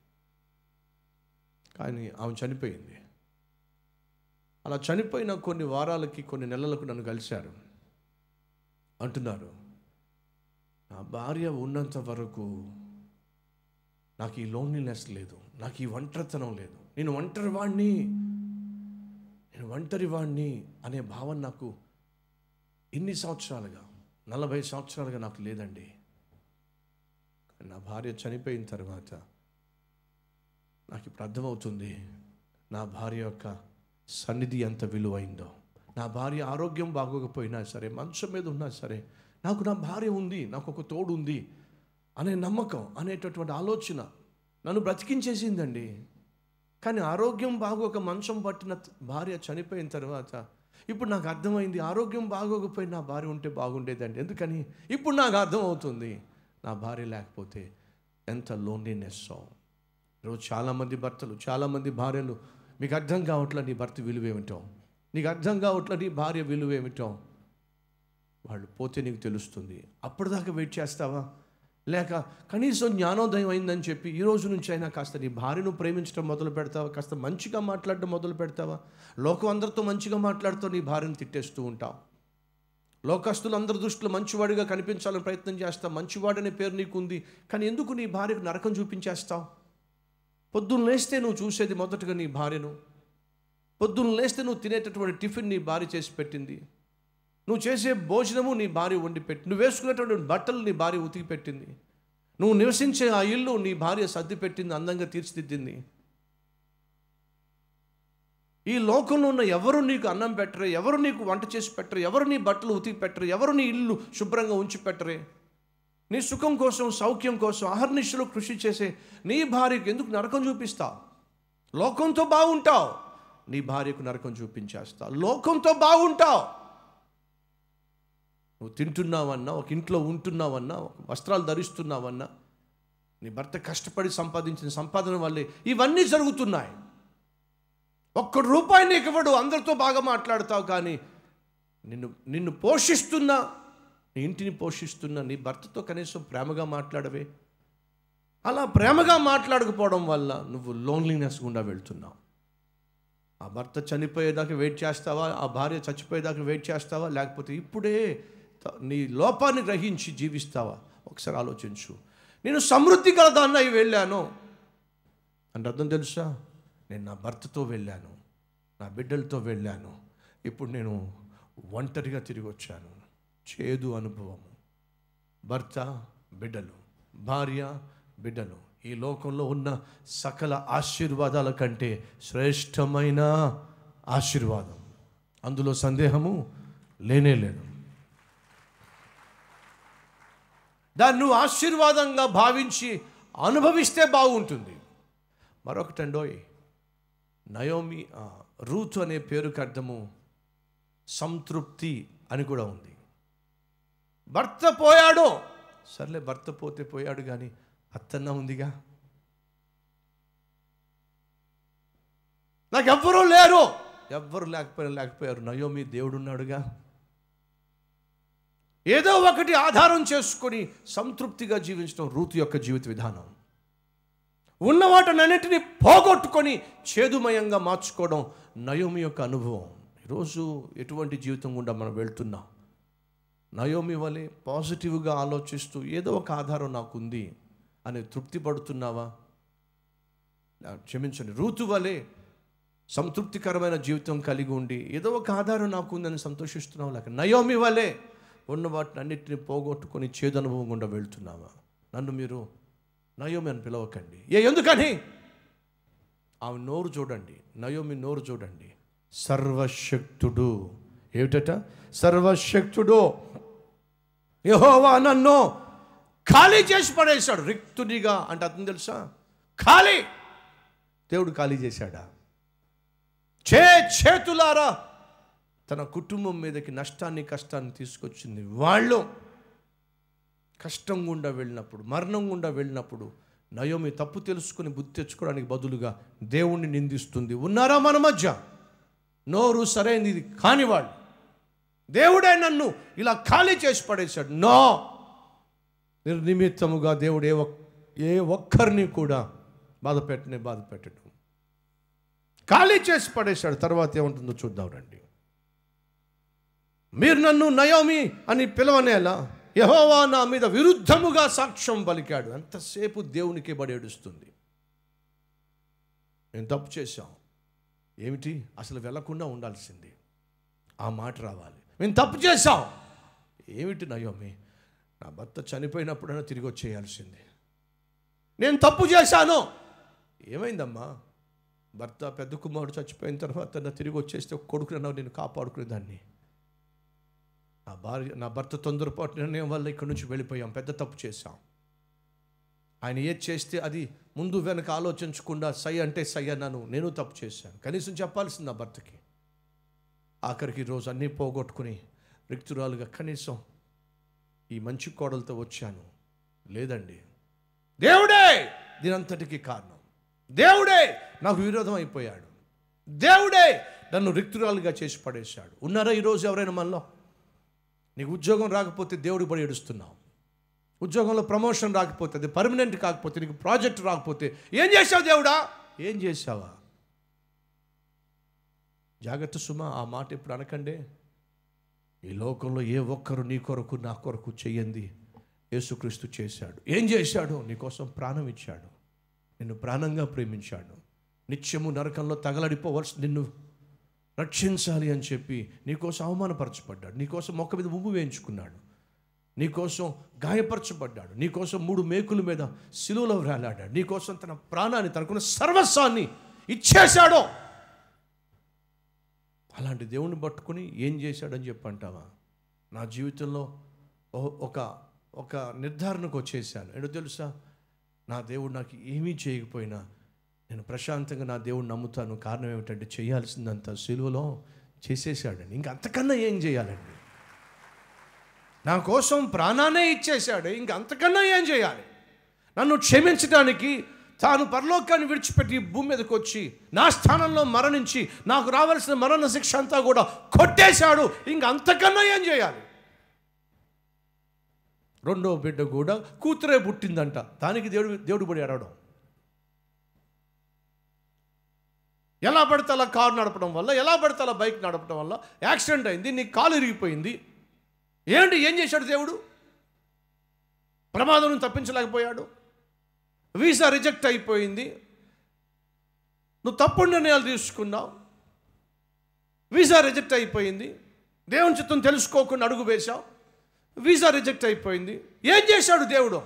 కానీ ఆమె చనిపోయింది అలా చనిపోయిన కొన్ని వారాలకి కొన్ని నెలలకు నన్ను కలిశారు అంటున్నారు నా భార్య ఉన్నంత వరకు నాకు ఈ లోన్లీనెస్ లేదు నాకు ఈ ఒంటరితనం లేదు నేను ఒంటరి వాణ్ణి నేను ఒంటరి వాణ్ణి అనే భావన నాకు ఇన్ని సంవత్సరాలుగా నలభై సంవత్సరాలుగా నాకు లేదండి కానీ నా భార్య చనిపోయిన తర్వాత నాకు ఇప్పుడు అర్థమవుతుంది నా భార్య యొక్క సన్నిధి ఎంత విలువైందో నా భార్య ఆరోగ్యం బాగోకపోయినా సరే మంచం మీద ఉన్నా సరే నాకు నా భార్య ఉంది నాకు ఒక తోడు ఉంది అనే నమ్మకం అనేటటువంటి ఆలోచన నన్ను బ్రతికించేసిందండి కానీ ఆరోగ్యం బాగోక మంచం పట్టిన త- భార్య చనిపోయిన తర్వాత ఇప్పుడు నాకు అర్థమైంది ఆరోగ్యం బాగోకపోయి నా భార్య ఉంటే బాగుండేదండి ఎందుకని ఇప్పుడు నాకు అర్థమవుతుంది నా భార్య లేకపోతే ఎంత లోన్లీనెస్ ఈరోజు చాలామంది భర్తలు చాలామంది భార్యలు మీకు అర్థం కావట్లే నీ భర్త విలువ ఏమిటో నీకు అర్థం కావట్లే నీ భార్య విలువ ఏమిటో వాళ్ళు పోతే నీకు తెలుస్తుంది అప్పటిదాకా వెయిట్ చేస్తావా లేక కనీసం జ్ఞానోదయం అయిందని చెప్పి ఈ రోజు నుంచి అయినా కాస్త నీ భార్యను ప్రేమించడం మొదలు పెడతావా కాస్త మంచిగా మాట్లాడడం మొదలు పెడతావా లోకం అందరితో మంచిగా మాట్లాడుతూ నీ భార్యను తిట్టేస్తూ ఉంటావు లోకస్తులు అందరి దృష్టిలో మంచివాడిగా కనిపించాలని ప్రయత్నం చేస్తావు మంచివాడనే పేరు నీకుంది కానీ ఎందుకు నీ భార్యకు నరకం చూపించేస్తావు పొద్దున్న లేస్తే నువ్వు చూసేది మొదటగా నీ భార్యను పొద్దున్న లేస్తే నువ్వు తినేటటువంటి టిఫిన్ నీ భార్య చేసి పెట్టింది నువ్వు చేసే భోజనము నీ భార్య వండి పెట్టి నువ్వు వేసుకునేటువంటి బట్టలు నీ భార్య ఉతికి పెట్టింది నువ్వు నివసించే ఆ ఇల్లు నీ భార్య సర్ది పెట్టింది అందంగా తీర్చిదిద్దింది ఈ లోకంలో ఉన్న ఎవరు నీకు అన్నం పెట్టరు ఎవరు నీకు వంట చేసి పెట్టరు ఎవరు నీ బట్టలు ఉతికి పెట్టరు ఎవరు నీ ఇల్లు శుభ్రంగా ఉంచి పెట్టరే నీ సుఖం కోసం సౌఖ్యం కోసం అహర్నిశలు కృషి చేసే నీ భార్యకు ఎందుకు నరకం చూపిస్తావు లోకంతో బాగుంటావు నీ భార్యకు నరకం చూపించేస్తావు లోకంతో బాగుంటావు నువ్వు తింటున్నావన్నా ఒక ఇంట్లో ఉంటున్నావన్నా ఒక వస్త్రాలు ధరిస్తున్నావన్నా నీ భర్త కష్టపడి సంపాదించిన సంపాదన వల్లే ఇవన్నీ జరుగుతున్నాయి ఒక్క రూపాయి నీకు ఇవ్వడు అందరితో బాగా మాట్లాడతావు కానీ నిన్ను నిన్ను పోషిస్తున్నా నీ ఇంటిని పోషిస్తున్నా నీ భర్తతో కనీసం ప్రేమగా మాట్లాడవే అలా ప్రేమగా మాట్లాడకపోవడం వల్ల నువ్వు లోన్లీనెస్ గుండా వెళ్తున్నావు ఆ భర్త చనిపోయేదాకా వెయిట్ చేస్తావా ఆ భార్య చచ్చిపోయేదాకా వెయిట్ చేస్తావా లేకపోతే ఇప్పుడే త- నీ లోపాన్ని గ్రహించి జీవిస్తావా ఒకసారి ఆలోచించు నేను సమృద్ధి కలదాన్న వెళ్ళాను అంటే అర్థం తెలుసా నేను నా భర్తతో వెళ్ళాను నా బిడ్డలతో వెళ్ళాను ఇప్పుడు నేను ఒంటరిగా తిరిగి వచ్చాను చేదు అనుభవము భర్త బిడ్డలు భార్య బిడ్డలు ఈ లోకంలో ఉన్న సకల ఆశీర్వాదాల కంటే శ్రేష్టమైన ఆశీర్వాదం అందులో సందేహము లేనే లేదు దాన్ని నువ్వు ఆశీర్వాదంగా భావించి అనుభవిస్తే బాగుంటుంది మరొకటండోయ్ నయోమి ఆ, రూతు అనే పేరుకి అర్థము సంతృప్తి అని కూడా ఉంది భర్త పోయాడు సర్లే భర్త పోతే పోయాడు కానీ అత్తన్న ఉందిగా నాకు ఎవ్వరూ లేరు ఎవ్వరు లేకపోయినా లేకపోయారు నయోమి దేవుడున్నాడుగా ఏదో ఒకటి ఆధారం చేసుకొని సంతృప్తిగా జీవించడం రూతు యొక్క జీవిత విధానం ఉన్న వాటినన్నిటిని పోగొట్టుకొని చేదుమయంగా మార్చుకోవడం నయోమి యొక్క అనుభవం ఈరోజు ఎటువంటి జీవితం గుండా మనం వెళ్తున్నాం నయోమి వలె పాజిటివ్గా ఆలోచిస్తూ ఏదో ఒక ఆధారం నాకుంది అని తృప్తి పడుతున్నావా ఆ, క్షమించండి రూతు వలె సంతృప్తికరమైన జీవితం కలిగి ఉండి ఏదో ఒక ఆధారం నాకుందని సంతోషిస్తున్నావు లేక నయోమి వలె ఉన్న వాటిని అన్నిటిని పోగొట్టుకొని చేదు అనుభవం గుండా వెళ్తున్నావా నన్ను మీరు నయోమి అని పిలవకండి ఏ ఎందుకని ఆమె నోరు చూడండి నయోమి నోరు చూడండి సర్వశక్తుడు ఏమిటట సర్వశక్తుడు యహోవా నన్ను ఖాళీ చేసి పడేశాడు రిక్తునిగా అంటే అర్థం తెలుసా ఖాళీ దేవుడు ఖాళీ చేశాడా చే చేతులారా తన కుటుంబం మీదకి నష్టాన్ని కష్టాన్ని తీసుకొచ్చింది వాళ్ళు కష్టం గుండా వెళ్ళినప్పుడు మరణం గుండా వెళ్ళినప్పుడు నయోమి తప్పు తెలుసుకుని బుద్ధి తెచ్చుకోవడానికి బదులుగా దేవుణ్ణి నిందిస్తుంది ఉన్నారా మన మధ్య నోరు సరైనది కానివాళ్ళు దేవుడే నన్ను ఇలా ఖాళీ చేసి పడేశాడు నో నిర్నిమిత్తముగా దేవుడు ఏ ఒక్ ఏ ఒక్కరిని కూడా బాధ పెట్టనే బాధ పెట్టడం ఖాళీ చేసి పడేశాడు తర్వాత ఏముంటుందో చూద్దాం రండి మీరు నన్ను నయోమి అని పిలవనేలా యహోవా నా మీద విరుద్ధముగా సాక్ష్యం పలికాడు అంతసేపు దేవునికి బడి ఏడుస్తుంది నేను తప్పు చేశాం ఏమిటి అసలు వెళ్లకుండా ఉండాల్సింది ఆ మాట రావాలి మేము తప్పు చేశాం ఏమిటి నయోమి నా భర్త చనిపోయినప్పుడైనా తిరిగి వచ్చేయాల్సింది నేను తప్పు చేశాను ఏమైందమ్మా భర్త పెద్ద కుమారుడు చచ్చిపోయిన తర్వాత నా తిరిగి వచ్చేస్తే ఒక కొడుకునన్నా నేను కాపాడుకునేదాన్ని నా భార్య నా భర్త తొందరపాటు నిర్ణయం వల్ల ఇక్కడి నుంచి వెళ్ళిపోయాం పెద్ద తప్పు చేశాం ఆయన ఏది చేస్తే అది ముందు వెనక ఆలోచించకుండా సై అంటే సై అన్నాను నేను తప్పు చేశాను కనీసం చెప్పాల్సింది నా భర్తకి ఆఖరికి రోజు అన్నీ పోగొట్టుకుని రిక్తురాలుగా కనీసం ఈ మంచి కోడలతో వచ్చాను లేదండి దేవుడే దీనంతటికి కారణం దేవుడే నాకు విరోధం అయిపోయాడు దేవుడే నన్ను రిక్తురాలుగా చేసి పడేశాడు ఉన్నారా ఈరోజు ఎవరైనా మనలో నీకు ఉద్యోగం రాకపోతే దేవుడి పడి ఏడుస్తున్నావు ఉద్యోగంలో ప్రమోషన్ రాకపోతే అది పర్మనెంట్ కాకపోతే నీకు ప్రాజెక్ట్ రాకపోతే ఏం చేసావు దేవుడా ఏం చేసావా జాగ్రత్త సుమా ఆ మాట ఇప్పుడు అనకండే ఈ లోకంలో ఏ ఒక్కరు నీ కొరకు నా కొరకు చెయ్యంది యేసుక్రీస్తు చేశాడు ఏం చేశాడు నీకోసం ప్రాణం ఇచ్చాడు నిన్ను ప్రాణంగా ప్రేమించాడు నిత్యము నరకంలో తగలడిపోవలసి నిన్ను రక్షించాలి అని చెప్పి నీకోసం అవమానపరచబడ్డాడు నీకోసం మొక్క మీద ఉమ్ము వేయించుకున్నాడు నీకోసం గాయపరచబడ్డాడు నీకోసం మూడు మేకుల మీద సిలువలో వేలాడాడు నీకోసం తన ప్రాణాన్ని తనకున్న సర్వస్వాన్ని ఇచ్చేశాడు అలాంటి దేవుణ్ణి పట్టుకుని ఏం చేశాడని చెప్పి అంటావా నా జీవితంలో ఓ- ఒక ఒక నిర్ధారణకు వచ్చేసాను ఏంటో తెలుసా నా దేవుడు నాకు ఏమీ చేయకపోయినా నేను ప్రశాంతంగా నా దేవుడిని నమ్ముతాను కారణం ఏమిటంటే చేయాల్సిందంతా సిలువలో చేసేసాడండి ఇంకా అంతకన్నా ఏం చేయాలండి నా కోసం ప్రాణాన్నే ఇచ్చేశాడు ఇంక అంతకన్నా ఏం చేయాలి నన్ను క్షమించడానికి తాను పరలోకాన్ని విడిచిపెట్టి ఈ భూమి మీదకి వచ్చి నా స్థానంలో మరణించి నాకు రావాల్సిన మరణ శిక్ష అంతా కూడా కొట్టేశాడు ఇంక అంతకన్నా ఏం చేయాలి రెండో బిడ్డ కూడా కూతురే పుట్టిందంట దానికి దేవుడు దేవుడు పడి అడవడం ఎలా పడితే అలా కారు నడపడం వల్ల ఎలా పడితే అలా బైక్ నడపడం వల్ల యాక్సిడెంట్ అయింది నీ కాలు ఇరిగిపోయింది ఏంటి ఏం చేశాడు దేవుడు ప్రమాదం నుంచి తప్పించలేకపోయాడు వీసా రిజెక్ట్ అయిపోయింది నువ్వు తప్పుడు నిర్ణయాలు తీసుకున్నావు వీసా రిజెక్ట్ అయిపోయింది దేవుని చిత్తం తెలుసుకోకుండా అడుగు వేశావు వీసా రిజెక్ట్ అయిపోయింది ఏం చేశాడు దేవుడు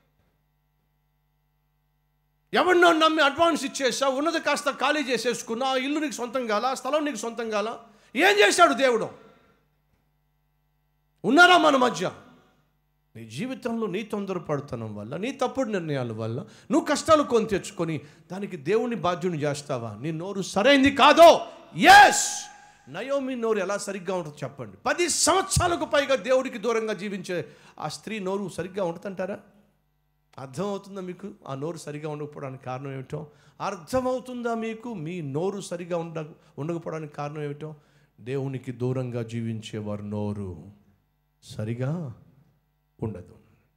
ఎవరినో నమ్మి అడ్వాన్స్ ఇచ్చేసావు ఉన్నది కాస్త ఖాళీ చేసేసుకున్నా ఆ ఇల్లు నీకు సొంతం కాల ఆ స్థలం నీకు సొంతం కాల ఏం చేశాడు దేవుడు ఉన్నారా మన మధ్య నీ జీవితంలో నీ తొందరపడుతనం వల్ల నీ తప్పుడు నిర్ణయాల వల్ల నువ్వు కష్టాలు కొని తెచ్చుకొని దానికి దేవుని బాధ్యుని చేస్తావా నీ నోరు సరైంది కాదో ఎస్ నయోమి నోరు ఎలా సరిగ్గా ఉంటుందో చెప్పండి పది సంవత్సరాలకు పైగా దేవుడికి దూరంగా జీవించే ఆ స్త్రీ నోరు సరిగ్గా ఉంటుందంటారా అర్థమవుతుందా మీకు ఆ నోరు సరిగా ఉండకపోవడానికి కారణం ఏమిటో అర్థమవుతుందా మీకు మీ నోరు సరిగా ఉండ ఉండకపోవడానికి కారణం ఏమిటో దేవునికి దూరంగా జీవించేవారు నోరు సరిగా ఉండదు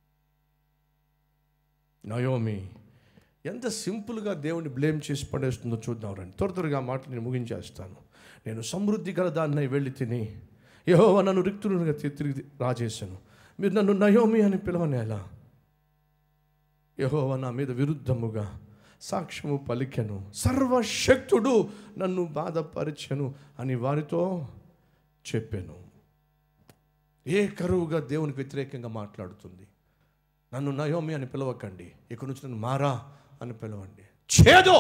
నయోమి ఎంత సింపుల్గా దేవుని బ్లేమ్ చేసి పడేస్తుందో చూద్దాం రండి త్వర త్వరగా మాట నేను ముగించేస్తాను నేను సమృద్ధి గల దాన్ని వెళ్ళి తిని యెహోవా నన్ను రిక్తులుగా తిరిగి రాజేశాను మీరు నన్ను నయోమి అని పిలవనేలా యెహోవా నా మీద విరుద్ధముగా సాక్ష్యము పలికెను సర్వశక్తుడు నన్ను బాధపరిచెను అని వారితో చెప్పాను ఏ కరువుగా దేవునికి వ్యతిరేకంగా మాట్లాడుతుంది నన్ను నయోమి అని పిలవకండి ఇక్కడి నుంచి నన్ను మారా అని పిలవండి చేదో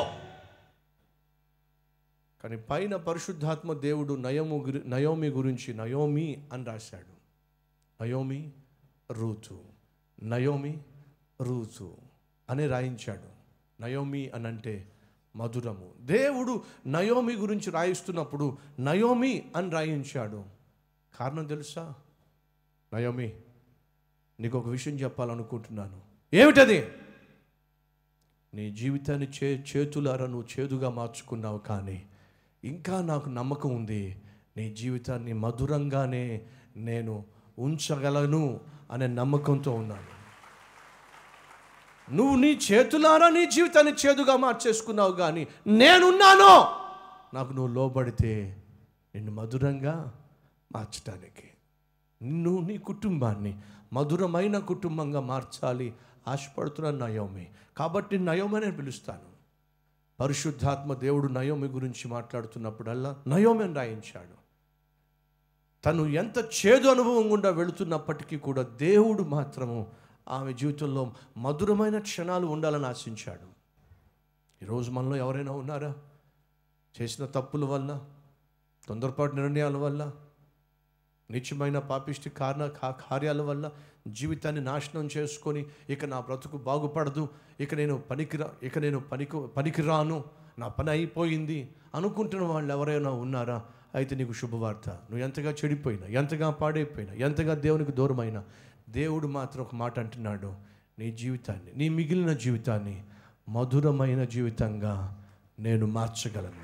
కానీ పైన పరిశుద్ధాత్మ దేవుడు నయము గురి నయోమి గురించి నయోమి అని రాశాడు నయోమి రూతు నయోమి రూతు అని రాయించాడు నయోమి అని అంటే మధురము దేవుడు నయోమి గురించి రాయిస్తున్నప్పుడు నయోమి అని రాయించాడు కారణం తెలుసా నయోమి నీకు ఒక విషయం చెప్పాలనుకుంటున్నాను ఏమిటది నీ జీవితాన్ని చే చేతులారా నువ్వు చేదుగా మార్చుకున్నావు కానీ ఇంకా నాకు నమ్మకం ఉంది నీ జీవితాన్ని మధురంగానే నేను ఉంచగలను అనే నమ్మకంతో ఉన్నాను నువ్వు నీ చేతులారా నీ జీవితాన్ని చేదుగా మార్చేసుకున్నావు కానీ నేనున్నాను నాకు నువ్వు లోబడితే నిన్ను మధురంగా మార్చడానికి నిన్ను నీ కుటుంబాన్ని మధురమైన కుటుంబంగా మార్చాలి ఆశపడుతున్నాను నయోమి కాబట్టి నయోమి అని పిలుస్తాను పరిశుద్ధాత్మ దేవుడు నయోమి గురించి మాట్లాడుతున్నప్పుడల్లా నయోమి అని రాయించాడు తను ఎంత చేదు అనుభవం గుండా వెళుతున్నప్పటికీ కూడా దేవుడు మాత్రము ఆమె జీవితంలో మధురమైన క్షణాలు ఉండాలని ఆశించాడు ఈరోజు మనలో ఎవరైనా ఉన్నారా చేసిన తప్పుల వల్ల తొందరపాటు నిర్ణయాల వల్ల నిత్యమైన పాపిష్టి కారణ కా- కార్యాల వల్ల జీవితాన్ని నాశనం చేసుకొని ఇక నా బ్రతుకు బాగుపడదు ఇక నేను పనికిరా ఇక నేను పనికి పనికిరాను నా పని అయిపోయింది అనుకుంటున్న వాళ్ళు ఎవరైనా ఉన్నారా అయితే నీకు శుభవార్త నువ్వు ఎంతగా చెడిపోయినా ఎంతగా పాడైపోయినా ఎంతగా దేవునికి దూరమైనా దేవుడు మాత్రం ఒక మాట అంటున్నాడు నీ జీవితాన్ని నీ మిగిలిన జీవితాన్ని మధురమైన జీవితంగా నేను మార్చగలను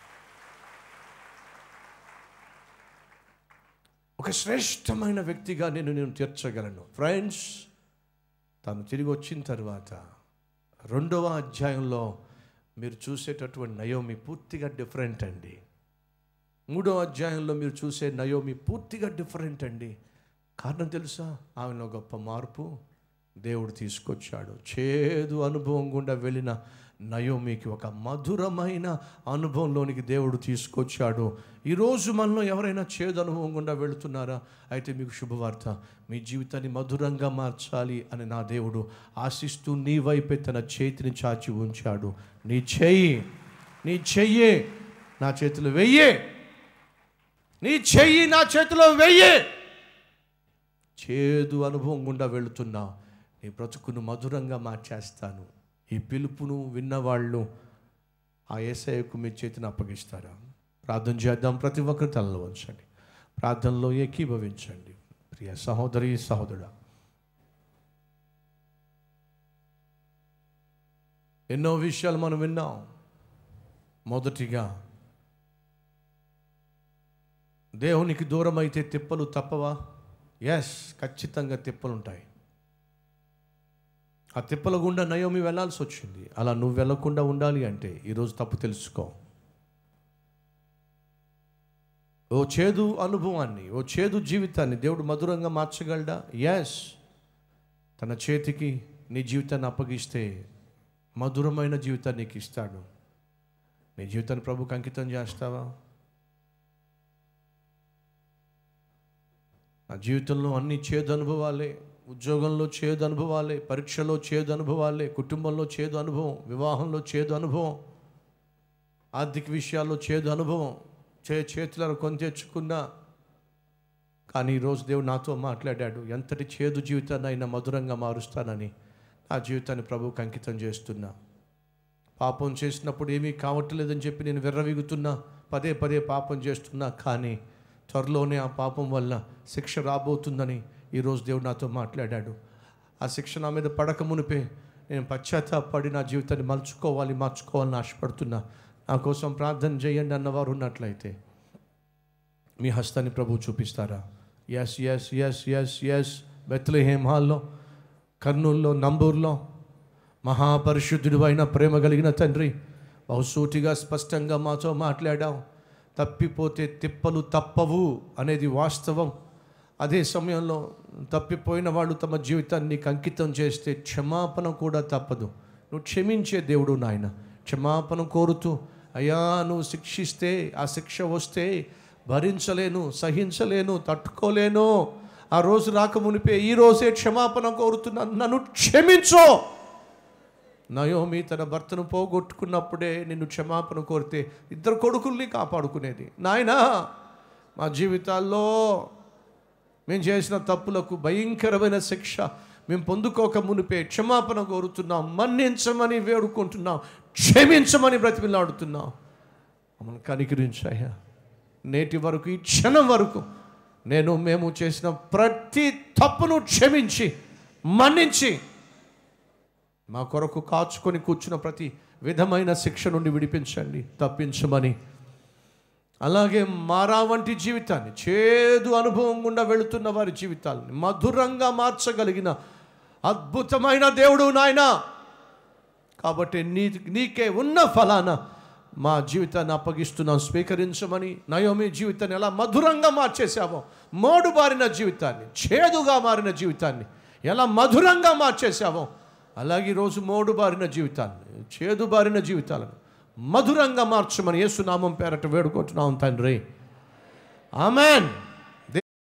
ఒక శ్రేష్టమైన వ్యక్తిగా నేను నేను తీర్చగలను ఫ్రెండ్స్ తను తిరిగి వచ్చిన తర్వాత రెండవ అధ్యాయంలో మీరు చూసేటటువంటి నయోమి పూర్తిగా డిఫరెంట్ అండి మూడవ అధ్యాయంలో మీరు చూసే నయోమి పూర్తిగా డిఫరెంట్ అండి కారణం తెలుసా ఆమెలో గొప్ప మార్పు దేవుడు తీసుకొచ్చాడు చేదు అనుభవం గుండా వెళ్ళిన నయోమికి ఒక మధురమైన అనుభవంలోనికి దేవుడు తీసుకొచ్చాడు ఈరోజు మనలో ఎవరైనా చేదు అనుభవం గుండా వెళుతున్నారా అయితే మీకు శుభవార్త మీ జీవితాన్ని మధురంగా మార్చాలి అని నా దేవుడు ఆశిస్తూ నీ వైపే తన చేతిని చాచి ఉంచాడు నీ చెయ్యి నీ చెయ్యే నా చేతులు వెయ్యే నీ చెయ్యి నా చేతిలో వెయ్యి చేదు అనుభవం గుండా వెళుతున్నా నీ బ్రతుకును మధురంగా మార్చేస్తాను ఈ పిలుపును విన్నవాళ్ళు ఆ ఏసఐకు మీ చేతిని అప్పగిస్తారా ప్రార్థన చేద్దాం ప్రతి ఒక్కరు తలలో ఉంచండి ప్రార్థనలో ఏకీభవించండి ప్రియ సహోదరి సహోదరుడా ఎన్నో విషయాలు మనం విన్నాం మొదటిగా దేవునికి దూరం అయితే తిప్పలు తప్పవా ఎస్ ఖచ్చితంగా తిప్పలు ఉంటాయి ఆ తిప్పల గుండా నయోమి వెళ్ళాల్సి వచ్చింది అలా నువ్వు వెళ్ళకుండా ఉండాలి అంటే ఈరోజు తప్పు తెలుసుకో ఓ చేదు అనుభవాన్ని ఓ చేదు జీవితాన్ని దేవుడు మధురంగా మార్చగలడా ఎస్ తన చేతికి నీ జీవితాన్ని అప్పగిస్తే మధురమైన జీవితాన్ని నీకు ఇస్తాడు నీ జీవితాన్ని ప్రభుకి అంకితం చేస్తావా నా జీవితంలో అన్ని చేదు అనుభవాలే ఉద్యోగంలో చేదు అనుభవాలే పరీక్షలో చేదు అనుభవాలే కుటుంబంలో చేదు అనుభవం వివాహంలో చేదు అనుభవం ఆర్థిక విషయాల్లో చేదు అనుభవం చే చేతులను కొని తెచ్చుకున్నా కానీ ఈరోజు దేవుడు నాతో మాట్లాడాడు ఎంతటి చేదు జీవితాన్ని అయినా మధురంగా మారుస్తానని నా జీవితాన్ని ప్రభువుకి అంకితం చేస్తున్నా పాపం చేసినప్పుడు ఏమీ కావట్లేదని చెప్పి నేను విర్రవీగుతున్నా పదే పదే పాపం చేస్తున్నా కానీ త్వరలోనే ఆ పాపం వల్ల శిక్ష రాబోతుందని ఈరోజు దేవుడు నాతో మాట్లాడాడు ఆ శిక్ష నా మీద పడక మునిపే నేను పశ్చాత్తాపడి నా జీవితాన్ని మలుచుకోవాలి మార్చుకోవాలని ఆశపడుతున్నా నా కోసం ప్రార్థన చేయండి అన్నవారు ఉన్నట్లయితే మీ హస్తాన్ని ప్రభు చూపిస్తారా yes yes yes yes yes Bethlehem హాల్లో కర్నూల్లో నంబూర్లో మహాపరిశుద్ధుడు అయిన ప్రేమ కలిగిన తండ్రి బహుసూటిగా స్పష్టంగా మాతో మాట్లాడాం తప్పిపోతే తిప్పలు తప్పవు అనేది వాస్తవం అదే సమయంలో తప్పిపోయిన వాళ్ళు తమ జీవితాన్ని నీకు అంకితం చేస్తే క్షమాపణ కూడా తప్పదు నువ్వు క్షమించే దేవుడు నాయన క్షమాపణ కోరుతూ అయ్యా నువ్వు శిక్షిస్తే ఆ శిక్ష వస్తే భరించలేను సహించలేను తట్టుకోలేను ఆ రోజు రాకమునిపే ఈ రోజే క్షమాపణ కోరుతున్నాను నన్ను క్షమించో నయోమి తన భర్తను పోగొట్టుకున్నప్పుడే నిన్ను క్షమాపణ కోరితే ఇద్దరు కొడుకుల్ని కాపాడుకునేది నాయనా మా జీవితాల్లో మేము చేసిన తప్పులకు భయంకరమైన శిక్ష మేము పొందుకోక మునిపే క్షమాపణ కోరుతున్నాం మన్నించమని వేడుకుంటున్నాం క్షమించమని బ్రతిమిలాడుతున్నాం మమ్మల్ని కనికరించాయా నేటి వరకు ఈ క్షణం వరకు నేను మేము చేసిన ప్రతి తప్పును క్షమించి మన్నించి మా కొరకు కాచుకొని కూర్చున్న ప్రతి విధమైన శిక్ష నుండి విడిపించండి తప్పించమని అలాగే మారా వంటి జీవితాన్ని చేదు అనుభవం గుండా వెళుతున్న వారి జీవితాలని మధురంగా మార్చగలిగిన అద్భుతమైన దేవుడు నాయన కాబట్టి నీ నీకే ఉన్న ఫలాన మా జీవితాన్ని అప్పగిస్తున్నాం స్వీకరించమని నయోమి జీవితాన్ని ఎలా మధురంగా మార్చేసామో మోడుబారిన జీవితాన్ని చేదుగా మారిన జీవితాన్ని ఎలా మధురంగా మార్చేసామో అలాగే ఈరోజు మోడుబారిన జీవితాన్ని చేదుబారిన జీవితాలను మధురంగా మార్చమని యేసునామం పేరట వేడుకుంటున్నాం తండ్రి ఆమెన్